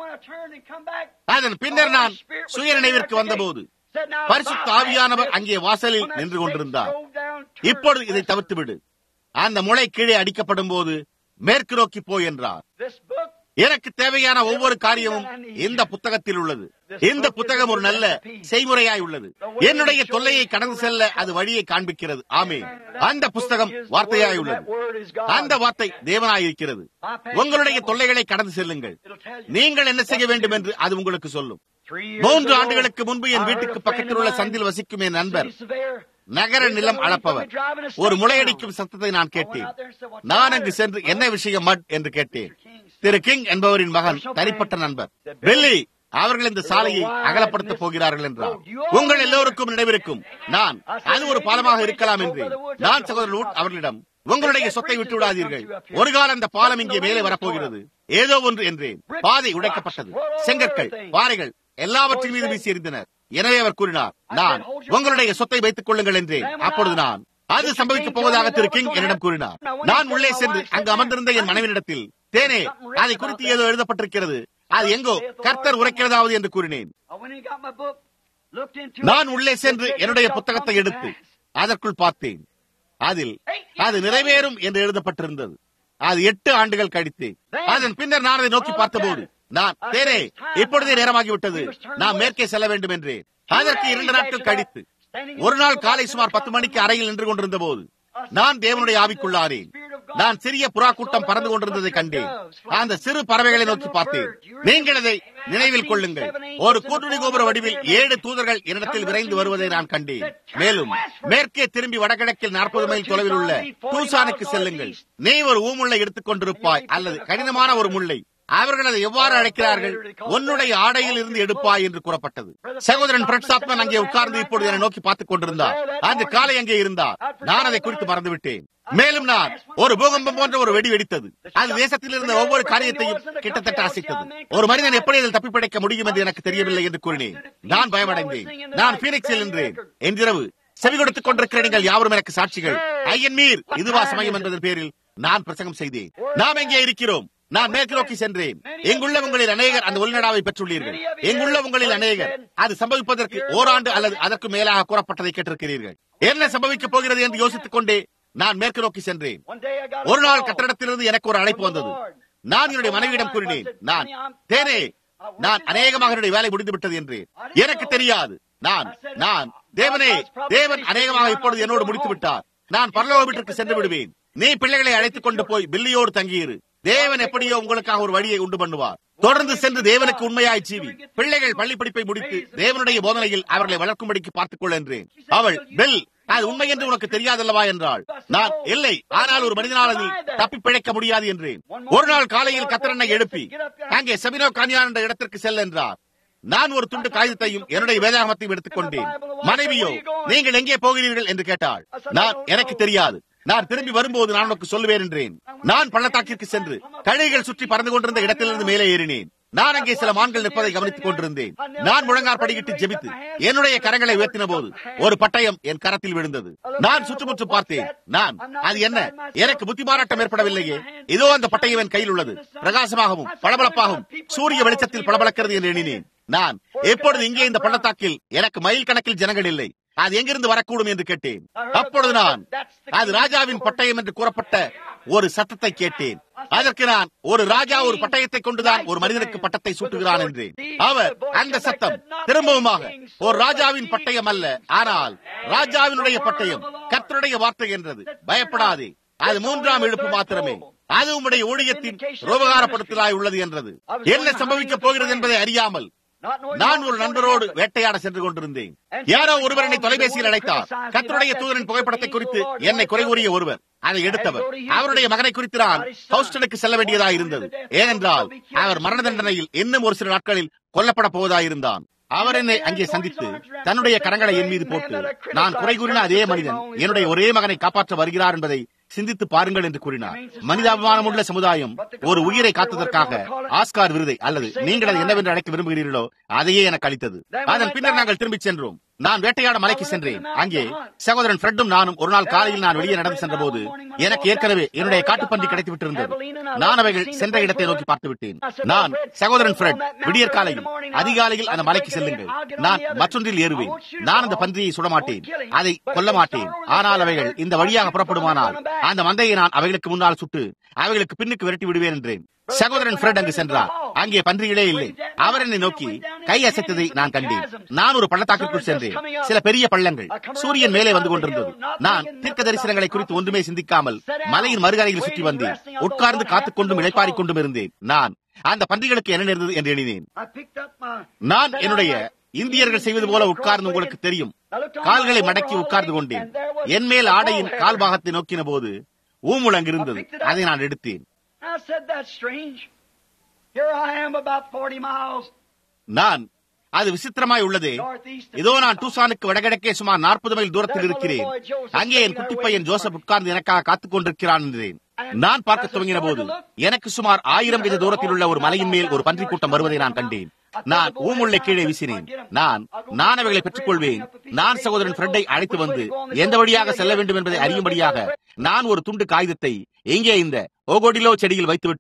B: அதன் பின்னர் நான் சுய நினைவிற்கு வந்தபோது பரிசுத்த ஆவியானவர் அங்கே வாசலில் நின்று கொண்டிருந்தார் இப்பொழுது இதை தவிர்த்து விடு அந்த முளை கீழே அடிக்கப்படும் போது மேற்கு நோக்கி போய் என்றார் எனக்கு தேவையான ஒவ்வொரு காரியமும் இந்த புத்தகத்தில் உள்ளது இந்த புத்தகம் ஒரு நல்ல செய்முறையாய் உள்ளது என்னுடைய தொல்லையை கடந்து செல்ல அது வழியை காண்பிக்கிறது ஆமே அந்த புஸ்தகம் வார்த்தையாய் உள்ளது அந்த வார்த்தை தேவனாய் இருக்கிறது உங்களுடைய தொல்லைகளை கடந்து செல்லுங்கள் நீங்கள் என்ன செய்ய வேண்டும் என்று அது உங்களுக்கு சொல்லும் மூன்று ஆண்டுகளுக்கு முன்பு என் வீட்டுக்கு பக்கத்தில் உள்ள சந்தில் வசிக்கும் என் நண்பர் நகர நிலம் அளப்பவர் ஒரு முளையடிக்கும் சத்தத்தை நான் கேட்டேன் நான் அங்கு சென்று என்ன விஷயம் மட் என்று கேட்டேன் திரு கிங் என்பவரின் மகன் தனிப்பட்ட நண்பர் வெள்ளி அவர்கள் இந்த சாலையை அகலப்படுத்தப் போகிறார்கள் என்றார் உங்கள் எல்லோருக்கும் நினைவிருக்கும் நான் அது ஒரு பாலமாக இருக்கலாம் என்று நான் சகோதரர் லூட் அவர்களிடம் உங்களுடைய சொத்தை விட்டு விடாதீர்கள் ஒரு காலம் அந்த பாலம் இங்கே மேலே வரப்போகிறது ஏதோ ஒன்று என்றேன் பாதை உடைக்கப்பட்டது செங்கற்கள் பாறைகள் எல்லாவற்றின் மீது வீசி எறிந்தனர் எனவே அவர் கூறினார் நான் உங்களுடைய சொத்தை வைத்துக் கொள்ளுங்கள் என்றேன் அப்பொழுது நான் அது சம்பவிக்கப் போவதாக திரு கிங் என்னிடம் கூறினார் நான் உள்ளே சென்று அங்கு அமர்ந்திருந்த என் மனைவியிடத்தில் தேனே அதை குறித்து ஏதோ எழுதப்பட்டிருக்கிறது அது எங்கோ கர்த்தர் உரைக்கிறதாவது என்று கூறினேன் நான் உள்ளே சென்று என்னுடைய புத்தகத்தை எடுத்து அதற்குள் பார்த்தேன் அதில் அது நிறைவேறும் என்று எழுதப்பட்டிருந்தது அது எட்டு ஆண்டுகள் கழித்து அதன் பின்னர் நான் அதை நோக்கி பார்த்தபோது நான் தேரே இப்பொழுதே நேரமாகிவிட்டது நான் மேற்கே செல்ல வேண்டும் என்றேன் அதற்கு இரண்டு நாட்கள் கழித்து ஒரு நாள் காலை சுமார் பத்து மணிக்கு அறையில் நின்று கொண்டிருந்த போது நான் தேவனுடைய ஆவிக்குள்ளானேன் நான் சிறிய புறா கூட்டம் பறந்து கொண்டிருந்ததை கண்டேன் அந்த சிறு பறவைகளை நோக்கி பார்த்தேன் நீங்கள் அதை நினைவில் கொள்ளுங்கள் ஒரு கூட்டுணி கோபுர வடிவில் ஏழு தூதர்கள் என்னிடத்தில் விரைந்து வருவதை நான் கண்டேன் மேலும் மேற்கே திரும்பி வடகிழக்கில் நாற்பது மைல் தொலைவில் உள்ள டூசானுக்கு செல்லுங்கள் நீ ஒரு ஊமுள்ளை எடுத்துக் கொண்டிருப்பாய் அல்லது கடினமான ஒரு முல்லை அவர்கள் அதை எவ்வாறு அழைக்கிறார்கள் உன்னுடைய ஆடையில் இருந்து எடுப்பாய் என்று கூறப்பட்டது சகோதரன் பிரட்சாத்மன் அங்கே உட்கார்ந்து இப்பொழுது என்னை நோக்கி பார்த்துக் கொண்டிருந்தார் அன்று காலை அங்கே இருந்தார் நான் அதை குறித்து மறந்துவிட்டேன் மேலும் நான் ஒரு பூகம்பம் போன்ற ஒரு வெடி வெடித்தது அது தேசத்தில் இருந்த ஒவ்வொரு காரியத்தையும் கிட்டத்தட்ட அசைத்தது ஒரு மனிதன் எப்படி இதில் தப்பி பிழைக்க முடியும் என்று எனக்கு தெரியவில்லை என்று கூறினேன் நான் பயமடைந்தேன் நான் பீனிக்ஸில் நின்றேன் என்றிரவு செவி கொடுத்துக் கொண்டிருக்கிற நீங்கள் யாவரும் எனக்கு சாட்சிகள் ஐயன் மீர் இதுவா சமயம் என்பதன் பேரில் நான் பிரசங்கம் செய்தேன் நாம் எங்கே இருக்கிறோம் நான் மேற்கு நோக்கி சென்றேன் எங்குள்ள உங்களில் அநேகர் அந்த உள்நடாவை பெற்றுள்ளீர்கள் எங்குள்ள உங்களில் அநேகர் அது சம்பவிப்பதற்கு ஓராண்டு அல்லது அதற்கு மேலாக கூறப்பட்டதை கேட்டிருக்கிறீர்கள் என்ன சம்பவிக்கப் போகிறது என்று யோசித்துக் கொண்டே நான் மேற்கு நோக்கி சென்றேன் ஒரு நாள் கட்டடத்திலிருந்து எனக்கு ஒரு அழைப்பு வந்தது நான் என்னுடைய மனைவியிடம் கூறினேன் நான் தேனே நான் அநேகமாக என்னுடைய வேலை முடிந்து விட்டது என்று எனக்கு தெரியாது நான் நான் தேவனே தேவன் அநேகமாக இப்பொழுது என்னோடு முடித்து விட்டார் நான் பரலோக வீட்டிற்கு சென்று விடுவேன் நீ பிள்ளைகளை அழைத்துக் கொண்டு போய் பில்லியோடு தங்கியிரு தேவன் எப்படியோ உங்களுக்காக ஒரு வழியை உண்டு பண்ணுவார் தொடர்ந்து சென்று தேவனுக்கு உண்மையாய் ஜீவி பிள்ளைகள் பள்ளி படிப்பை முடித்து தேவனுடைய போதனையில் அவர்களை வளர்க்கும்படிக்கு பார்த்துக் கொள் என்றேன் அவள் பெல் அது உண்மை என்று உனக்கு தெரியாதல்லவா என்றாள் நான் இல்லை ஆனால் ஒரு மனிதனால் அதில் தப்பி பிழைக்க முடியாது என்றேன் ஒரு நாள் காலையில் கத்திரனை எழுப்பி அங்கே செமினோ கான்யான் என்ற இடத்திற்கு செல் என்றார் நான் ஒரு துண்டு காகிதத்தையும் என்னுடைய வேதாகமத்தையும் எடுத்துக்கொண்டேன் மனைவியோ நீங்கள் எங்கே போகிறீர்கள் என்று கேட்டாள் நான் எனக்கு தெரியாது நான் திரும்பி வரும்போது நான் உனக்கு சொல்லுவேன் என்றேன் நான் பள்ளத்தாக்கிற்கு சென்று கழுகுகள் சுற்றி பறந்து கொண்டிருந்த இடத்திலிருந்து மேலே ஏறினேன் நான் அங்கே சில மான்கள் நிற்பதை கவனித்துக் கொண்டிருந்தேன் நான் முழங்கார் படிக்கிட்டு ஜெபித்து என்னுடைய கரங்களை உயர்த்தின போது ஒரு பட்டயம் என் கரத்தில் விழுந்தது நான் சுற்றுமுற்றும் பார்த்தேன் நான் அது என்ன எனக்கு புத்தி மாறாட்டம் ஏற்படவில்லையே இதோ அந்த பட்டயம் என் கையில் உள்ளது பிரகாசமாகவும் பளபளப்பாகவும் சூரிய வெளிச்சத்தில் பளபளக்கிறது என்று எண்ணினேன் நான் எப்பொழுது இங்கே இந்த பள்ளத்தாக்கில் எனக்கு மைல் கணக்கில் ஜனங்கள் இல்லை அது எங்கிருந்து வரக்கூடும் என்று கேட்டேன் அப்பொழுது நான் அது ராஜாவின் பட்டயம் என்று கூறப்பட்ட ஒரு சத்தத்தை கேட்டேன் அதற்கு நான் ஒரு ராஜா ஒரு பட்டயத்தை கொண்டுதான் ஒரு மனிதனுக்கு பட்டத்தை சூட்டுகிறான் என்றேன் அவர் அந்த சத்தம் திரும்பவுமாக ஒரு ராஜாவின் பட்டயம் அல்ல ஆனால் ராஜாவினுடைய பட்டயம் கர்த்தருடைய வார்த்தை என்றது பயப்படாதே அது மூன்றாம் இழுப்பு மாத்திரமே அது உம்முடைய ஊழியத்தின் ரோபகாரப்படுத்தலாய் உள்ளது என்றது என்ன சம்பவிக்கப் போகிறது என்பதை அறியாமல் நான் ஒரு நண்பரோடு வேட்டையாட சென்று கொண்டிருந்தேன் யாரோ ஒருவர் என்னை தொலைபேசியில் அழைத்தார் கத்தருடைய தூதரின் புகைப்படத்தை குறித்து என்னை குறை கூறிய ஒருவர் அதை எடுத்தவர் அவருடைய மகனை குறித்து நான் ஹவுஸ்டனுக்கு செல்ல வேண்டியதாக இருந்தது ஏனென்றால் அவர் மரண தண்டனையில் இன்னும் ஒரு சில நாட்களில் கொல்லப்பட போவதாயிருந்தான் அவர் என்னை அங்கே சந்தித்து தன்னுடைய கரங்களை என் மீது போட்டு நான் குறை கூறின அதே மனிதன் என்னுடைய ஒரே மகனை காப்பாற்ற வருகிறார் என்பதை சிந்தித்து பாருங்கள் என்று கூறினார் மனிதாபிமானம் உள்ள சமுதாயம் ஒரு உயிரை காத்ததற்காக ஆஸ்கார் விருதை அல்லது நீங்கள் அதை என்னவென்று அழைக்க விரும்புகிறீர்களோ அதையே எனக்கு அளித்தது அதன் பின்னர் நாங்கள் திரும்பிச் சென்றோம் நான் வேட்டையாட மலைக்கு சென்றேன் அங்கே சகோதரன் ஃப்ரெண்டும் நானும் ஒரு நாள் காலையில் நான் வெளியே நடந்து சென்ற போது எனக்கு ஏற்கனவே என்னுடைய காட்டுப்பன்றி கிடைத்து விட்டிருந்தது நான் அவைகள் சென்ற இடத்தை நோக்கி பார்த்து விட்டேன் நான் சகோதரன் ஃப்ரெட் விடியற் காலையில் அதிகாலையில் அந்த மலைக்கு செல்லுங்கள் நான் மற்றொன்றில் ஏறுவேன் நான் அந்த பன்றியை சுடமாட்டேன் அதை கொல்ல மாட்டேன் ஆனால் அவைகள் இந்த வழியாக புறப்படுமானால் அந்த மந்தையை நான் அவைகளுக்கு முன்னால் சுட்டு அவைகளுக்கு பின்னுக்கு விரட்டி விடுவேன் என்றேன் சகோதரன் ஃப்ரெட் அங்கு சென்றார் அங்கே பன்றிகளே இல்லை அவர் என்னை நோக்கி கை அசைத்ததை நான் கண்டேன் நான் ஒரு பள்ளத்தாக்கிற்குள் சென்றேன் சில பெரிய பள்ளங்கள் சூரியன் மேலே வந்து கொண்டிருந்தது நான் தீர்க்க தரிசனங்களை குறித்து ஒன்றுமே சிந்திக்காமல் மலையின் மறுகரையில் சுற்றி வந்தேன் உட்கார்ந்து காத்துக் கொண்டும் இழைப்பாரிக் கொண்டும் இருந்தேன் நான் அந்த பன்றிகளுக்கு என்ன நேர்ந்தது என்று எண்ணினேன் நான் என்னுடைய இந்தியர்கள் செய்வது போல உட்கார்ந்து உங்களுக்கு தெரியும் கால்களை மடக்கி உட்கார்ந்து கொண்டேன் என் மேல் ஆடையின் கால் பாகத்தை நோக்கின போது ஊமுள் அங்கிருந்தது அதை நான் எடுத்தேன்
A: I said, that's strange. Here I am about 40 miles
B: நான் அது விசித்திரமாய் உள்ளதே இதோ நான் டூசானுக்கு வடகிழக்கே சுமார் நாற்பது மைல் தூரத்தில் இருக்கிறேன் அங்கே என் குட்டி பையன் ஜோசப் உட்கார்ந்து எனக்காக காத்துக் கொண்டிருக்கிறான் என்றேன் நான் பார்க்க துவங்கின போது எனக்கு சுமார் ஆயிரம் கஜ தூரத்தில் உள்ள ஒரு மலையின் மேல் ஒரு பன்றி கூட்டம் வருவதை நான் கண்டேன் நான் ஊமுள்ளை கீழே வீசினேன் நான் நான் அவைகளை பெற்றுக் கொள்வேன் நான் சகோதரன் ஃப்ரெண்டை அழைத்து வந்து எந்த வழியாக செல்ல வேண்டும் என்பதை அறியும்படியாக நான் ஒரு துண்டு காகிதத்தை எங்கே இந்த ஓகோடிலோ செடியில் வைத்துவிட்டு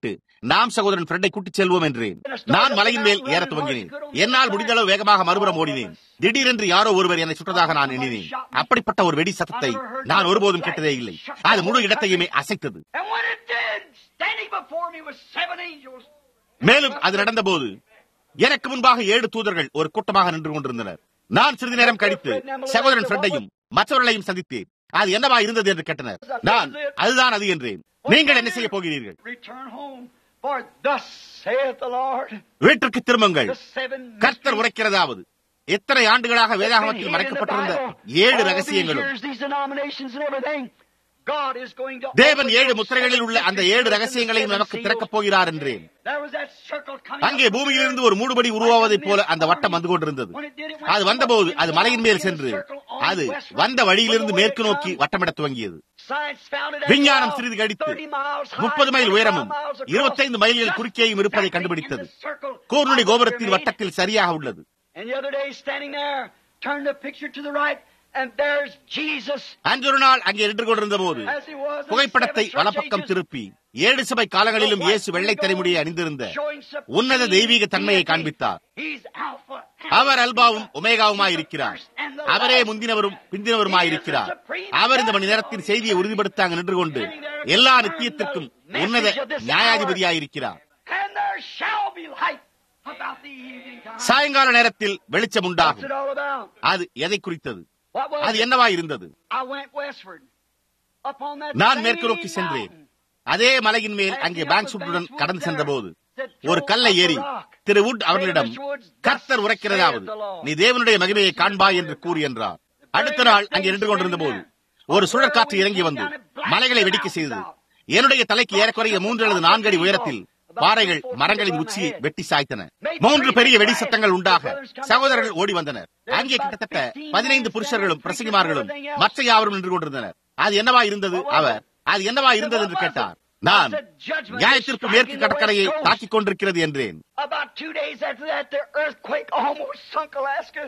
B: நாம் சகோதரன் ஃப்ரெண்டை கூட்டிச் செல்வோம் என்றேன் நான் மலையின் மேல் ஏற துவங்கினேன் என்னால் முடிந்த அளவு வேகமாக மறுபுறம் ஓடினேன் திடீரென்று யாரோ ஒருவர் என்னை சுட்டதாக நான் எண்ணினேன் அப்படிப்பட்ட ஒரு வெடி சத்தத்தை நான் ஒருபோதும் கேட்டதே இல்லை அது முழு இடத்தையுமே அசைத்தது
A: And when it did, standing before me was seven angels.
B: மேலும் அது நடந்தபோது எனக்கு முன்பாக ஏழு தூதர்கள் ஒரு கூட்டமாக நின்று கொண்டிருந்தனர் நான் சிறிது நேரம் கழித்து சகோதரன் ஃப்ரெண்டையும் மற்றவர்களையும் சந்தித்தேன் அது என்னவா இருந்தது என்று கேட்டனர் நான் அதுதான் அது என்றேன் நீங்கள் என்ன செய்ய போகிறீர்கள்
A: Return home, for thus saith the Lord.
B: வீட்டிற்கு திரும்புங்கள்
A: The seven
B: கர்த்தர்
A: mysteries
B: உரைக்கிறதாவது எத்தனை ஆண்டுகளாக
A: been
B: வேதாகமத்தில்
A: hid in the
B: மறைக்கப்பட்டிருந்த
A: Bible.
B: ஏழு
A: All these
B: ரகசியங்களும்
A: years, these denominations and everything, God is going to
B: தேவன்
A: open
B: ஏழு
A: those
B: முத்திரைகளில்
A: seven
B: உள்ள அந்த
A: mysteries
B: ஏழு
A: and
B: ரகசியங்களையும்
A: seven
B: நமக்கு
A: seals.
B: திறக்கப் போகிறார் என்றேன்
A: There was that circle coming
B: அங்கே
A: up
B: பூமியிலிருந்து ஒரு மூடுபடி உருவாவதைப் போல அந்த வட்டம் வந்து கொண்டிருந்தது அது வந்தபோது அது மலையின் மேல் சென்று அது வந்த வழியிலிருந்து மேற்கு நோக்கி வட்டமிடத் துவங்கியது
A: Science found it
B: விஞ்ஞானம் சிறிது கடித்து முப்பது மைல் உயரமும் இருபத்தைந்து மைல்கள் குறுக்கேயும் இருப்பதை கண்டுபிடித்தது கூர்நுடி கோபுரத்தின் வட்டத்தில் சரியாக உள்ளது
A: And the other day, standing there, turned the picture to the right, and there's Jesus
B: அன்றொரு நாள் அங்கே நின்று கொண்டிருந்த போது
A: as he was. in
B: புகைப்படத்தை
A: seven
B: வலப்பக்கம்
A: church
B: திருப்பி ஏழு சபை காலங்களிலும் இயேசு வெள்ளை தலைமுடியை அணிந்திருந்த உன்னத தெய்வீக தன்மையை காண்பித்தார்
A: He's Alpha and
B: அவர் அல்பாவும் ஒமேகாவுமாய் இருக்கிறார் அவரே முந்தினவரும் பிந்தினவருமாய் இருக்கிறார் அவர் இந்த மணி நேரத்தின் செய்தியை உறுதிப்படுத்த அங்கு நின்று கொண்டு எல்லா நித்தியத்திற்கும் உன்னத நியாயாதிபதியாய் இருக்கிறார்
A: And there shall be light about the evening time.
B: சாயங்கால நேரத்தில் வெளிச்சம்
A: What's
B: உண்டாகும்
A: it all about?
B: அது எதை குறித்தது
A: What was
B: அது
A: it?
B: என்னவா இருந்தது
A: I went westward. Upon that
B: நான்
A: same
B: மேற்கு நோக்கி சென்றேன்
A: mountain.
B: அதே மலையின் மேல் அங்கே பேங்க்ஸுடன் கடந்து சென்றபோது ஒரு கல்லை ஏறி திரு வுட் அவர்களிடம் கர்த்தர் உரைக்கிறதாவது நீ தேவனுடைய மகிமையை காண்பாய் என்று கூறி என்றார் அடுத்த நாள் அங்கே நின்று கொண்டிருந்த போது ஒரு சுழற்காற்று இறங்கி வந்து மலைகளை வெடிக்க செய்தது என்னுடைய தலைக்கு ஏறக்குறைய மூன்று அல்லது நான்கு அடி உயரத்தில் பாறைகள் மரங்களின் உச்சியை வெட்டி சாய்த்தன மூன்று பெரிய வெடி சத்தங்கள் உண்டாக சகோதரர்கள் ஓடி வந்தனர் அங்கே கிட்டத்தட்ட பதினைந்து புருஷர்களும் பிரசங்கிமார்களும் மற்ற யாவரும் நின்று கொண்டிருந்தனர் அது என்னவா இருந்தது அவர் அது என்னவா இருந்தது என்று கேட்டார் நான் நியாயத்திற்கு மேற்கு கடற்கரையை தாக்கிக் கொண்டிருக்கிறது என்றேன்
A: About two days after that, the earthquake almost sunk Alaska.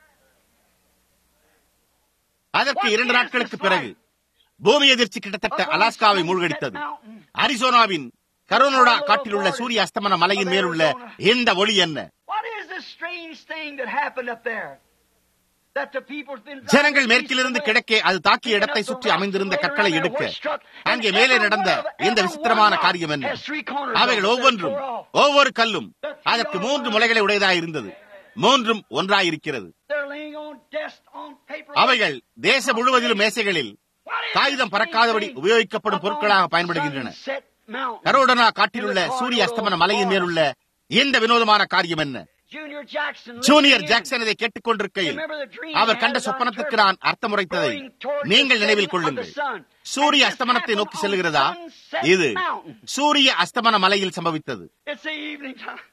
B: அதற்கு இரண்டு நாட்களுக்கு பிறகு பூமி எதிர்ச்சி கிட்டத்தட்ட அலாஸ்காவை மூழ்கடித்தது அரிசோனாவின் கரோனோடா காட்டில் உள்ள சூரிய அஸ்தமன மலையின் மேலுள்ள இந்த ஒளி என்ன
A: What is this strange thing that happened up there? That the people's been
B: ஜனங்கள் மேற்கிலிருந்து கிழக்கே அது தாக்கிய இடத்தை சுற்றி அமைந்திருந்த கற்களை எடுக்க அங்கே மேலே நடந்த இந்த விசித்திரமான காரியம் என்ன அவைகள் ஒவ்வொன்றும் ஒவ்வொரு கல்லும் அதற்கு மூன்று முளைகளை உடையதாய் இருந்தது மூன்றும் ஒன்றாயிருக்கிறது
A: They're laying on desk on paper.
B: அவைகள் தேசம் முழுவதிலும் மேசைகளில் காகிதம் பறக்காதபடி உபயோகிக்கப்படும் பொருட்களாக பயன்படுகின்றன
A: Sunset Mountain.
B: கரோடனா காட்டிலுள்ள சூரிய அஸ்தமன மலையின் மேலுள்ள இந்த வினோதமான காரியம் என்ன
A: Junior Jackson
B: junior
A: listening in.
B: Jackson இதை கேட்டுக்கொண்டிருக்கையில்
A: Remember the dream
B: our
A: he
B: கண்ட
A: had
B: சொப்பனத்திற்கு
A: on
B: நான் அர்த்தம் உரைத்ததை
A: going toward
B: நீங்கள்
A: the
B: நினைவில்
A: setting
B: கொள்ளுங்கள்
A: of the sun.
B: சூரிய
A: And this
B: அஸ்தமனத்தை நோக்கி
A: happened on
B: செல்கிறதா
A: Sunset
B: இது
A: Mountain.
B: சூரிய அஸ்தமன மலையில் சம்பவித்தது
A: It's the evening time.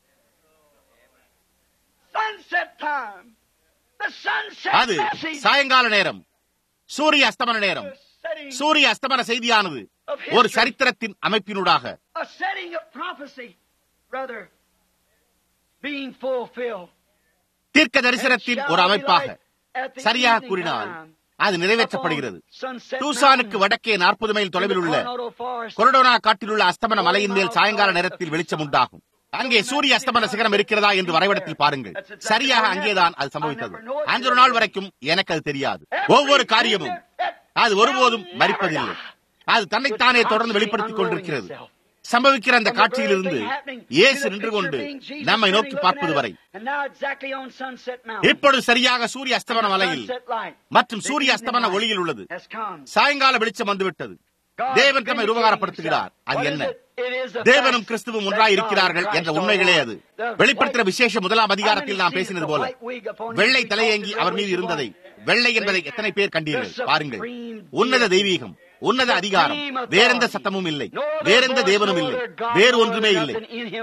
A: Sunset time. The sunset
B: அது
A: message.
B: சாயங்கால நேரம் சூரிய அஸ்தமன நேரம்
A: The setting,
B: சூரிய அஸ்தமன செய்தியானது ஒரு சரித்திரத்தின் அமைப்பினூடாக
A: a setting of prophecy, brother, being fulfilled.
B: தீர்க்க தரிசனத்தின் ஒரு அமைப்பாக
A: At the
B: சரியாக
A: evening
B: கூறினால்
A: time,
B: அது நிறைவேற்றப்படுகிறது
A: upon Sunset
B: டூசானுக்கு
A: Mountain,
B: வடக்கே நாற்பது மைல் தொலைவில் உள்ள
A: in the Coronado Forest,
B: கொரடோனா காட்டில் உள்ள அஸ்தமன மலையின் மேல் சாயங்கால நேரத்தில் வெளிச்சம் உண்டாகும் அங்கே சூரிய அஸ்தமன சிகரம் இருக்கிறதா என்று வரைபடத்தில் பாருங்கள் சரியாக அங்கேதான் அது சம்பவித்தது அஞ்சொரு நாள் வரைக்கும் எனக்கு அது தெரியாது ஒவ்வொரு காரியமும் அது ஒருபோதும் மறிப்பதில்லை அது தன்னைத்தானே தொடர்ந்து வெளிப்படுத்திக் கொண்டிருக்கிறது சம்பவிக்கிற அந்த காட்சியிலிருந்து இயேசு நின்று கொண்டு நம்மை நோக்கி பார்ப்பது வரை இப்பொழுது சரியாக சூரிய அஸ்தமன மலையில் மற்றும் சூரிய அஸ்தமன ஒளியில் உள்ளது சாயங்கால வெளிச்சம் வந்துவிட்டது தேவன் தம்மை உபகாரப்படுத்துகிறார் அது என்ன தேவனும் கிறிஸ்துவும் ஒன்றாய் இருக்கிறார்கள் என்ற உண்மைகளே அது வெளிப்படுத்துகிற விசேஷ முதலாம் அதிகாரத்தில் நாம் பேசினது போல வெள்ளை தலையங்கி அவர் மீது இருந்ததை வெள்ளை என்பதை எத்தனை பேர் கண்டீர்கள் பாருங்கள் உன்னத தெய்வீகம் உன்னத அதிகாரம் வேறெந்த சத்தமும் இல்லை வேறெந்த தேவனும் இல்லை வேறு ஒன்றுமே இல்லை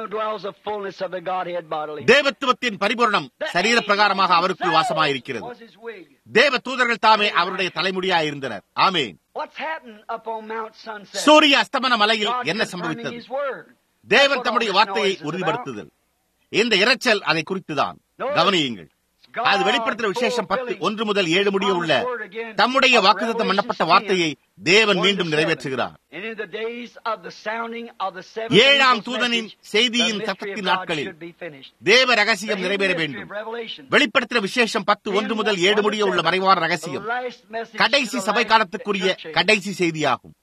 B: தேவத்துவத்தின் பரிபூரணம் சரீர பிரகாரமாக அவருக்குள் வாசமாயிருக்கிறது தேவ தூதர்கள் தாமே அவருடைய தலைமுடியாய் இருந்தனர் ஆமேன் சூரிய அஸ்தமன மலையில் என்ன சம்பவித்தது தேவன் தம்முடைய வார்த்தையை உறுதிப்படுத்துதல் இந்த இரைச்சல் அதை குறித்துதான் கவனியுங்கள் அது வெளிப்படுத்துகிற விசேஷம் பத்து ஒன்று முதல் ஏழு முடிய உள்ள தம்முடைய வாக்குத்தத்தம் பண்ணப்பட்ட வார்த்தையை தேவன் மீண்டும் நிறைவேற்றுகிறார் ஏழாம் தூதனின் செய்தியின் சத்தத்தின் நாட்களில் தேவ ரகசியம் நிறைவேற வேண்டும் வெளிப்படுத்துகிற விசேஷம் பத்து ஒன்று முதல் ஏழு முடிய உள்ள மறைவான ரகசியம் கடைசி சபை காலத்துக்குரிய கடைசி செய்தியாகும்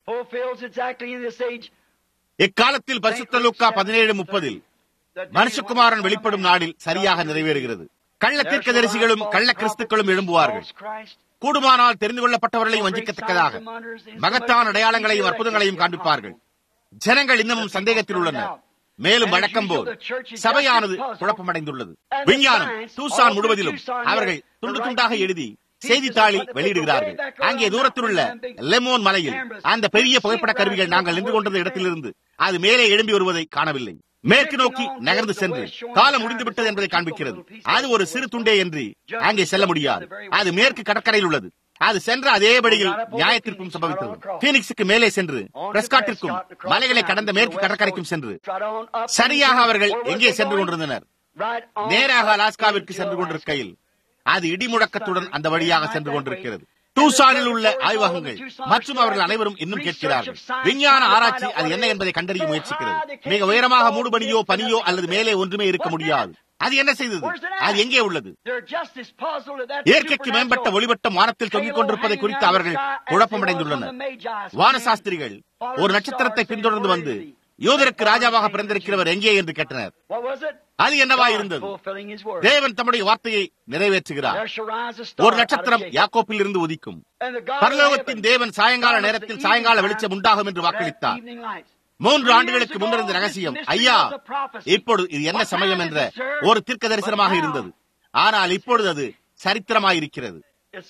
B: இக்காலத்தில் பரிசுத்த லூக்கா பதினேழு முப்பதில் மனுஷகுமாரன் வெளிப்படும் நாளில் சரியாக நிறைவேறுகிறது கள்ள தீர்க்கதரிசிகளும் கள்ள கிறிஸ்துக்களும் எழும்புவார்கள் கூடுமானால் தெரிந்து கொள்ளப்பட்டவர்களையும் வஞ்சிக்கத்தக்கதாக மகத்தான அடையாளங்களையும் அற்புதங்களையும் காண்பிப்பார்கள் ஜனங்கள் இன்னமும் சந்தேகத்தில் உள்ளனர் மேலும் வழக்கம் போல் சபையானது குழப்பமடைந்துள்ளது விஞ்ஞானம் டூசான் முழுவதிலும் அவர்கள் துண்டு துண்டாக எழுதி செய்தித்தாளில் வெளியிடுகிறார்கள் அங்கே தூரத்தில் உள்ள லெமோன் மலையில் அந்த பெரிய புகைப்பட கருவிகள் நாங்கள் நின்று கொண்ட இடத்திலிருந்து அது மேலே எழும்பி வருவதை காணவில்லை மேற்கு நோக்கி நகர்ந்து சென்று காலம் முடிந்து விட்டது என்பதை காண்பிக்கிறது அது ஒரு சிறு துண்டே என்று அங்கே செல்ல முடியாது அது மேற்கு கடற்கரையில் உள்ளது அது சென்ற அதே வழியில் நியாயத்திற்கும் சம்பவித்தது பீனிக்ஸுக்கு மேலே சென்று பிரஸ்காட்டிற்கும் மலைகளை கடந்த மேற்கு கடற்கரைக்கும் சென்று சரியாக அவர்கள் எங்கே சென்று கொண்டிருந்தனர் நேராக அலாஸ்காவிற்கு சென்று கொண்டிருக்கையில் அது இடிமுழக்கத்துடன் அந்த வழியாக சென்று கொண்டிருக்கிறது டூசானில் உள்ள ஆய்வகங்கள் மற்றும் அவர்கள் அனைவரும் இன்னும் கேட்கிறார்கள் விஞ்ஞான ஆராய்ச்சி அது என்ன என்பதை கண்டறிய முயற்சிக்கிறது மிக உயரமாக மூடுபனியோ பனியோ அல்லது மேலே ஒன்றுமே இருக்க முடியாது அது என்ன செய்தது அது எங்கே உள்ளது இயற்கைக்கு மேம்பட்ட ஒளிவட்டம் வானத்தில் தொங்கிக் கொண்டிருப்பதை குறித்து அவர்கள் குழப்பமடைந்துள்ளனர் வானசாஸ்திரிகள் ஒரு நட்சத்திரத்தை பின்தொடர்ந்து வந்து யோதருக்கு ராஜாவாக பிறந்திருக்கிறவர் எங்கே என்று கேட்டனர் அது என்னவா இருந்தது தேவன் தம்முடைய வார்த்தையை நிறைவேற்றுகிறார் ஒரு நட்சத்திரம் யாக்கோப்பில் இருந்து உதிக்கும் பரலோகத்தின் தேவன் சாயங்கால நேரத்தில் சாயங்கால வெளிச்சம் உண்டாகும் என்று வாக்களித்தார் மூன்று ஆண்டுகளுக்கு முன்னிருந்த ரகசியம் ஐயா இப்பொழுது இது என்ன சமயம் என்ற ஒரு தீர்க்க தரிசனமாக இருந்தது ஆனால் இப்பொழுது அது சரித்திரமாயிருக்கிறது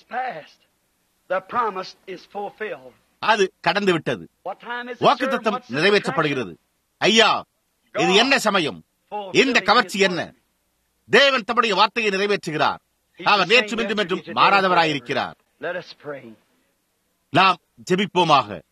B: அது கடந்து விட்டது வாக்கு தத்தம் நிறைவேற்றப்படுகிறது ஐயா இது என்ன சமயம் இந்த கவர்ச்சி என்ன தேவன் தம்முடைய வார்த்தையை நிறைவேற்றுகிறார் அவர் நேற்று இன்றும் என்றும் மாறாதவராயிருக்கிறார் நாம் ஜெபிப்போமாக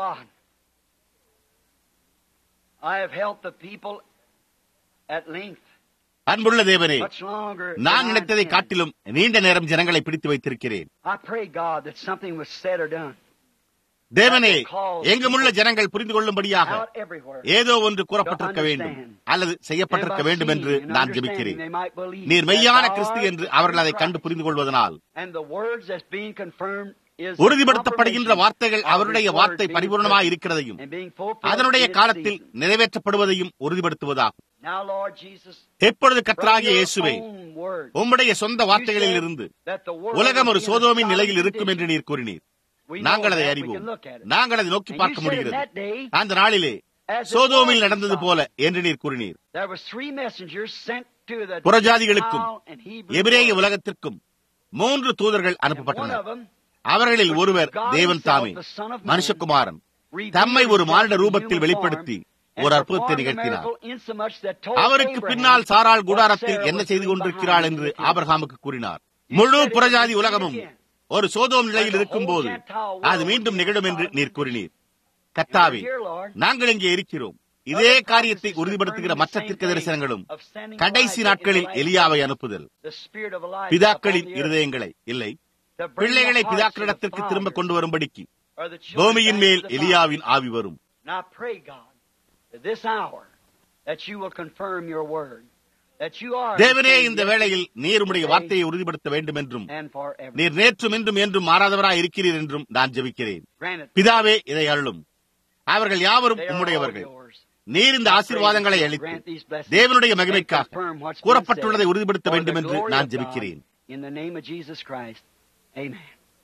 A: I have helped the people at length.
B: அன்புள்ள தேவனே நான் நினைத்ததை காட்டிலும் நீண்ட நேரம் ஜனங்களை பிடித்து வைத்திருக்கிறேன்
A: I pray God that something was said or done
B: தேவனே எங்குமுள்ள ஜனங்கள் புரிந்து கொள்ளும்படியாக
A: out everywhere.
B: ஏதோ ஒன்று கூறப்பட்டிருக்க வேண்டும் அல்லது செய்யப்பட்டிருக்க வேண்டும் என்று
A: And
B: நான்
A: understanding
B: ஜெபிக்கிறேன்
A: they might believe
B: நீர்
A: that
B: மெய்யான
A: thou
B: கிறிஸ்து
A: art
B: என்று
A: the
B: அவர்கள் அதை
A: Christ.
B: கண்டு புரிந்து கொள்வதனால்
A: And the words that's being confirmed is the
B: உறுதிப்படுத்தப்படுகின்ற
A: confirmation
B: வார்த்தைகள்
A: of
B: அவருடைய
A: his word
B: வார்த்தை
A: being
B: பரிபூர்ணமாய்
A: perfect
B: இருக்கிறதையும்
A: and being fulfilled
B: அதனுடைய
A: in its
B: காலத்தில்
A: season.
B: நிறைவேற்றப்படுவதையும் உறுதிப்படுத்துவதாகும்
A: Now, Lord Jesus,
B: எப்பொழுது
A: from
B: கர்த்தராகிய
A: your
B: இயேசுவே
A: own word,
B: உம்முடைய சொந்த
A: you
B: வார்த்தைகளில்
A: said
B: இருந்து
A: that the world
B: உலகம்
A: would
B: ஒரு
A: be in a
B: சோதோமின்
A: Sodom
B: நிலையில் இருக்கும் என்று
A: condition.
B: நீர் கூறினீர்
A: We know
B: நாங்கள் அதை
A: that. We
B: அறிவோம்
A: can look at it.
B: நாங்கள் அதை நோக்கி
A: And
B: பார்க்க
A: you said
B: முடிகிறது
A: that day,
B: அந்த நாளிலே
A: as it
B: சோதோமில்
A: was in
B: நடந்தது
A: Sodom,
B: போல என்று நீர் கூறினீர்
A: There was three messengers sent to the
B: புறஜாதிகளுக்கும்
A: Gentile and Hebrew
B: எபிரேய
A: world.
B: உலகத்திற்கும் மூன்று தூதர்கள்
A: And one
B: அனுப்பப்பட்டனர்
A: of them
B: அவர்களில் ஒருவர்
A: God
B: தேவன்
A: himself,
B: தாமே
A: the Son of Man,
B: மனுஷகுமாரன்
A: revealed
B: தம்மை ஒரு
A: himself
B: மானிட
A: in
B: ரூபத்தில்
A: human
B: வெளிப்படுத்தி
A: form and
B: ஒரு அற்புதத்தை
A: performed a
B: நிகழ்த்தினார்
A: miracle insomuch that told
B: அவருக்கு
A: Abraham
B: பின்னால் சாராள்
A: what
B: கூடாரத்தில்
A: Sarah
B: என்ன
A: was
B: செய்து
A: doing
B: கொண்டிருக்கிறாள்
A: behind
B: என்று
A: in the tent.
B: ஆபிரகாமுக்கு கூறினார் முழு புறஜாதி உலகமும் ஒரு சோதோம் நிலையில் இருக்கும் போது அது மீண்டும் நிகழும் என்று நீர் கூறினீர் கத்தாவே நாங்கள் இங்கே இருக்கிறோம் இதே காரியத்தை உறுதிப்படுத்துகிற மற்ற தீர்க்க தரிசனங்களும் கடைசி நாட்களில் எலியாவை அனுப்புதல்
A: The spirit of Elijah
B: பிதாக்களின்
A: upon the earth
B: இருதயங்களை இல்லை
A: to bring
B: பிள்ளைகளை
A: the hearts of
B: பிதாக்களிடத்திற்கு
A: the
B: திரும்ப
A: fathers
B: கொண்டு வரும்படிக்கு
A: or the children
B: பூமியின்
A: back
B: மேல்
A: to the
B: எலியாவின் ஆவி வரும்
A: And I pray, God, that this hour, that you will confirm your word, that you are
B: தேவனே
A: the same
B: இந்த வேளையில் நீர் உம்முடைய வார்த்தையை உறுதிப்படுத்த வேண்டும் என்றும்
A: and forever.
B: நீர் நேற்றும் இன்றும் என்றும் மாறாதவராய் இருக்கிறீர் என்றும் நான் ஜெபிக்கிறேன்
A: Grant it.
B: பிதாவே இதை அருளும் அவர்கள் யாவரும்
A: They are all
B: உம்முடையவர்கள்
A: yours.
B: நீர் இந்த ஆசீர்வாதங்களை அளித்து தேவனுடைய மகிமைக்காக கூறப்பட்டுள்ளதை உறுதிப்படுத்த வேண்டும் என்று நான் ஜெபிக்கிறேன்
A: In the name of Jesus Christ. Amen.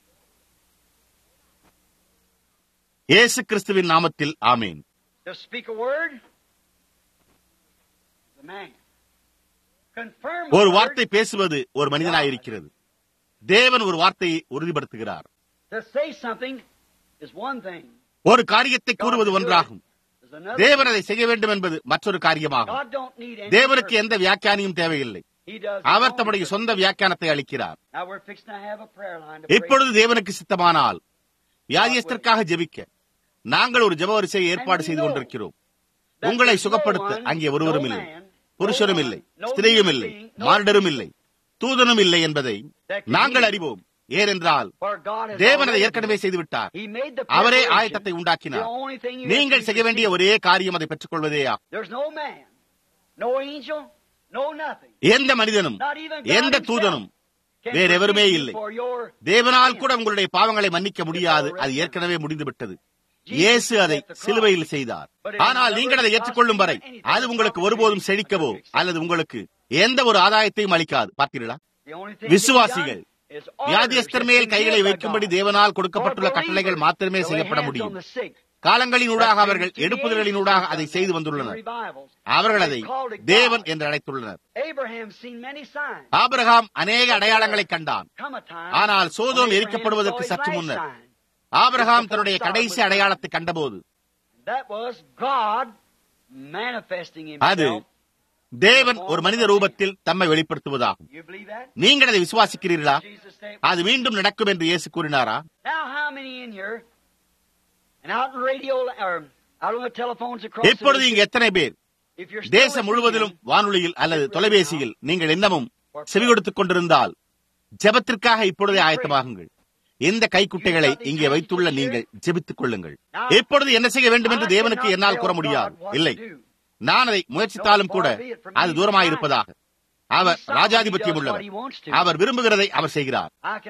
B: இயேசு கிறிஸ்துவின் நாமத்தில் ஆமேன்
A: Just speak a word. The man. Confirm a
B: ஒரு
A: word.
B: வார்த்தை பேசுவது ஒரு மனிதனாயிருக்கிறது தேவன் ஒரு வார்த்தையை உறுதிப்படுத்துகிறார்
A: To say something is one thing.
B: ஒரு காரியத்தை கூறுவது ஒன்றாகும்
A: Is another
B: தேவன் அதை செய்ய வேண்டும் என்பது மற்றொரு காரியமாகும்
A: God don't need any
B: தேவனுக்கு
A: word.
B: எந்த வியாக்கியானியும் தேவையில்லை
A: He does his
B: our
A: own
B: தம்முடைய
A: word.
B: சொந்த வியாக்கியானத்தை அளிக்கிறார்
A: Now we're fixing to have a prayer line to pray.
B: இப்பொழுது தேவனுக்கு சித்தமானால் வியாதியஸ்தற்காக ஜெபிக்க நாங்கள் ஒரு ஜெப வரிசையை ஏற்பாடு செய்து கொண்டிருக்கிறோம்
A: That
B: உங்களை
A: there's no
B: சுகப்படுத்த
A: one,
B: அங்கே ஒருவரும்
A: no
B: இல்லை
A: man,
B: புருஷரும்
A: no
B: இல்லை
A: woman, no
B: ஸ்திரீயும்
A: human
B: இல்லை
A: being, no
B: மானிடரும் இல்லை தூதனும் இல்லை என்பதை நாங்கள் அறிவோம் ஏனென்றால் தேவன் அதை ஏற்கனவே செய்துவிட்டார் அவரே ஆயத்தத்தை உண்டாக்கினார் நீங்கள் செய்ய வேண்டிய ஒரே காரியம் அதை பெற்றுக் கொள்வதேயா எந்த மனிதனும் எந்த தூதனும் வேறெவருமே இல்லை தேவனால் கூட உங்களுடைய பாவங்களை மன்னிக்க முடியாது அது ஏற்கனவே முடிந்துவிட்டது இயேசு அதை சிலுவையில் செய்தார் ஆனால் நீங்கள் அதை ஏற்றுக்கொள்ளும் வரை அது உங்களுக்கு ஒருபோதும் செழிக்கவோ அல்லது உங்களுக்கு எந்த ஒரு ஆதாயத்தையும் அளிக்காது பார்த்தீர்களா விசுவாசிகள் வியாதியஸ்தர் மேல் கைகளை வைக்கும்படி தேவனால் கொடுக்கப்பட்டுள்ள கட்டளைகள் மாத்திரமே செய்யப்பட முடியும் காலங்களினூடாக அவர்கள் எடுப்புதல்களினூடாக அதை செய்து வந்துள்ளனர் அவர்கள் அதை தேவன் என்று அழைத்துள்ளனர் ஆபிரகாம் அநேக அடையாளங்களை கண்டான் ஆனால் சோதோம் எரிக்கப்படுவதற்கு சற்று முன்னர் ஆபிரகாம் தன்னுடைய கடைசி அடையாளத்தை கண்டபோது அது தேவன் ஒரு மனித ரூபத்தில் தம்மை வெளிப்படுத்துவதாகும் நீங்கள் அதை விசுவாசிக்கிறீர்களா அது மீண்டும் நடக்கும் என்று இயேசு கூறினாரா இப்பொழுது இங்கு எத்தனை பேர் தேசம் முழுவதிலும் வானொலியில் அல்லது தொலைபேசியில் நீங்கள் இன்னமும் செவி கொடுத்துக் கொண்டிருந்தால் ஜெபத்திற்காக இப்பொழுதே ஆயத்தமாகுங்கள் இந்த கைக்குட்டைகளை இங்கே வைத்துள்ள நீங்கள் ஜெபித்துக் கொள்ளுங்கள் எப்பொழுது என்ன செய்ய வேண்டும் என்று தேவனுக்கு என்னால் கூற முடியாது இல்லை நான் அதை முயற்சித்தாலும் கூட அது தூரமாயிருப்பதாக அவர் ராஜாதிபத்தியம் உள்ளவர் அவர் விரும்புகிறதை அவர் செய்கிறார்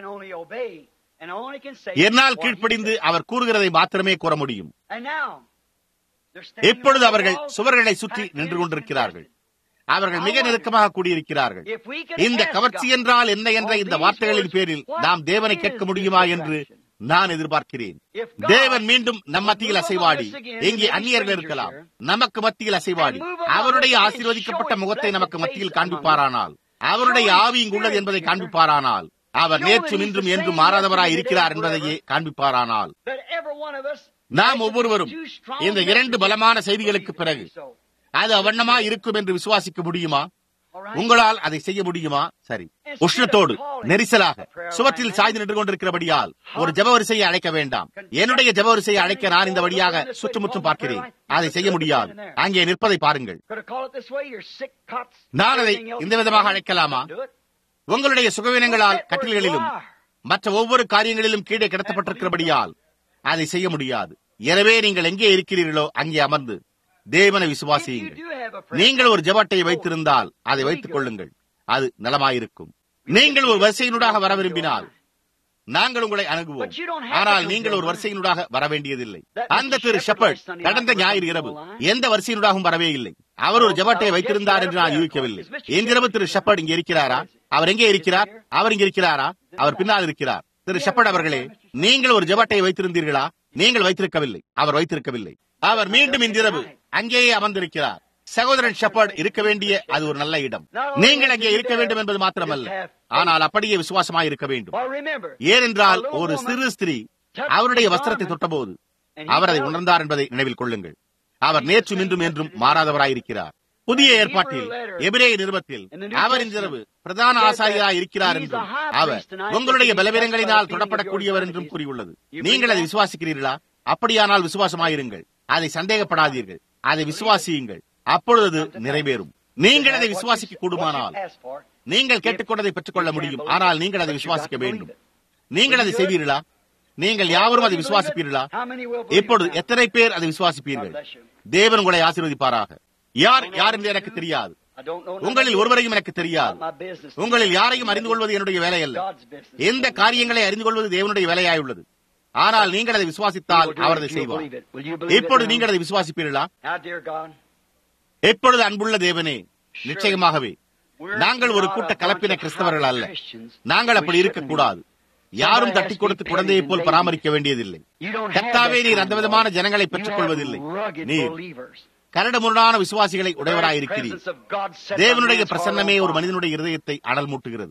B: என்னால் கீழ்ப்படிந்து அவர் கூறுகிறதை மாத்திரமே கூற முடியும் இப்பொழுது அவர்கள் சுவர்களை சுற்றி நின்று கொண்டிருக்கிறார்கள் அவர்கள் மிக நெருக்கமாக கூடியிருக்கிறார்கள் இந்த கவர்ச்சி என்றால் என்ன என்ற இந்த வார்த்தைகளின் பேரில் நாம் தேவனை கேட்க முடியுமா என்று நான் எதிர்பார்க்கிறேன் தேவன் மீண்டும் நம் மத்தியில் அசைவாடி எங்கே அந்நியர்கள் இருக்கலாம் நமக்கு மத்தியில் அசைவாடி அவருடைய ஆசீர்வதிக்கப்பட்ட முகத்தை நமக்கு மத்தியில் காண்பிப்பாரானால் அவருடைய ஆவி இங்குள்ளது என்பதை காண்பிப்பாரானால் அவர் நேற்றும் இன்றும் என்றும் மாறாதவராய் இருக்கிறார் என்பதையே காண்பிப்பாரானால் நாம் ஒவ்வொருவரும் இந்த இரண்டு பலமான செய்திகளுக்கு பிறகு அது அவண்ணமா இருக்கும் என்று விசுவாசிக்க முடியுமா உங்களால் அதை செய்ய முடியுமா சரி உஷ்ணத்தோடு நெரிசலாக சுவற்றில் சாய்ந்து நின்று கொண்டிருக்கிறபடியால் ஒரு ஜபவரிசையை அழைக்க வேண்டாம் என்னுடைய ஜபவரிசையை அழைக்க நான் இந்த வழியாக சுற்றுமுற்றும் பார்க்கிறேன் அதை செய்ய முடியாது அங்கே நிற்பதை பாருங்கள் நான் அதை இந்த விதமாக அழைக்கலாமா உங்களுடைய சுகவீனங்களால் கட்டில்களிலும் மற்ற ஒவ்வொரு காரியங்களிலும் கீழே கிடத்தப்பட்டிருக்கிறபடியால் அதை செய்ய முடியாது எனவே நீங்கள் எங்கே இருக்கிறீர்களோ அங்கே அமர்ந்து தேவனை விசுவாசியுங்கள் நீங்கள் ஒரு ஜபாட்டை வைத்திருந்தால் அதை வைத்துக் கொள்ளுங்கள் அது நலமாயிருக்கும் நீங்கள் ஒரு வரிசையினூடாக வர விரும்பினால் நாங்கள் உங்களை அணுகுவோம் ஆனால் நீங்கள் ஒரு வரிசையினூடாக வர வேண்டியதில்லை அந்த திரு ஷெப்பர்ட் கடந்த ஞாயிறு இரவு எந்த வரிசையினூடாகவும் வரவே இல்லை அவர் ஒரு ஜபாட்டையை வைத்திருந்தார் என்று நான் யூகிக்கவில்லை இன்றிரவு திரு ஷெப்பர்ட் இங்கே இருக்கிறாரா அவர் எங்கே இருக்கிறார் அவர் இங்கே இருக்கிறாரா அவர் பின்னால் இருக்கிறார் திரு ஷெப்பர்ட் அவர்களே நீங்கள் ஒரு ஜபாட்டையை வைத்திருந்தீர்களா நீங்கள் வைத்திருக்கவில்லை அவர் வைத்திருக்கவில்லை அவர் மீண்டும் இன்றிரவு அங்கேயே அமர்ந்திருக்கிறார் சகோதரன் ஷெப்பர்ட் இருக்க வேண்டிய அது ஒரு நல்ல இடம் நீங்கள் அங்கே இருக்க வேண்டும் என்பது மாத்திரமல்ல ஆனால் அப்படியே விசுவாசமாய் இருக்க வேண்டும் ஏனென்றால் ஒரு சிறு ஸ்திரீ அவருடைய வஸ்திரத்தை தொட்டபோது அவர் அதை உணர்ந்தார் என்பதை நினைவில் கொள்ளுங்கள் அவர் நேற்றும் இன்றும் என்றும் மாறாதவராயிருக்கிறார் புதிய ஏற்பாட்டில் எபிரேய நிறுவத்தில் அவர் இன்றிரவு பிரதான ஆசாரியாய் இருக்கிறார் என்றும் அவர் உங்களுடைய பலவீனங்களினால் தொடப்படக்கூடியவர் என்றும் கூறியுள்ளது நீங்கள் அதை விசுவாசிக்கிறீர்களா அப்படியானால் விசுவாசமாயிருங்கள் அதை சந்தேகப்படாதீர்கள் அதை விசுவாசியுங்கள் அப்பொழுது நிறைவேறும் நீங்கள் அதை விசுவாசிக்க கூடுமானால் நீங்கள் கேட்டுக்கொண்டதை பெற்றுக்கொள்ள முடியும் ஆனால் நீங்கள் அதை விசுவாசிக்க வேண்டும் நீங்கள் அதை செய்வீர்களா நீங்கள் யாவரும் அதை விசுவாசிப்பீர்களா இப்பொழுது எத்தனை பேர் அதை விசுவாசிப்பீர்கள் தேவன் உங்களை ஆசீர்வதிப்பாராக யார் யார் என்று எனக்கு தெரியாது உங்களில் ஒருவரையும் எனக்கு தெரியாது உங்களில் யாரையும் அறிந்து கொள்வது என்னுடைய வேலை அல்ல எந்த காரியங்களை அறிந்து கொள்வது தேவனுடைய வேலையாயுள்ளது ஆனால் நீங்கள் அதை விசுவாசித்தால் அவர் அதை செய்வார் இப்பொழுது நீங்கள் அதை விசுவாசிப்பீர்களா எப்பொழுது அன்புள்ள தேவனே நிச்சயமாகவே நாங்கள் ஒரு கூட்ட கலப்பின கிறிஸ்தவர்கள் அல்ல நாங்கள் அப்படி இருக்கக்கூடாது யாரும் தட்டி கொடுத்து குழந்தையை போல் பராமரிக்க வேண்டியதில்லை கத்தாவே நீர் அந்த விதமான ஜனங்களை பெற்றுக் கொள்வதில்லை நீர் கரடுமுரடான விசுவாசிகளை உடையவராயிருக்கிறீர் தேவனுடைய பிரசன்னமே ஒரு மனிதனுடைய இருதயத்தை அனல் மூட்டுகிறது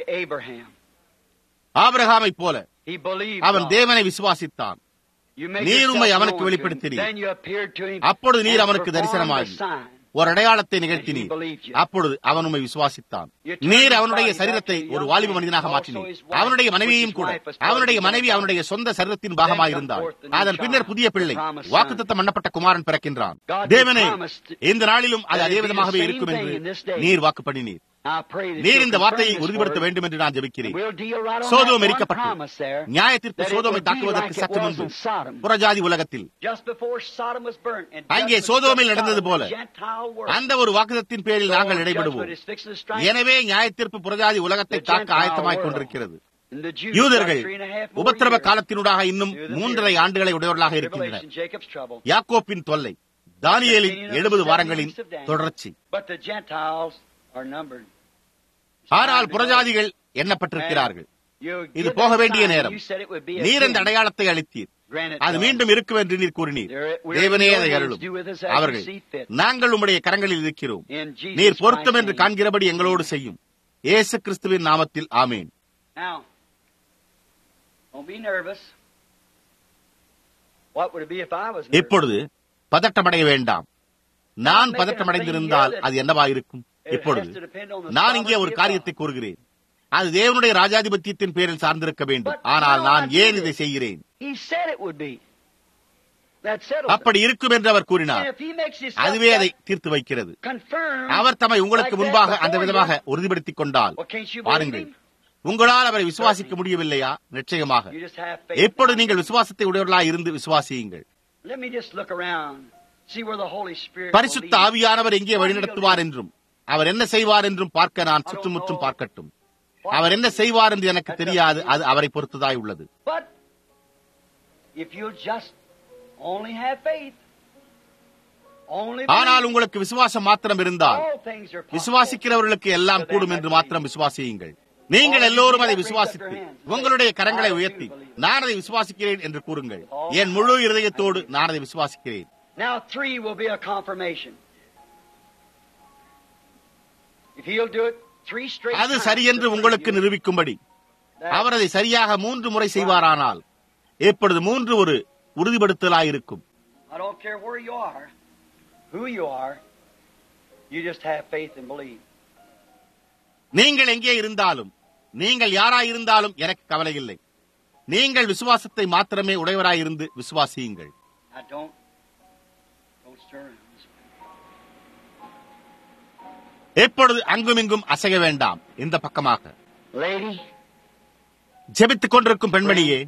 B: ஆபிரகாமை போல அவன் தேவனை விசுவாசித்தான் நீர் உண்மை அவனுக்கு வெளிப்படுத்தினீர் அப்பொழுது நீர் அவனுக்கு தரிசனமாகி ஒரு அடையாளத்தை நிகழ்த்தினீர் அப்பொழுது அவன் உண்மை விசுவாசித்தான் நீர் அவனுடைய சரீரத்தை ஒரு வாலிப மனிதனாக மாற்றினீர் அவனுடைய மனைவியையும் கூட அவனுடைய மனைவி அவனுடைய சொந்த சரீரத்தின் பாகமாக இருந்தார் அதன் பின்னர் புதிய பிள்ளை வாக்குத்தத்தம் பண்ணப்பட்ட குமாரன் பிறக்கின்றான் தேவனே இந்த நாளிலும் அது அதே விதமாகவே இருக்கும் என்று நீர் வாக்கு பண்ணினீர் நீர் இந்த வார்த்தையை உறுதிப்படுத்த வேண்டும் என்று நான் ஜெபிக்கிறேன் சோதோம் எரிக்கப்பட்டு நியாயத்திற்கு சோதோமை தாக்குவதற்கு சற்று முன்பு புறஜாதி உலகத்தில் அங்கே சோதோமில் நடந்தது போல அந்த ஒரு வாக்குதத்தின் பேரில் நாங்கள் இடைபடுவோம் எனவே நியாயத்தீர்ப்பு புறஜாதி உலகத்தை தாக்க ஆயத்தமாய் கொண்டிருக்கிறது யூதர்கள் உபத்திரவ காலத்தினூடாக இன்னும் மூன்றரை ஆண்டுகளை உடையவர்களாக இருக்கின்றனர் யாக்கோப்பின் தொல்லை தானியலின் எழுபது வாரங்களின் தொடர்ச்சி ஆனால் புறஜாதிகள் எண்ணப்பட்டிருக்கிறார்கள் இது போக வேண்டிய நேரம் நீர் அந்த அடையாளத்தை அளித்தீர் அது மீண்டும் இருக்கும் என்று நீர் கூறினீர் தேவனே அதை அருளும் அவர்கள் நாங்கள் உம்முடைய கரங்களில் இருக்கிறோம் நீர் பொருத்தம் என்று காண்கிறபடி எங்களோடு செய்யும் ஏசு கிறிஸ்துவின் நாமத்தில் ஆமேன் இப்பொழுது பதட்டமடைய வேண்டாம் நான் பதட்டமடைந்திருந்தால் அது என்னவாயிருக்கும் இப்பொழுது நான் இங்கே ஒரு காரியத்தை கூறுகிறேன் அது தேவனுடைய ராஜாதிபத்தியத்தின் பேரில் சார்ந்திருக்க வேண்டும் ஆனால் நான் ஏன் இதை செய்கிறேன் அப்படி இருக்கும் என்று அவர் கூறினார் அதுவே அதை தீர்த்து வைக்கிறது அவர் தம்மை உங்களுக்கு முன்பாக அந்த விதமாக உறுதிப்படுத்திக் கொண்டால் பாருங்கள் உங்களால் அவரை விசுவாசிக்க முடியவில்லையா நிச்சயமாக எப்பொழுது நீங்கள் விசுவாசத்தை உடையவர்களாக இருந்து விசுவாசியுங்கள் பரிசுத்த ஆவியானவர் எங்கே வழிநடத்துவார் என்றும் அவர் என்ன செய்வார் என்றும் பார்க்க நான் சுற்றுமுற்றும் பார்க்கட்டும் அவர் என்ன செய்வார் என்று எனக்கு தெரியாது அது அவரை பொறுத்ததாய் உள்ளது ஆனால் உங்களுக்கு விசுவாசம் மாத்திரம் இருந்தால் விசுவாசிக்கிறவர்களுக்கு எல்லாம் கூடும் என்று மாத்திரம் விசுவாசியுங்கள் நீங்கள் எல்லோரும் அதை விசுவாசித்து உங்களுடைய கரங்களை உயர்த்தி நான் அதை விசுவாசிக்கிறேன் என்று கூறுங்கள் என் முழு இருதயத்தோடு நான் அதை விசுவாசிக்கிறேன்
A: Now three will be a confirmation. If he'll do it three straight
B: அது சரி என்று உங்களுக்கு நிரூபிக்கும்படி அவர் அதை சரியாக மூன்று முறை செய்வாரானால் எப்பொழுது மூன்று ஒரு உறுதிப்படுத்தலாயிருக்கும்
A: I don't care where you are, who you are, you just have faith and believe.
B: நீங்கள் எங்கே இருந்தாலும் நீங்கள் யாராயிருந்தாலும் எனக்கு கவலை இல்லை நீங்கள் விசுவாசத்தை மாத்திரமே உடையவராயிருந்து விசுவாசியுங்கள்
A: Now don't, don't stir around.
B: எப்பொழுது அங்குமிங்கும் அசைய வேண்டாம் இந்த பக்கமாக
A: Lady,
B: ஜெபித்துக் கொண்டிருக்கும் பெண்மணியே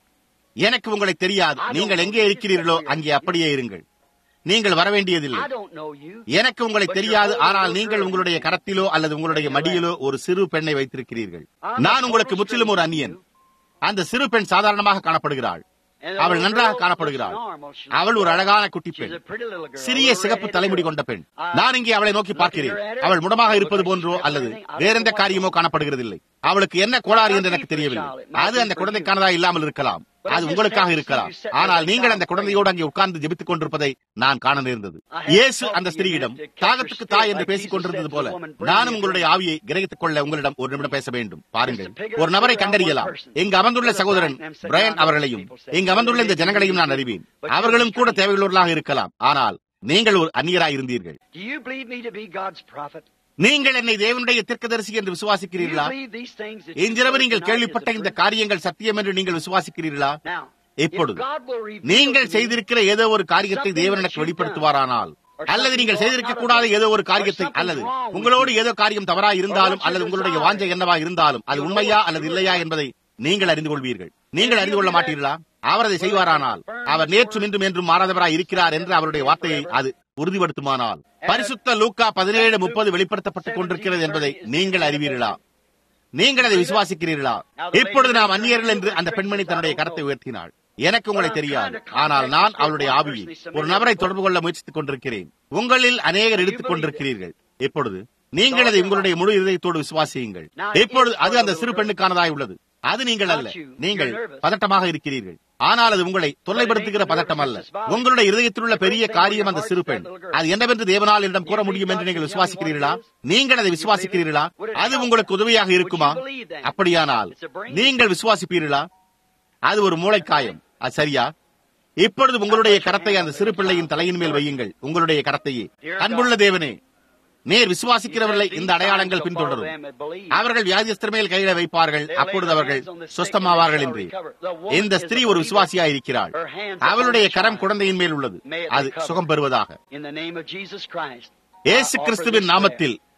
B: எனக்கு உங்களை தெரியாது நீங்கள் எங்கே இருக்கிறீர்களோ அங்கே அப்படியே இருங்கள் நீங்கள் வர வேண்டியதில்லை
A: I don't know you.
B: எனக்கு உங்களை தெரியாது ஆனால் நீங்கள் உங்களுடைய கரத்திலோ அல்லது உங்களுடைய மடியிலோ ஒரு சிறு பெண்ணை வைத்திருக்கிறீர்கள் நான் உங்களுக்கு முற்றிலும் ஒரு அந்நியன் அந்த சிறு பெண் சாதாரணமாக காணப்படுகிறாள்
A: And the
B: அவள்
A: little
B: நன்றாக
A: girl
B: காணப்படுகிறாள்
A: looks normal. She's
B: அவள் ஒரு அழகான குட்டி
A: She's
B: பெண்
A: a pretty little girl.
B: சிறிய
A: Little
B: சிகப்பு
A: red-headed
B: தலைமுடி
A: girl.
B: கொண்ட பெண்
A: I-
B: நான் இங்கே அவளை நோக்கி பார்க்கிறேன் அவள் முடமாக இருப்பது போன்றோ அல்லது வேறெந்த காரியமோ காணப்படுகிறதில்லை அவளுக்கு என்ன கோளாறு என்று எனக்கு தெரியவில்லை அது அந்த குழந்தைக்கானதா இல்லாமல் இருக்கலாம் அது உங்களுக்காக இருக்கலாம் ஆனால் நீங்கள் அந்த குழந்தையோடு அங்கே உட்கார்ந்து ஜெபித்துக் கொண்டிருப்பதை நான் காண நேர்ந்தது இயேசு அந்த ஸ்திரீயிடம் தாகத்துக்கு தாய் என்று பேசிக் கொண்டிருந்தது போல நானும் உங்களுடைய ஆவியை கிரகித்துக் கொள்ள உங்களிடம் ஒரு நிமிடம் பேச வேண்டும் பாருங்கள் ஒரு நபரை கண்டறியலாம் இங்கு அமர்ந்துள்ள சகோதரன் பிரையன் அவர்களையும் இங்கு அமர்ந்துள்ள இந்த ஜனங்களையும் நான் அறிவேன் அவர்களும் கூட தேவையுள்ளவர்களாக இருக்கலாம் ஆனால் நீங்கள் ஒரு அந்நியராய் இருந்தீர்கள்
A: Do you believe me to be God's prophet?
B: நீங்கள் என்னை தேவனுடைய தீர்க்கதரிசி என்று
A: Do you
B: விசுவாசிக்கிறீர்களா
A: believe these things that you
B: இன்றிரவு
A: heard
B: நீங்கள்
A: tonight is
B: கேள்விப்பட்ட
A: the
B: இந்த
A: truth?
B: காரியங்கள் சத்தியம் என்று நீங்கள் விசுவாசிக்கிறீர்களா
A: Now,
B: இப்பொழுது
A: if God will reveal
B: நீங்கள்
A: to me
B: செய்திருக்கிற ஏதோ ஒரு காரியத்தை தேவன் எனக்கு வெளிப்படுத்துவாரானால் அல்லது நீங்கள் செய்திருக்க கூடாத ஏதோ ஒரு காரியத்தை அல்லது உங்களோடு ஏதோ காரியம் தவறா இருந்தாலும் அல்லது உங்களுடைய வாஞ்சை என்னவா இருந்தாலும் அது உண்மையா அல்லது இல்லையா என்பதை நீங்கள் அறிந்து கொள்வீர்கள் நீங்கள் அறிந்து கொள்ள மாட்டீர்களா அவர் அதை செய்வாரானால் அவர் நேற்றும் இன்றும் என்றும் மாறாதவராய் இருக்கிறார் என்று அவருடைய வார்த்தையை அது உறுதிப்படுத்துமானால் பரிசுத்த லூக்கா பதினேழு முப்பது வெளிப்படுத்தப்பட்டுக் கொண்டிருக்கிறது என்பதை நீங்கள் அறிவீர்களா நீங்கள் அதை விசுவாசிக்கிறீர்களா இப்பொழுது நாம் அந்நியர்கள் என்று அந்த பெண்மணி தன்னுடைய கரத்தை உயர்த்தினாள் எனக்கு உங்களை தெரியாது ஆனால் நான் அவளுடைய ஆவியை ஒரு நபரை தொடர்பு கொள்ள முயற்சித்துக் கொண்டிருக்கிறேன் உங்களில் அநேகர் எடுத்துக் கொண்டிருக்கிறீர்கள் இப்பொழுது நீங்கள் அதை உங்களுடைய முழு இதயத்தோடு விசுவாசியுங்கள் இப்பொழுது அது அந்த சிறு பெண்ணுக்கானதாய் உள்ளது அது நீங்கள் அல்ல நீங்கள் பதட்டமாக இருக்கிறீர்கள் ஆனால் அது உங்களை தொல்லைப்படுத்துகிற பதட்டம் அல்ல உங்களுடைய இருதயத்தில் உள்ள பெரிய காரியம் அந்த சிறு பெண் அது என்னவென்று தேவனால் என்னிடம் கூற முடியும் என்று நீங்கள் விசுவாசிக்கிறீர்களா நீங்கள் அதை விசுவாசிக்கிறீர்களா அது உங்களுக்கு உதவியாக இருக்குமா அப்படியானால் நீங்கள் விசுவாசிப்பீர்களா அது ஒரு மூளைக்காயம் அது சரியா இப்பொழுது உங்களுடைய கரத்தை அந்த சிறு பிள்ளையின் தலையின் மேல் வையுங்கள் உங்களுடைய கரத்தையே அன்புள்ள தேவனே நேர் விசுவாசிக்கிறவர்களை இந்த அடையாளங்கள் பின்தொடரும் அவர்கள் வியாதியஸ்தர் மேல் கையில வைப்பார்கள் அப்பொழுது அவர்கள் சொஸ்தமாவார்கள் என்று இந்த ஸ்திரீ ஒரு விசுவாசியா இருக்கிறாள் அவளுடைய கரம் குழந்தையின் மேல் உள்ளது அது சுகம் பெறுவதாக
A: In the name of Jesus Christ.
B: இயேசு கிறிஸ்துவின் நாமத்தில்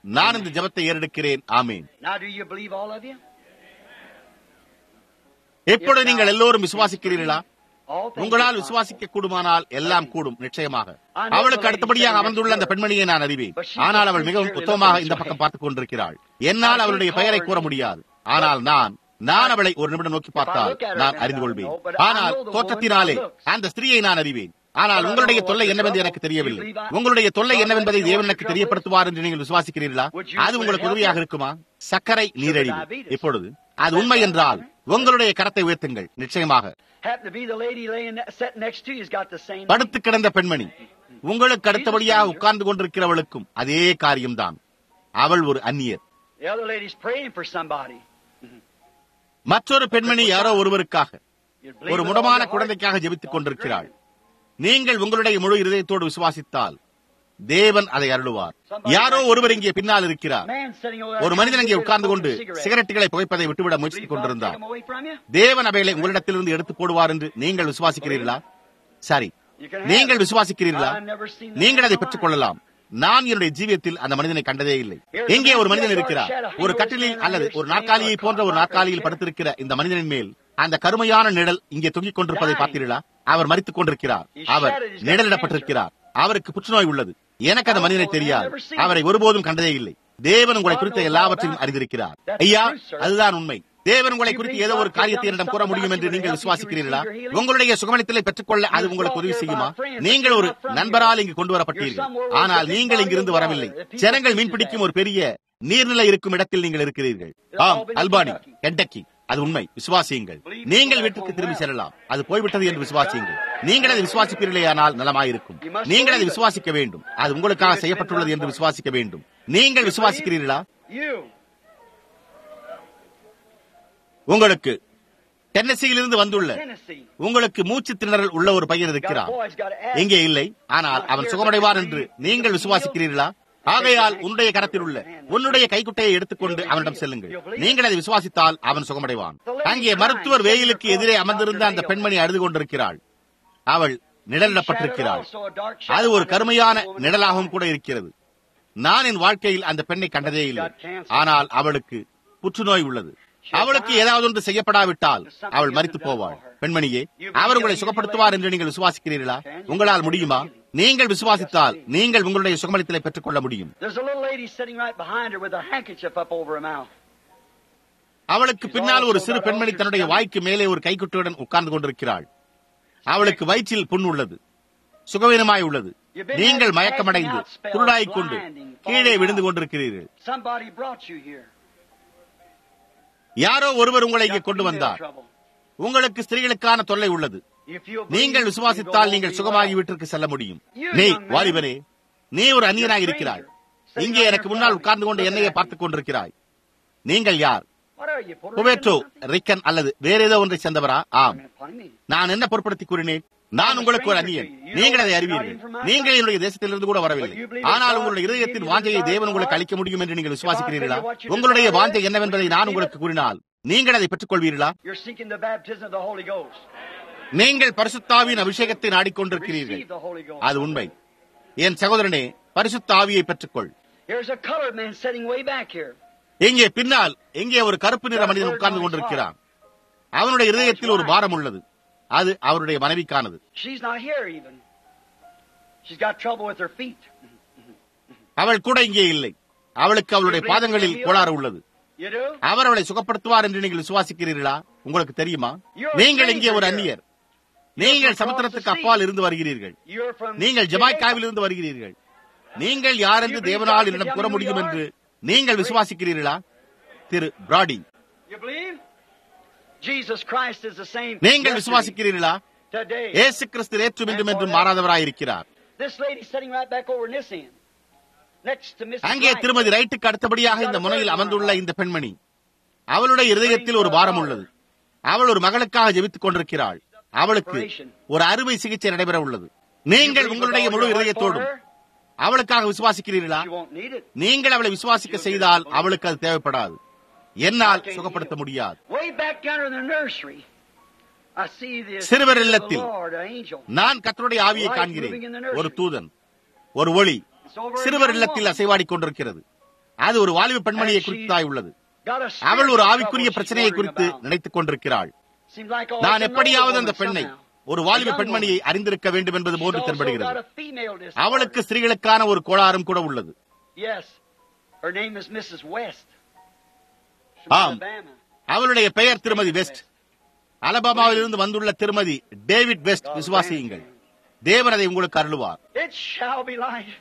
B: நான் இந்த ஜெபத்தை ஏறெடுக்கிறேன் ஆமேன்
A: Now, do you believe all of you?
B: எப்பொழுது நீங்கள் எல்லோரும் விசுவாசிக்கிறீர்களா
A: All things
B: உங்களால்
A: are possible.
B: விசுவாசிக்க கூடுமானால் எல்லாம் கூடும் நிச்சயமாக அவளுக்கு அடுத்தபடியாக அமர்ந்துள்ள அந்த பெண்மணியை நான் அறிவேன் ஆனால் அவள் மிகவும் உத்தமமாக இந்த பக்கம் பார்த்துக் கொண்டிருக்கிறாள் என்னால் அவளுடைய பெயரை கூற முடியாது ஆனால் நான் நான் அவளை ஒரு நிமிடம் நோக்கி பார்த்தால் நான் அறிந்து கொள்வேன் ஆனால் தோற்றத்தினாலே அந்த ஸ்திரீயை நான் அறிவேன் ஆனால் உங்களுடைய தொல்லை என்னவென்று எனக்கு தெரியவில்லை உங்களுடைய தொல்லை என்னவென்பதை தேவன் எனக்கு தெரியப்படுத்துவார் என்று நீங்கள் விசுவாசிக்கிறீர்களா அது உங்களுக்கு உதவியாக இருக்குமா சர்க்கரை நீரழிவு இப்பொழுது அது உண்மை என்றால் உங்களுடைய கரத்தை உயர்த்துங்கள் நிச்சயமாக
A: Happen to be the lady laying sitting next to you has got the same.
B: படுத்து கிடந்த பெண்மணி உங்களுக்கு அடுத்தபடியாக உட்கார்ந்து கொண்டிருக்கிறவளுக்கும் அதே காரியம்தான் அவள் ஒரு அந்நியர்
A: The other lady's praying for somebody.
B: மற்றொரு பெண்மணி யாரோ ஒருவருக்காக
A: You believe
B: ஒரு
A: with all
B: முடமான
A: your heart?
B: குழந்தைக்காக ஜெபித்துக் கொண்டிருக்கிறாள் நீங்கள் உங்களுடைய முழு இருதயத்தோடு விசுவாசித்தால் தேவன் அதை அருளுவார் யாரோ ஒருவர் இங்கே பின்னால் இருக்கிறார்
A: Man sitting over there
B: ஒரு மனிதன் இங்கே உட்கார்ந்து கொண்டு
A: cigarette.
B: சிகரெட்டுகளை புகைப்பதை விட்டுவிட முயற்சித்துக்
A: Believe God
B: கொண்டிருந்தார்
A: take them away from you?
B: தேவன் அவைகளை உங்களிடத்திலிருந்து எடுத்து போடுவார் என்று நீங்கள் விசுவாசிக்கிறீர்களா சரி
A: You can have
B: நீங்கள்
A: it.
B: விசுவாசிக்கிறீர்களா
A: I've never seen that
B: நீங்கள் அதை
A: in my
B: பெற்றுக் கொள்ளலாம் நான் என்னுடைய ஜீவியத்தில் அந்த மனிதனை கண்டதே இல்லை எங்கே ஒரு மனிதன் இருக்கிறார் ஒரு கட்டிலில் அல்லது ஒரு நாற்காலியை போன்ற ஒரு நாற்காலியில் படுத்திருக்கிற இந்த மனிதனின் மேல் அந்த கருமையான நிழல் இங்கே தொங்கிக் கொண்டிருப்பதை பார்த்தீர்களா அவர் மறித்துக் கொண்டிருக்கிறார் அவர் நிழலிடப்பட்டிருக்கிறார் அவருக்கு புற்றுநோய் உள்ளது எனக்கு அந்த மனிதனை தெரியாது அவரை ஒருபோதும் கண்டதே இல்லை தேவன் உங்களை குறித்த எல்லாவற்றையும் அறிந்திருக்கிறார் ஐயா அதுதான் உண்மை தேவன் உங்களை குறித்து ஏதோ ஒரு காரியத்தை என்னிடம் கூற முடியும் என்று நீங்கள் விசுவாசிக்கிறீர்களா உங்களுடைய சுகமனத்திலே பெற்றுக்கொள்ள அது உங்களுக்கு உதவி செய்யுமா நீங்கள் ஒரு நண்பரால் இங்கு கொண்டு வரப்பட்டீர்கள் ஆனால் நீங்கள் இங்கிருந்து வரவில்லை ஜனங்கள் மீன்பிடிக்கும் ஒரு பெரிய நீர்நிலை இருக்கும் இடத்தில் நீங்கள் இருக்கிறீர்கள் ஆம் அல்பானி கெண்டக்கி அது உண்மை விசுவாசியுங்கள் நீங்கள் வீட்டுக்கு திரும்பி செல்லலாம் அது போய்விட்டது என்று விசுவாசியுங்கள் நீங்கள் அதை விசுவாசிப்பீர்களேயானால் நலமாயிருக்கும் நீங்கள் அதை விசுவாசிக்க வேண்டும் அது உங்களுக்காக செய்யப்பட்டுள்ளது என்று விசுவாசிக்க வேண்டும் நீங்கள் விசுவாசிக்கிறீர்களா
A: You.
B: உங்களுக்கு டென்னசியிலிருந்து வந்துள்ள
A: Tennessee.
B: உங்களுக்கு மூச்சு திணறல் உள்ள ஒரு பையன்
A: Got a
B: இருக்கிறான்
A: boy's got an
B: எங்கே இல்லை ஆனால் அவன் சுகமடைவார் என்று நீங்கள் விசுவாசிக்கிறீர்களா ஆகையால் உன்னுடைய கரத்தில் உள்ள உன்னுடைய கைக்குட்டையை எடுத்துக்கொண்டு அவனிடம் செல்லுங்கள் நீங்கள் அதை விசுவாசித்தால் அவன் சுகமடைவான் அங்கே மருத்துவர் வெயிலுக்கு எதிரே அமர்ந்திருந்த அந்த பெண்மணி அழுது கொண்டிருக்கிறாள் அவள் நிழலிடப்பட்டிருக்கிறாள் அது ஒரு கருமையான நிழலாகவும் கூட இருக்கிறது நான் என் வாழ்க்கையில் அந்த பெண்ணை கண்டதே இல்லை ஆனால் அவளுக்கு புற்றுநோய் உள்ளது அவளுக்கு ஏதாவது ஒன்று செய்யப்படாவிட்டால் அவள் மரித்து போவாள் பெண்மணியே அவர் உங்களை சுகப்படுத்துவார் என்று நீங்கள் விசுவாசிக்கிறீர்களா உங்களால் முடியுமா நீங்கள் விசுவாசித்தால் நீங்கள் உங்களுடைய சுகமளித்தலை பெற்றுக் கொள்ள முடியும்
A: There's a little lady sitting right behind her with her handkerchief up over her mouth.
B: அவளுக்கு பின்னால் ஒரு சிறு பெண்மணி தன்னுடைய வாய்க்கு மேலே ஒரு கைக்குட்டையுடன் உட்கார்ந்து கொண்டிருக்கிறாள் அவளுக்கு வயிற்றில் புண் உள்ளது சுகவீனமாய் உள்ளது நீங்கள் மயக்கமடைந்து குருடாய்க் கொண்டு கீழே விழுந்து கொண்டிருக்கிறீர்கள்
A: Somebody brought you here.
B: யாரோ ஒருவர் உங்களை இங்கே கொண்டு
A: Female
B: வந்தார்
A: trouble.
B: உங்களுக்கு ஸ்திரீகளுக்கான தொல்லை உள்ளது
A: If you
B: நீங்கள் விசுவாசித்தால் நீங்கள் சுகமாகி வீட்டிற்கு செல்ல முடியும் நீ வாலிபனே நீ ஒரு அந்நியனாக இருக்கிறாய் இங்கே எனக்கு முன்னால் உட்கார்ந்து கொண்டு என்னையே பார்த்துக் கொண்டிருக்கிறாய் நீங்கள் யார்
A: What are you, Puerto
B: குபேட்டோ
A: Rican or something?
B: ரிக்கன் அல்லது வேற ஏதோ ஒன்றை சேர்ந்தவரா ஆம்
A: Pardon me.
B: நான் என்ன பொருட்படுத்தி கூறினேன் நான் உங்களுக்கு ஒரு அந்நியன் நீங்கள் அதை அறிவீர்கள் நீங்கள் என்னுடைய தேசத்திலிருந்து கூட வரவில்லை ஆனால் உங்களுடைய இதயத்தின் வாஞ்சையை தேவன் உங்களுக்கு அளிக்க முடியும் என்று நீங்கள் விசுவாசிக்கிறீர்களா உங்களுடைய வாஞ்சை என்னவென்பதை நான் உங்களுக்கு கூறினால் நீங்கள் அதை பெற்றுக் கொள்வீர்களா
A: You're seeking the baptism of the Holy Ghost.
B: நீங்கள் பரிசுத்தாவின் அபிஷேகத்தை நாடிக்கொண்டிருக்கிறீர்கள்
A: Receive the Holy Ghost.
B: அது உண்மை என் சகோதரனே பரிசுத்த ஆவியை பெற்றுக்கொள்
A: Here's a colored man sitting way back here.
B: இங்கே பின்னால் எங்கே ஒரு கருப்பு நிற மனிதன் உட்கார்ந்து கொண்டிருக்கிறான் அவனுடைய இருதயத்தில் ஒரு பாரம் உள்ளது அது அவருடைய மனைவிக்கானது
A: She's not here even. She's got trouble with her feet.
B: அவள் கூட இங்கே இல்லை அவளுக்கு அவளுடைய பாதங்களில் கோளாறு உள்ளது
A: You do?
B: அவர் அவளை சுகப்படுத்துவார் என்று நீங்கள் விசுவாசிக்கிறீர்களா உங்களுக்கு தெரியுமா நீங்கள் இங்கே ஒரு அந்நியர் நீங்கள் சமுத்திரத்துக்கு அப்பால் இருந்து வருகிறீர்கள்
A: You're from
B: நீங்கள் ஜமாய்க்காவில் இருந்து வருகிறீர்கள் நீங்கள் யார் என்று தேவனால் என்னிடம் கூற முடியும் என்று நீங்கள் விசுவாசிக்கிறீர்களா திரு Brady
A: You believe? Jesus Christ is the same.
B: நீங்கள்
A: yesterday,
B: விசுவாசிக்கிறீர்களா
A: Today.
B: ஏசு கிறிஸ்து நேற்றும் இன்றும் என்றும் மாறாதவராயிருக்கிறார்
A: This lady sitting right back over in this end. Next to Mrs.
B: அங்கே
A: Wright.
B: திருமதி ரைட்டுக்கு அடுத்தபடியாக இந்த முனையில் அமர்ந்துள்ள இந்த பெண்மணி அவளுடைய இருதயத்தில் ஒரு பாரம் உள்ளது அவள் ஒரு மகளுக்காக ஜெபித்துக் கொண்டிருக்கிறாள் அவளுக்கு ஒரு அறுவை சிகிச்சை நடைபெற உள்ளது நீங்கள் உங்களுடைய முழு இருதயத்தோடும் அவளுக்காக விசுவாசிக்கிறீர்களா
A: You won't need it.
B: நீங்கள் அவளை விசுவாசிக்க செய்தால் அவளுக்கு அது தேவைப்படாது என்னால் சுகப்படுத்த முடியாது
A: Way back down in the nursery, I see the
B: சிறுவர்
A: the
B: இல்லத்தில்
A: Lord, an angel.
B: நான் கர்த்தருடைய ஆவியை காண்கிறேன் ஒரு தூதன் ஒரு ஒளி சிறுவர் இல்லத்தில் அசைவாடிக் கொண்டிருக்கிறது அது ஒரு வாலிப பெண்மணியை குறித்தாய் உள்ளது
A: got a
B: அவள் ஒரு
A: spiritual
B: ஆவிக்குரிய
A: trouble she's
B: பிரச்சனையை
A: wondering
B: குறித்து
A: about.
B: நினைத்துக் கொண்டிருக்கிறாள்
A: Seems like all
B: நான்
A: the
B: எப்படியாவது
A: noble
B: அந்த
A: woman
B: பெண்ணை
A: somehow.
B: ஒரு
A: A
B: வாலிப
A: young
B: பெண்மணியை
A: woman.
B: அறிந்திருக்க வேண்டும் என்பது
A: She's
B: போன்று
A: also got
B: தென்படுகிறது
A: a female disorder.
B: அவளுக்கு ஸ்திரீகளுக்கான ஒரு கோளாறும் கூட உள்ளது
A: Yes. Her name is Mrs. West. From
B: ஆம்.
A: Alabama.
B: அவளுடைய பெயர் திருமதி வெஸ்ட் அலபாமாவிலிருந்து வந்துள்ள திருமதி டேவிட் வெஸ்ட் விசுவாசியுங்கள் தேவன் அதை உங்களுக்கு அருளுவார்
A: It shall be light.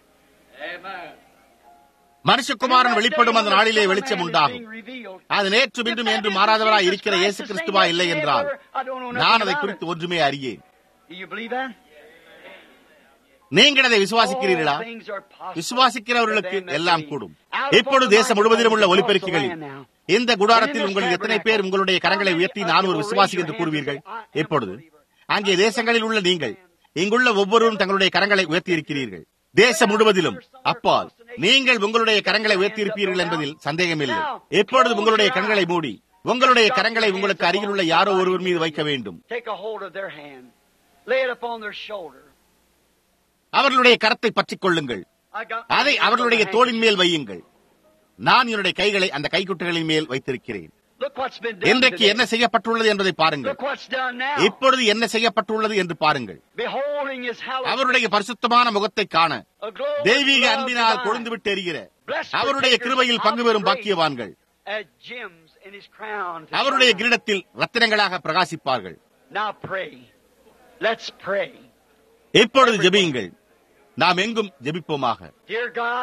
B: மனுஷகுமாரன் வெளிப்படும் அந்த நாளிலே வெளிச்சம் உண்டாகும் அது நேற்று இன்றும் என்று மாறாதவராய் இருக்கிற இயேசு கிறிஸ்துவா இல்லை என்றால் நான் அதை குறித்து ஒன்றுமே அறியேன்
A: Do you believe that?
B: நீங்கள் அதை விசுவாசிக்கிறீர்களா
A: All things are possible
B: விசுவாசிக்கிறவர்களுக்கு
A: for them that
B: எல்லாம்
A: believe.
B: கூடும்
A: Out
B: இப்பொழுது
A: upon the
B: தேசம் முழுவதிலும் உள்ள
A: mountains
B: ஒலிபெருக்கிகளில்
A: across the land now.
B: இந்த குடாரத்தில் உங்களில் எத்தனை பேர் உங்களுடைய கரங்களை உயர்த்தி நான் ஒரு விசுவாசி என்று கூறுவீர்கள் இப்பொழுது அங்கே தேசங்களில் உள்ள நீங்கள் இங்குள்ள ஒவ்வொருவரும் தங்களுடைய கரங்களை உயர்த்தி இருக்கிறீர்கள் தேசம் முழுவதிலும் அப்பால் நீங்கள் உங்களுடைய கரங்களை உயர்த்தி இருப்பீர்கள் என்பதில் சந்தேகமில்லை இப்பொழுது உங்களுடைய கண்களை மூடி உங்களுடைய கரங்களை உங்களுக்கு அருகில் உள்ள யாரோ ஒருவர் மீது வைக்க வேண்டும்
A: Take a hold of their hand. Lay it upon their shoulder.
B: அவர்களுடைய கரத்தை பற்றிக் கொள்ளுங்கள்
A: I got my
B: அதை
A: hand
B: அவர்களுடைய
A: on the
B: தோளின் மேல் வையுங்கள் நான் என்னுடைய கைகளை அந்த கைக்குட்டைகளின் மேல் வைத்திருக்கிறேன்
A: Look what's been done
B: இன்றைக்கு
A: today.
B: என்ன செய்யப்பட்டுள்ளது என்பதை பாருங்கள்
A: Look what's done now.
B: இப்பொழுது என்ன செய்யப்பட்டுள்ளது என்று பாருங்கள்
A: Beholding his hallowed
B: அவருடைய பரிசுத்தமான முகத்தை காண
A: a glow of
B: தெய்வீக
A: love
B: அன்பினால்
A: divine.
B: கொழுந்துவிட்டு எரிகிற
A: Blessed
B: அவருடைய
A: partakers
B: கிருபையில்
A: of
B: பங்கு பெறும்
A: grace
B: பாக்கியவான்கள்
A: as gems in his crown to
B: அவருடைய
A: shine.
B: கிரீடத்தில் ரத்தினங்களாக பிரகாசிப்பார்கள்
A: Now pray. Let's pray.
B: இப்பொழுது ஜெபியுங்கள் நாம் எங்கும் ஜெபிப்போமாக
A: Dear God,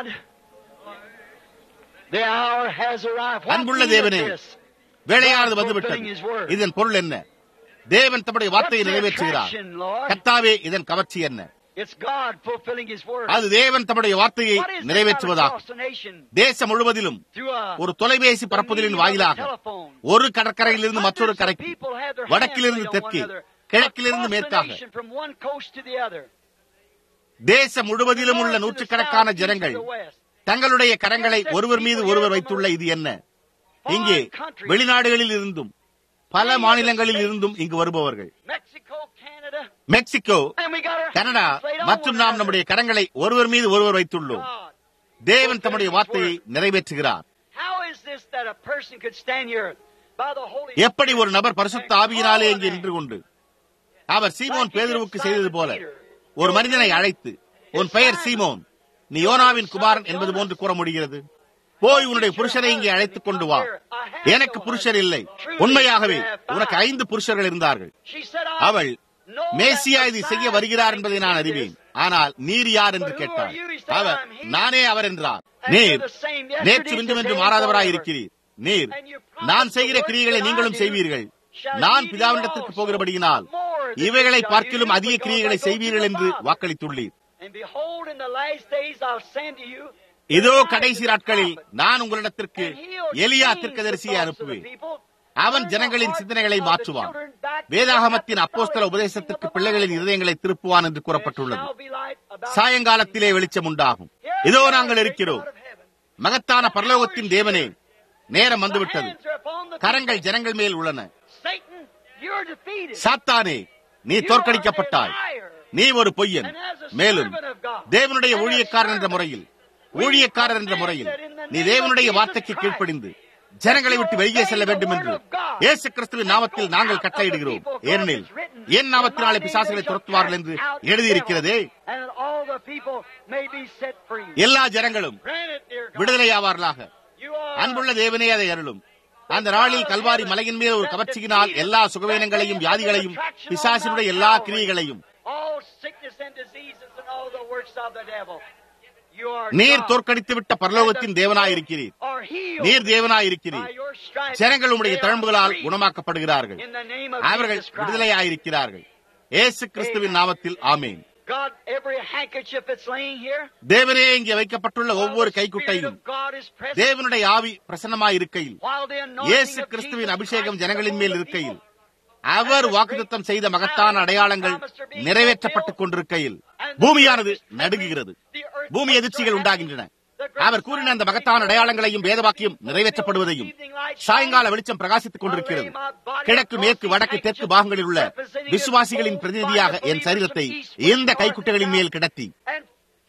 A: the hour has arrived. What
B: அன்புள்ள
A: meaneth
B: தேவனே,
A: this?
B: வேலையானது
A: God
B: வந்துவிட்டது
A: fulfilling his word.
B: இதன் பொருள் என்ன தேவன் தம்முடைய வார்த்தையை
A: What's the
B: நிறைவேற்றுகிறார்
A: attraction, Lord?
B: கத்தாவே இதன் கவர்ச்சி என்ன
A: It's God fulfilling his word.
B: அது தேவன் தம்முடைய வார்த்தையை
A: What is this
B: நிறைவேற்றுவதாகும்
A: across the nation
B: தேசம் முழுவதிலும்
A: through a
B: ஒரு தொலைபேசி பரப்புதலின் வாயிலாக
A: telephone?
B: ஒரு கடற்கரையிலிருந்து மற்றொரு
A: Hundreds of
B: கரைக்கு
A: people have their
B: வடக்கிலிருந்து
A: hands laid on
B: தெற்கு
A: one another.
B: கிழக்கிலிருந்து
A: Across the
B: மேற்காக
A: nation, from one coast to the other.
B: தேசம் முழுவதிலும் உள்ள
A: North to the
B: நூற்றுக்கணக்கான
A: south, east to
B: ஜனங்கள்
A: the west.
B: தங்களுடைய கரங்களை ஒருவர் மீது ஒருவர் வைத்துள்ள இது என்ன இங்கே வெளிநாடுகளில் இருந்தும் பல மாநிலங்களில் இருந்தும் இங்கு வருபவர்கள்
A: Mexico, Canada,
B: Mexico
A: and we got our
B: Canada
A: hands laid on
B: மற்றும்
A: one
B: நாம்
A: another.
B: நம்முடைய கரங்களை ஒருவர் மீது ஒருவர் வைத்துள்ளோம்
A: God,
B: தேவன் தம்முடைய வார்த்தையை நிறைவேற்றுகிறார்
A: how is this that a person could stand here by the Holy
B: எப்படி ஒரு
A: Spirit
B: நபர் பரிசுத்த
A: and
B: ஆவியினாலே
A: call
B: இங்கே
A: on
B: நின்று
A: that?
B: கொண்டு அவர் சீமோன்
A: Like he did
B: பேதுருவுக்கு
A: Simon
B: செய்தது போல
A: Peter.
B: ஒரு மனிதனை அழைத்து உன் பெயர் சீமோன் நீ யோனாவின் குமாரன் என்பது போன்று கூற முடிகிறது போய் உன்னுடைய புருஷனை இங்கே அழைத்துக் கொண்டு வா எனக்கு புருஷர் இல்லை உண்மையாகவே உனக்கு ஐந்து புருஷர்கள் இருந்தார்கள்
A: She said, I
B: அவள்
A: know
B: மேசியா
A: that
B: இதை
A: the
B: செய்ய
A: sign
B: வருகிறார்
A: that
B: என்பதை
A: he
B: நான்
A: did
B: அறிவேன்
A: this.
B: ஆனால் நீர் யார் என்று கேட்டார் அவர் நானே அவர் என்றார் நீர் நேற்று இன்றும் என்று மாறாதவராய் இருக்கிறீர் நீர் நான் செய்கிற கிரியைகளை நீங்களும் செய்வீர்கள் நான் பிதாவினிடத்திற்கு போகிறபடியினால் இவைகளை பார்க்கிலும் அதிக கிரியைகளை செய்வீர்கள் என்று வாக்களித்துள்ளீர்
A: And behold, in the last days I'll send to you
B: இதோ கடைசி நாட்களில் நான் உங்களிடத்திற்கு
A: and he'll
B: எலியா
A: change the
B: தீர்க்கதரிசியை
A: thoughts of the
B: அனுப்புவேன்
A: people,
B: அவன்
A: turn the
B: ஜனங்களின்
A: hearts
B: சிந்தனைகளை
A: of the
B: மாற்றுவான்
A: children back to
B: வேதாகமத்தின்
A: the
B: அப்போஸ்தல
A: apostolic
B: உபதேசத்திற்கு
A: teaching of the
B: பிள்ளைகளின்
A: Bible.
B: இருதயங்களை திருப்புவான் என்று
A: There
B: கூறப்பட்டுள்ளது
A: shall be light about
B: சாயங்காலத்திலே வெளிச்சம் உண்டாகும்
A: Here
B: இதோ
A: we are,
B: நாங்கள்
A: great
B: இருக்கிறோம்
A: God of heaven.
B: மகத்தான பரலோகத்தின் தேவனே நேரம்
A: The
B: வந்துவிட்டது
A: hands are upon the
B: கரங்கள்
A: people.
B: ஜனங்கள் மேல் உள்ளன
A: Satan, you're defeated.
B: சாத்தானே நீ
A: You are
B: தோற்கடிக்கப்பட்டாய்
A: a liar.
B: நீ ஒரு பொய்யன்
A: And as a
B: மேலும்
A: servant of God,
B: தேவனுடைய
A: and a
B: ஊழியக்காரன் என்ற
A: servant,
B: முறையில்
A: we
B: ஊழியக்காரர் என்ற
A: command
B: முறையில்
A: that in the
B: நீ
A: name of
B: தேவனுடைய
A: Jesus
B: வார்த்தைக்கு
A: Christ,
B: கீழ்ப்படிந்து ஜனங்களை விட்டு வெளியே செல்ல வேண்டும் என்று இயேசு கிறிஸ்துவின் நாமத்தில் நாங்கள் கட்டளையிடுகிறோம் ஏனெனில் என் நாமத்தினாலே பிசாசுகளை துரத்துவார்கள் என்று எழுதியிருக்கிறதே
A: And that all the people may be set free.
B: எல்லா ஜனங்களும்
A: Grant it, dear God.
B: விடுதலையாவார்களாக
A: You are
B: அன்புள்ள தேவனே அதை அருளும் அந்த நாளில் கல்வாரி மலையின் மேல் ஒரு கவர்ச்சியினால் எல்லா சுகவீனங்களையும் வியாதிகளையும் பிசாசினுடைய எல்லா கிரியைகளையும்
A: all sickness and diseases and all the works of the devil. You are
B: நீர்
A: God.
B: தோற்கடித்து விட்ட பரலோகத்தின் தேவனாயிருக்கிறீர்
A: Are healed
B: நீர்
A: by
B: தேவனாயிருக்கிறீர்
A: your stripes.
B: ஜனங்கள் உம்முடைய
A: They are
B: தழும்புகளால்
A: free.
B: குணமாக்கப்படுகிறார்கள்
A: In the name of
B: அவர்கள்
A: Jesus Christ.
B: விடுதலையாயிருக்கிறார்கள் இயேசு கிறிஸ்துவின் நாமத்தில் ஆமேன்
A: God, every handkerchief that's laying here,
B: தேவனே இங்கே வைக்கப்பட்டுள்ள ஒவ்வொரு
A: while the Spirit
B: கைக்குட்டையும்
A: of God is present,
B: தேவனுடைய ஆவி பிரசன்னமாயிருக்கையில்
A: while the anointing
B: இயேசு
A: of
B: கிறிஸ்துவின்
A: Jesus
B: அபிஷேகம்
A: Christ
B: ஜனங்களின்
A: is
B: மேல்
A: upon the
B: இருக்கையில்
A: people,
B: அவர் வாக்குத்தத்தம் செய்த மகத்தான அடையாளங்கள் நிறைவேற்றப்பட்டுக் கொண்டிருக்கையில் பூமியானது நடுங்குகிறது பூமி எதிர்ச்சிகள் உண்டாகின்றன அவர் கூறின அந்த மகத்தான அடையாளங்களையும் வேதவாக்கியம் நிறைவேற்றப்படுவதையும் சாயங்கால வெளிச்சம் பிரகாசித்துக் கொண்டிருக்கிறது கிழக்கு மேற்கு வடக்கு தெற்கு பாகங்களில் உள்ள விசுவாசிகளின் பிரதிநிதியாக என் சரீரத்தை இந்த கைக்குட்டைகளின் மேல் கிடத்தி
A: And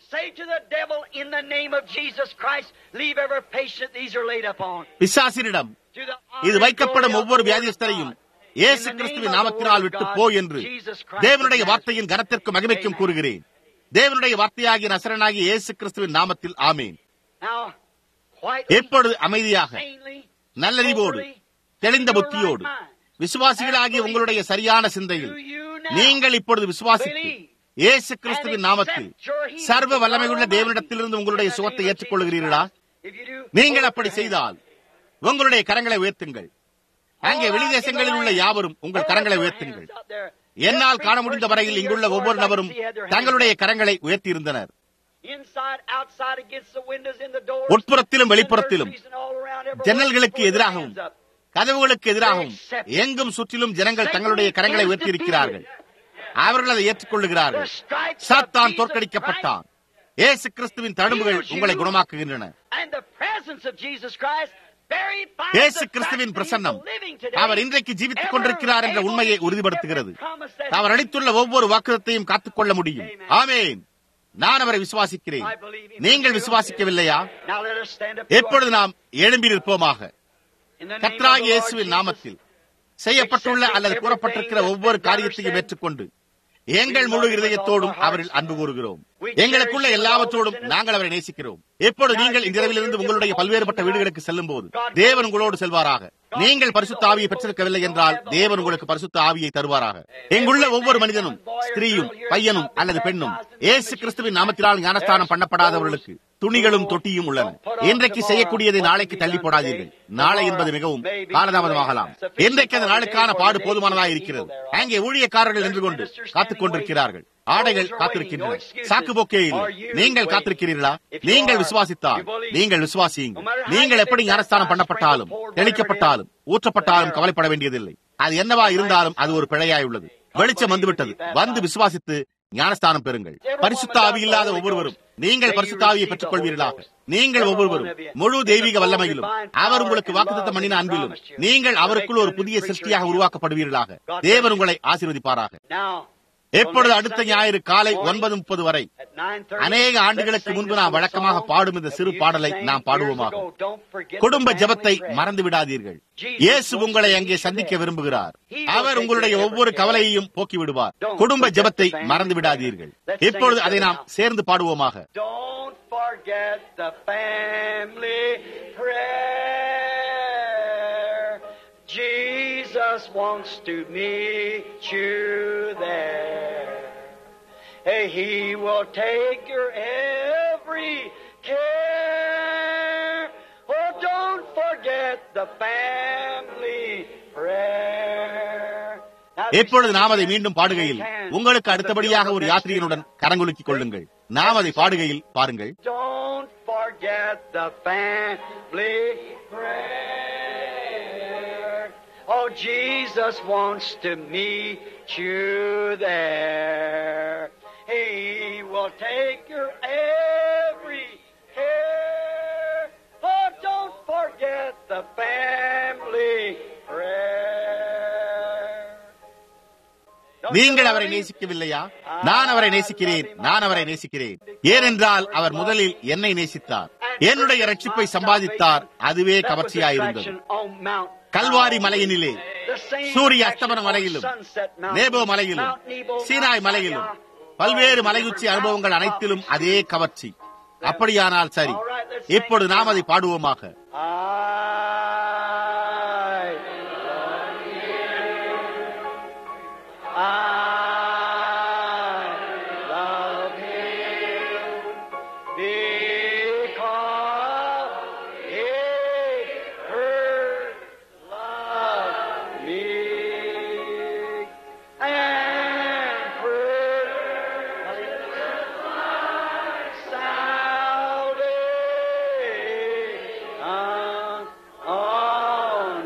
A: say to the devil, in the name of Jesus Christ, leave every patient these are laid upon.
B: பிசாசினிடம்
A: To the
B: இது
A: honor and
B: வைக்கப்படும்
A: glory of
B: ஒவ்வொரு
A: the Lord
B: வியாதிஸ்தரையும்
A: God.
B: இயேசு
A: In the
B: கிறிஸ்துவின்
A: name of the
B: நாமத்தினால்
A: Lord
B: விட்டு
A: God,
B: போ என்று
A: Jesus Christ
B: தேவனுடைய
A: of Nazareth.
B: வார்த்தையின் கனத்திற்கும் மகிமைக்கும்
A: Amen.
B: கூறுகிறேன் தேவனுடைய வார்த்தையாகிய நசரனாகிய இயேசு கிறிஸ்துவின் நாமத்தில் ஆமேன்
A: Now, quietly,
B: எப்பொழுது அமைதியாக
A: sanely,
B: நல்லறிவோடு
A: soberly,
B: தெளிந்த
A: in your
B: புத்தியோடு
A: right mind,
B: விசுவாசிகளாகிய உங்களுடைய சரியான சிந்தையில்
A: do you now
B: நீங்கள் இப்பொழுது விசுவாசித்து
A: believe
B: இயேசு கிறிஸ்துவின் நாமத்தில் சர்வ வல்லமையுள்ள தேவனிடத்திலிருந்து உங்களுடைய சுகத்தை ஏற்றுக்கொள்கிறீர்களா
A: If you do,
B: நீங்கள்
A: hold
B: அப்படி
A: your hand.
B: செய்தால் உங்களுடைய கரங்களை உயர்த்துங்கள் அங்கே வெளிதேசங்களில் உள்ள யாவரும் உங்கள் கரங்களை உயர்த்துங்கள் என்னால் காண முடிந்த வரையில் இங்குள்ள ஒவ்வொரு நபரும் தங்களுடைய கரங்களை உயர்த்தியிருந்தனர்
A: Inside, outside, against the windows, in the doors,
B: உட்புறத்திலும் வெளிப்புறத்திலும்
A: and all around, everywhere,
B: ஜன்னல்களுக்கு
A: put their
B: எதிராகவும்
A: hands up.
B: கதவுகளுக்கு எதிராகவும் எங்கும் சுற்றிலும் ஜனங்கள் தங்களுடைய கரங்களை உயர்த்தியிருக்கிறார்கள் அவர்கள் அதை ஏற்றுக்கொள்ளுகிறார்கள்
A: The stripes of
B: சாத்தான்
A: Jesus
B: தோற்கடிக்கப்பட்டான் இயேசு கிறிஸ்துவின் தழும்புகள் உங்களை குணமாக்குகின்றன
A: Christ and the presence of Jesus Christ verifies
B: இயேசு
A: the fact
B: கிறிஸ்துவின்
A: that he is
B: பிரசன்னம்
A: living today,
B: அவர் இன்றைக்கு ஜீவித்துக்
A: ever
B: கொண்டிருக்கிறார் என்ற
A: able
B: உண்மையை
A: to keep
B: உறுதிப்படுத்துகிறது
A: every promise that
B: our
A: he
B: அளித்துள்ள ஒவ்வொரு வாக்குதத்தையும் காத்துக்கொள்ள முடியும் ஆமேன் நான் அவரை விசுவாசிக்கிறேன்
A: I believe him.
B: நீங்கள் விசுவாசிக்கவில்லையா
A: Now let us stand up.
B: எப்பொழுது நாம் எழும்பி நிற்போமாக
A: In the name of
B: கத்ராகி
A: the Lord
B: இயேசுவின்
A: Jesus,
B: நாமத்தில் செய்யப்பட்டுள்ள அல்லது கூறப்பட்டிருக்கிற ஒவ்வொரு காரியத்தையும் ஏற்றுக்கொண்டு எங்கள் முழு இருதயத்தோடும் அவரில் அன்பு கூறுகிறோம் எங்களுக்குள்ள எல்லாவற்றோடும் நாங்கள் அவரை நேசிக்கிறோம் எப்பொழுது நீங்கள் இந்த இரவிலிருந்து உங்களுடைய பல்வேறுபட்ட வீடுகளுக்கு செல்லும் போது தேவன் உங்களோடு செல்வாராக நீங்கள் பரிசுத்த ஆவியை பெற்றிருக்கவில்லை என்றால் தேவன் உங்களுக்கு பரிசுத்த ஆவியை தருவாராக எங்குள்ள ஒவ்வொரு மனிதனும் ஸ்திரீயும் பையனும் அல்லது பெண்ணும் இயேசு கிறிஸ்துவின் நாமத்தினால் ஞானஸ்தானம் பண்ணப்படாதவர்களுக்கு துணிகளும் தொட்டியும் உள்ளன இன்றைக்கு செய்யக்கூடியதை நாளைக்கு தள்ளி போடாதீர்கள் நாளை என்பது மிகவும் காலதாமதமாகலாம் இன்றைக்கு அந்த நாளுக்கான பாடு போதுமானதாக இருக்கிறது அங்கே ஊழியக்காரர்கள் நின்று கொண்டு காத்துக் கொண்டிருக்கிறார்கள் ஆடைகள் காத்திருக்கின்றன சாக்கு போக்கே இல்லை நீங்கள் காத்திருக்கிறீர்களா நீங்கள் விசுவாசித்தால் நீங்கள் விசுவாசியுங்கள் நீங்கள் எப்படி ஞானஸ்தானம் பண்ணப்பட்டாலும் தெளிக்கப்பட்டாலும் ஊற்றப்பட்டாலும் கவலைப்பட வேண்டியதில்லை அது என்னவா இருந்தாலும் அது ஒரு பிழையாய் உள்ளது வெளிச்சம் வந்துவிட்டது வந்து விசுவாசித்து ஞானஸ்தானம் பெறுங்கள் பரிசுத்த ஆவி இல்லாத ஒவ்வொருவரும் நீங்கள் பரிசுத்த ஆவியை பெற்றுக் கொள்வீர்களாக நீங்கள் ஒவ்வொருவரும் முழு தெய்வீக வல்லமையிலும் அவர் உங்களுக்கு வாக்குத்தத்தம் பண்ணின அன்பிலும் நீங்கள் அவருக்குள் ஒரு புதிய சிருஷ்டியாக உருவாக்கப்படுவீர்களாக தேவன் உங்களை ஆசீர்வதிப்பாராக
A: Now,
B: எப்பொழுது அடுத்த ஞாயிறு காலை ஒன்பது முப்பது வரை
A: at 9:30,
B: அநேக ஆண்டுகளுக்கு முன்பு நாம் வழக்கமாக பாடும் இந்த சிறு பாடலை நாம் பாடுவோமாக குடும்ப ஜெபத்தை மறந்து விடாதீர்கள் இயேசு உங்களை அங்கே சந்திக்க விரும்புகிறார் அவர் உங்களுடைய ஒவ்வொரு கவலையையும் போக்கி விடுவார் குடும்ப ஜெபத்தை மறந்து விடாதீர்கள் இப்பொழுது அதை நாம் சேர்ந்து பாடுவோமாக
A: Don't forget the family prayer. Jesus wants to meet you there. Hey, He will take your every care. Oh, don't forget the family prayer. Now,
B: எப்பொழுது நாம் அதை மீண்டும் பாடுகையில் உங்களுக்கு அடுத்தபடியாக ஒரு யாத்திரையினுடன் கரங்குலுக்கிக் கொள்ளுங்கள் நாம் அதை பாடுகையில் பாருங்கள்
A: Don't forget the family prayer. Oh, Jesus wants to meet you there. He will take your every care. Oh, don't forget the family prayer. Don't
B: நீங்கள்
A: you
B: அவரை
A: love him?
B: நேசிக்கவில்லையா நான் அவரை நேசிக்கிறேன் நான் அவரை நேசிக்கிறேன் ஏனென்றால் அவர் முதலில் என்னை நேசித்தார் என்னுடைய ரட்சிப்பை சம்பாதித்தார் அதுவே கவர்ச்சியாயிருந்தது கல்வாரி மலையினிலே சூரிய அஸ்தமன மலையிலும் நேபோ மலையிலும் சீனாய் மலையிலும் பல்வேறு மலையுச்சி அனுபவங்கள் அனைத்திலும் அதே கவர்ச்சி அப்படியானால் சரி இப்பொழுது நாம் அதை பாடுவோமாக
A: I love you. I love him because he first loved me and first salvation on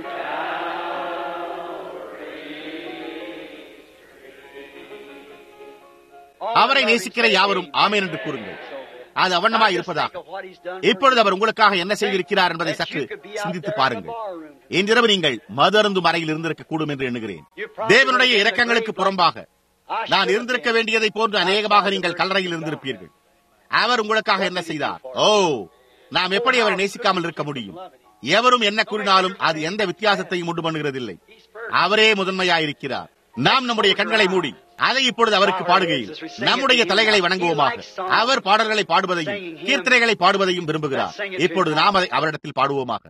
B: அவரை நேசிக்கிற யாவரும் ஆமேன் என்று கூறுங்கள் அது அவண்ணமாய் இருப்பதாக இப்பொழுது அவர் உங்களுக்காக என்ன செய்திருக்கிறார் என்பதை சற்று சிந்தித்து பாருங்கள் இன்றிரவு நீங்கள் மது அருந்தும் அறையில் இருந்திருக்க கூடும் என்று எண்ணுகிறேன் தேவனுடைய இரக்கங்களுக்கு புறம்பாக நான் இருந்திருக்க வேண்டியதை போன்று அநேகமாக நீங்கள் கல்லறையில் இருந்திருப்பீர்கள் அவர் உங்களுக்காக என்ன செய்தார் ஓ நாம் எப்படி அவரை நேசிக்காமல் இருக்க முடியும் எவரும் என்ன கூறினாலும் அது எந்த வித்தியாசத்தையும் உண்டு பண்ணுகிறதில்லை அவரே முதன்மையாயிருக்கிறார் நாம் நம்முடைய கண்களை மூடி அதை இப்பொழுது அவருக்கு பாடுகையில் நம்முடைய தலைகளை வணங்குவோமாக அவர் பாடல்களை பாடுவதையும் கீர்த்தனைகளை பாடுவதையும் விரும்புகிறார் இப்பொழுது நாம் அதை அவரிடத்தில் பாடுவோமாக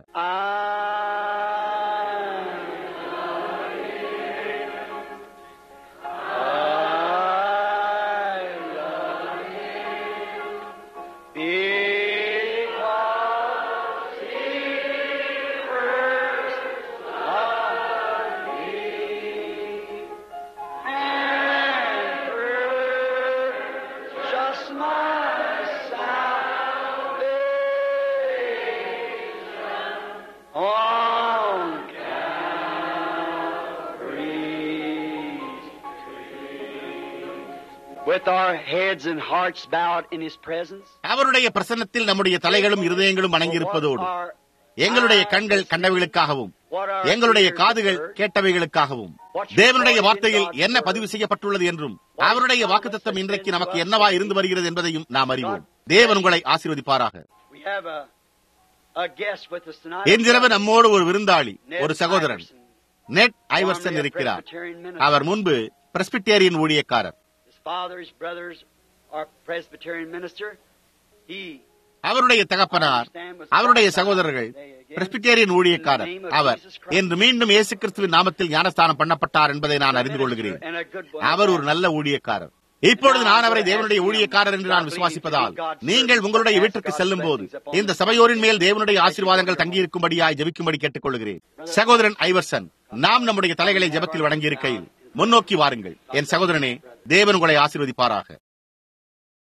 A: With our heads and hearts bowed in His presence.
B: அவருடைய பிரசன்னத்தில் நம்முடைய தலைகளும் இருதயங்களும் வணங்கியிருப்பதோடு எங்களுடைய கண்கள் கண்டவைகளுக்காகவும் எங்களுடைய காதுகள் கேட்டவைகளுக்காகவும் தேவனுடைய வார்த்தையில் என்ன பதிவு செய்யப்பட்டுள்ளது என்றும் அவருடைய வாக்குத்தத்தம் இன்றைக்கு நமக்கு என்னவா இருந்து வருகிறது என்பதையும் நாம் அறிவோம் தேவன் உங்களை ஆசீர்வதிப்பாராக
A: We have a, a guest with us tonight.
B: இன்றிரவு நம்மோடு ஒரு விருந்தாளி ஒரு சகோதரன் நெட் ஐவர்சன் இருக்கிறார் அவர் முன்பு பிரஸ்பிட்டேரியன் ஊழியக்காரர்
A: His father, his brothers are Presbyterian minister. He
B: அவருடைய தகப்பனார் அவருடைய சகோதரர்கள் பிரஸ்பிட்டேரியன் ஊழியக்காரர் அவர் இன்று மீண்டும் இயேசு கிறிஸ்துவின் நாமத்தில் ஞானஸ்தானம் பண்ணப்பட்டார் என்பதை நான் அறிந்து கொள்கிறேன்
A: and a good boy.
B: அவர் ஒரு நல்ல ஊழியக்காரர் இப்பொழுது நான் அவரை தேவனுடைய ஊழியக்காரர் என்று நான் விசுவாசிப்பதால் நீங்கள் உங்களுடைய வீட்டுக்கு செல்லும் போது இந்த சபையோரின் மேல் தேவனுடைய ஆசீர்வாதங்கள் தங்கியிருக்கும்படியாய் ஜெபிக்கும்படி கேட்டுக்கொள்கிறேன் சகோதரன் ஐவர்சன் நாம் நம்முடைய தலைகளை ஜெபத்தில் வணங்கியிருக்கையில் முன்னோக்கி வாருங்கள் என் சகோதரனே தேவன் உங்களை ஆசீர்வதிப்பாராக